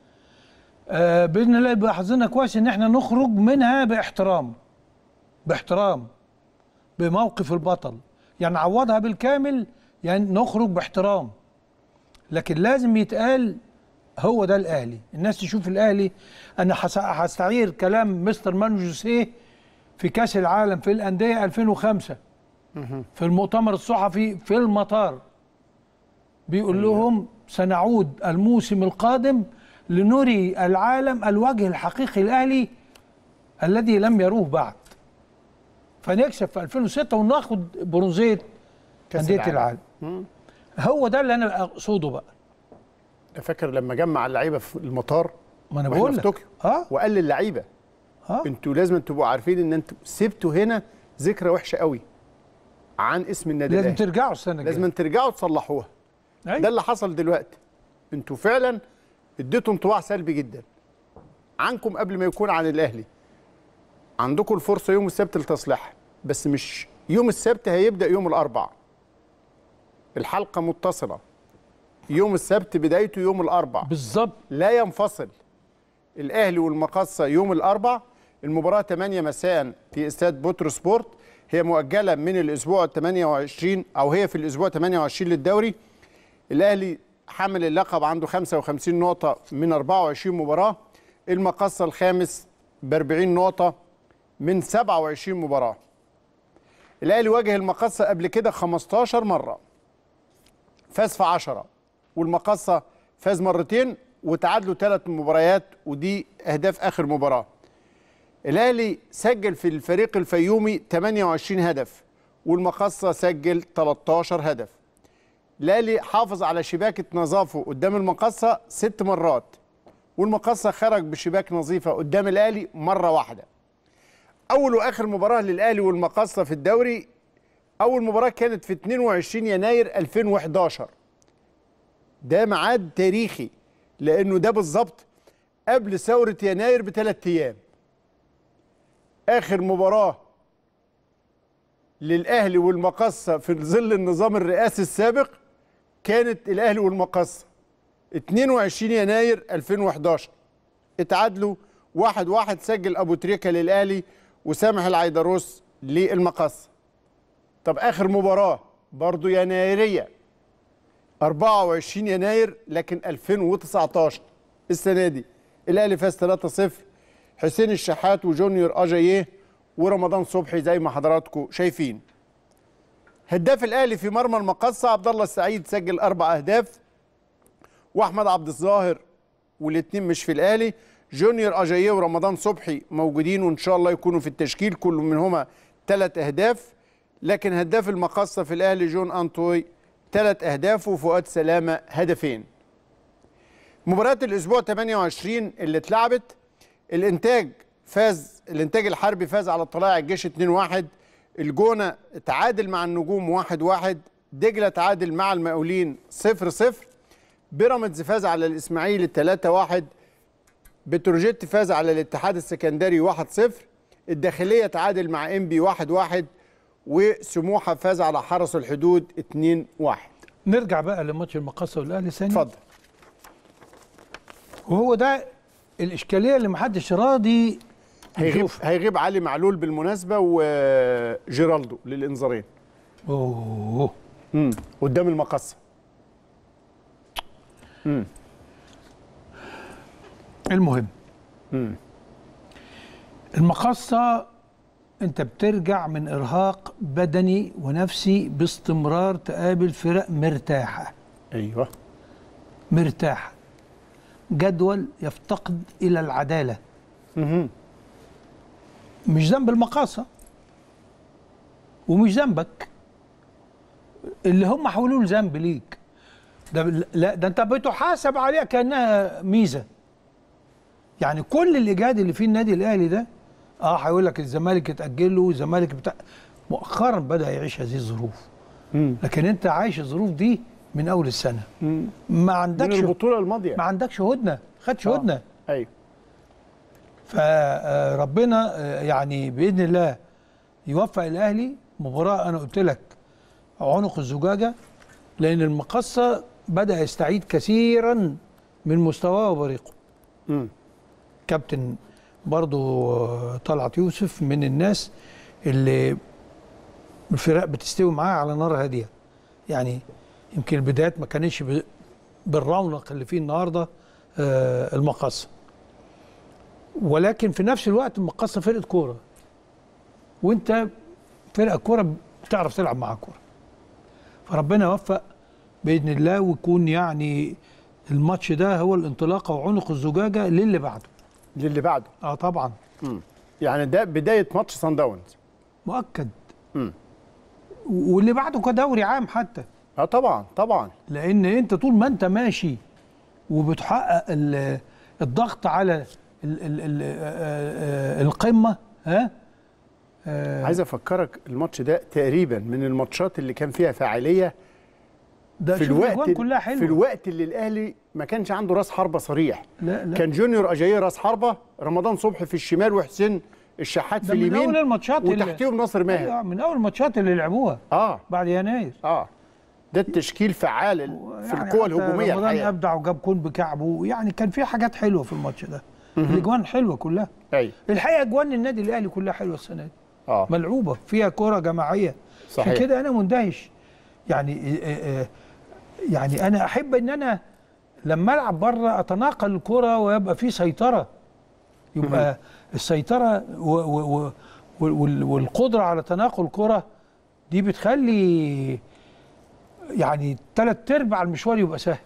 آه باذن الله يبقى حظنا كويس ان احنا نخرج منها باحترام باحترام بموقف البطل يعني نعوضها بالكامل يعني نخرج باحترام لكن لازم يتقال هو ده الاهلي الناس تشوف الاهلي انا هس- هستعير كلام مستر مانو جوسيه في كاس العالم في الانديه 2005 في المؤتمر الصحفي في المطار بيقول لهم سنعود الموسم القادم لنري العالم الوجه الحقيقي الاهلي الذي لم يروه بعد فنكسب في 2006 وناخد برونزيه كأس انديه العالم. العالم هو ده اللي انا اقصده بقى فاكر لما جمع اللعيبه في المطار ما انا وإحنا بقول في لك طوكيو اه وقال للعيبه اه انتوا لازم تبقوا عارفين ان انتوا سبتوا هنا ذكرى وحشه قوي عن اسم النادي لازم الاهلي ترجعوا السنه الجايه لازم ترجعوا تصلحوها أيوة. ده اللي حصل دلوقتي انتوا فعلا اديتوا انطباع سلبي جدا عنكم قبل ما يكون عن الاهلي عندكم الفرصه يوم السبت لتصليحها بس مش يوم السبت هيبدا يوم الاربع الحلقه متصله يوم السبت بدايته يوم الاربع بالظبط لا ينفصل الاهلي والمقصه يوم الاربع المباراه 8 مساء في استاد بوترو سبورت هي مؤجله من الاسبوع 28 او هي في الاسبوع 28 للدوري الاهلي حامل اللقب عنده 55 نقطه من 24 مباراه المقصه الخامس ب 40 نقطه من 27 مباراه الاهلي واجه المقصه قبل كده 15 مره فاز في 10 والمقصه فاز مرتين وتعادلوا ثلاث مباريات ودي اهداف اخر مباراه الاهلي سجل في الفريق الفيومي 28 هدف والمقصه سجل 13 هدف الاهلي حافظ على شباكه نظافه قدام المقصه ست مرات والمقصه خرج بشباك نظيفه قدام الاهلي مره واحده اول واخر مباراه للاهلي والمقصه في الدوري اول مباراه كانت في 22 يناير 2011 ده ميعاد تاريخي لانه ده بالظبط قبل ثوره يناير بثلاث ايام اخر مباراه للاهلي والمقصه في ظل النظام الرئاسي السابق كانت الاهلي والمقصه 22 يناير 2011 اتعادلوا واحد واحد سجل ابو تريكه للاهلي وسامح العيدروس للمقصه طب اخر مباراه برضو ينايريه 24 يناير لكن 2019 السنه دي الاهلي فاز 3-0 حسين الشحات وجونيور اجاييه ورمضان صبحي زي ما حضراتكم شايفين هداف الاهلي في مرمى المقصه عبد الله السعيد سجل اربع اهداف واحمد عبد الظاهر والاثنين مش في الاهلي جونيور اجاييه ورمضان صبحي موجودين وان شاء الله يكونوا في التشكيل كل منهما ثلاث اهداف لكن هداف المقصه في الاهلي جون انطوي ثلاث اهداف وفؤاد سلامه هدفين مباريات الاسبوع 28 اللي اتلعبت الانتاج فاز الانتاج الحربي فاز على طلائع الجيش 2-1 الجونه تعادل مع النجوم 1-1 دجله تعادل مع المقاولين 0-0 بيراميدز فاز على الاسماعيلي 3-1 بتروجيت فاز على الاتحاد السكندري 1-0 الداخليه تعادل مع انبي 1-1 وسموحه فاز على حرس الحدود 2-1 نرجع بقى لماتش المقاصه والاهلي ثاني اتفضل وهو ده الاشكاليه اللي محدش راضي هيغيب يشوفها. هيغيب علي معلول بالمناسبه وجيرالدو للانذارين اوه امم قدام المقصه امم المهم امم المقصة انت بترجع من ارهاق بدني ونفسي باستمرار تقابل فرق مرتاحة ايوه مرتاحة جدول يفتقد الى العدالة مهم. مش ذنب المقاصة ومش ذنبك اللي هم حولوه لذنب ليك ده لا ده انت بتحاسب عليها كانها ميزه يعني كل الايجاد اللي فيه النادي الاهلي ده اه هيقول لك الزمالك اتاجل له والزمالك بتاع مؤخرا بدا يعيش هذه الظروف مم. لكن انت عايش الظروف دي من اول السنه مم. ما عندكش من البطوله الماضيه ما عندكش هدنه خدش آه. هدنه ايوه فربنا يعني باذن الله يوفق الاهلي مباراه انا قلت لك عنق الزجاجه لان المقصه بدا يستعيد كثيرا من مستواه وبريقه مم. كابتن برضو طلعت يوسف من الناس اللي الفرق بتستوي معاه على نار هاديه يعني يمكن البدايات ما كانتش ب- بالرونق اللي فيه النهارده آه، المقصه ولكن في نفس الوقت المقصه فرقه كوره وانت فرقه كوره بتعرف تلعب معاها كوره فربنا يوفق باذن الله ويكون يعني الماتش ده هو الانطلاقه وعنق الزجاجه للي بعده للي بعده اه طبعا مم. يعني ده بدايه ماتش سان داونز مؤكد مم. واللي بعده كدوري عام حتى اه طبعا طبعا لان انت طول ما انت ماشي وبتحقق ال- الضغط على ال ال ال آه، آه، القمه ها آه، عايز افكرك الماتش ده تقريبا من الماتشات اللي كان فيها فاعليه ده في شوف الوقت الأجوان كلها حلوة. في الوقت اللي الاهلي ما كانش عنده راس حربه صريح لا لا كان جونيور اجاييه راس حربه رمضان صبحي في الشمال وحسين الشحات في ده من اليمين اول الماتشات اللي- وتحتيهم ناصر ماهر أيوة، من اول الماتشات اللي لعبوها اه بعد يناير اه ده التشكيل فعال ال- في يعني القوى حتى الهجوميه رمضان الحقيقه ابدع وجاب كون بكعبه يعني كان في حاجات حلوه في الماتش ده الاجوان حلوه كلها ايوه الحقيقه اجوان النادي الاهلي كلها حلوه السنه دي اه ملعوبه فيها كره جماعيه صحيح. عشان كده انا مندهش يعني آه، آه، يعني انا احب ان انا لما العب بره اتناقل الكره ويبقى في سيطره يبقى السيطره و و و وال- والقدره على تناقل الكره دي بتخلي يعني ثلاث ارباع المشوار يبقى سهل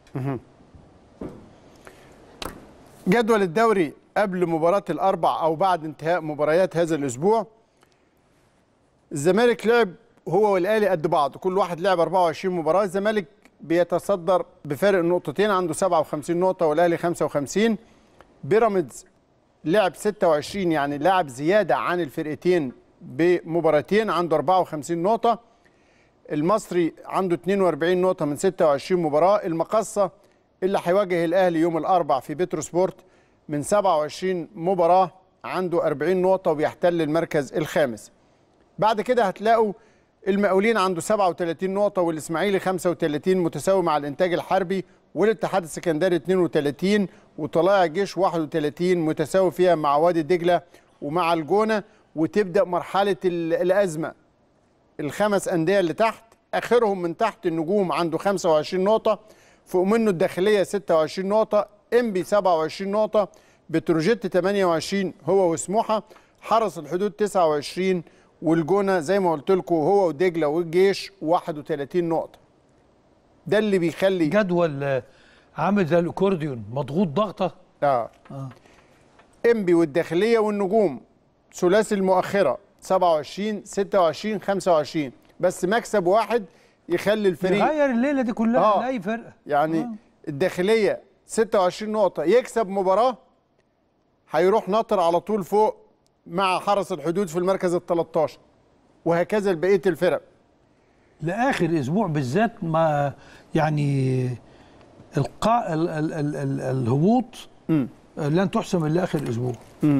جدول الدوري قبل مباراة الأربع أو بعد انتهاء مباريات هذا الأسبوع الزمالك لعب هو والأهلي قد بعض كل واحد لعب 24 مباراة الزمالك بيتصدر بفارق نقطتين عنده 57 نقطة والأهلي 55 بيراميدز لعب 26 يعني لاعب زيادة عن الفرقتين بمباراتين عنده 54 نقطة المصري عنده 42 نقطة من 26 مباراة المقصة اللي هيواجه الأهلي يوم الأربع في بترو سبورت من 27 مباراة عنده 40 نقطة وبيحتل المركز الخامس بعد كده هتلاقوا المقاولين عنده 37 نقطة والإسماعيلي 35 متساوي مع الإنتاج الحربي والاتحاد السكندري 32 وطلائع الجيش 31 متساوي فيها مع وادي دجلة ومع الجونة وتبدأ مرحلة ال- الأزمة الخمس أندية اللي تحت آخرهم من تحت النجوم عنده 25 نقطة فوق منه الداخلية 26 نقطة إنبي 27 نقطة بتروجيت 28 هو وسموحة حرس الحدود 29 والجونة زي ما قلت لكم هو ودجلة والجيش 31 نقطة ده اللي بيخلي جدول آه، عامل زي الاكورديون مضغوط ضغطه اه اه انبي والداخليه والنجوم ثلاثي المؤخره 27 26 25 بس مكسب واحد يخلي الفريق يغير الليله دي كلها آه. لاي فرقه يعني الداخليه 26 نقطه يكسب مباراه هيروح ناطر على طول فوق مع حرس الحدود في المركز ال 13 وهكذا لبقيه الفرق لاخر اسبوع بالذات ما يعني القاء ال ال ال ال الهبوط لن تحسم الا اخر اسبوع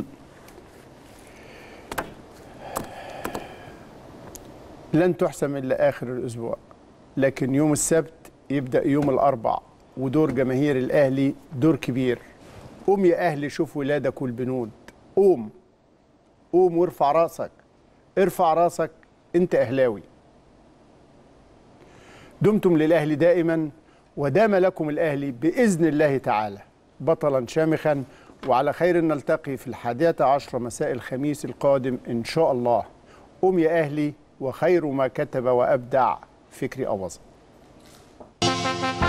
لن تحسم الا اخر الاسبوع لكن يوم السبت يبدا يوم الاربع ودور جماهير الاهلي دور كبير قوم يا اهلي شوف ولادك والبنود قوم قوم وارفع راسك ارفع راسك انت اهلاوي دمتم للاهلي دائما ودام لكم الاهلي باذن الله تعالى بطلا شامخا وعلى خير نلتقي في الحادية عشر مساء الخميس القادم إن شاء الله قم يا أهلي وخير ما كتب وأبدع فكري أوظ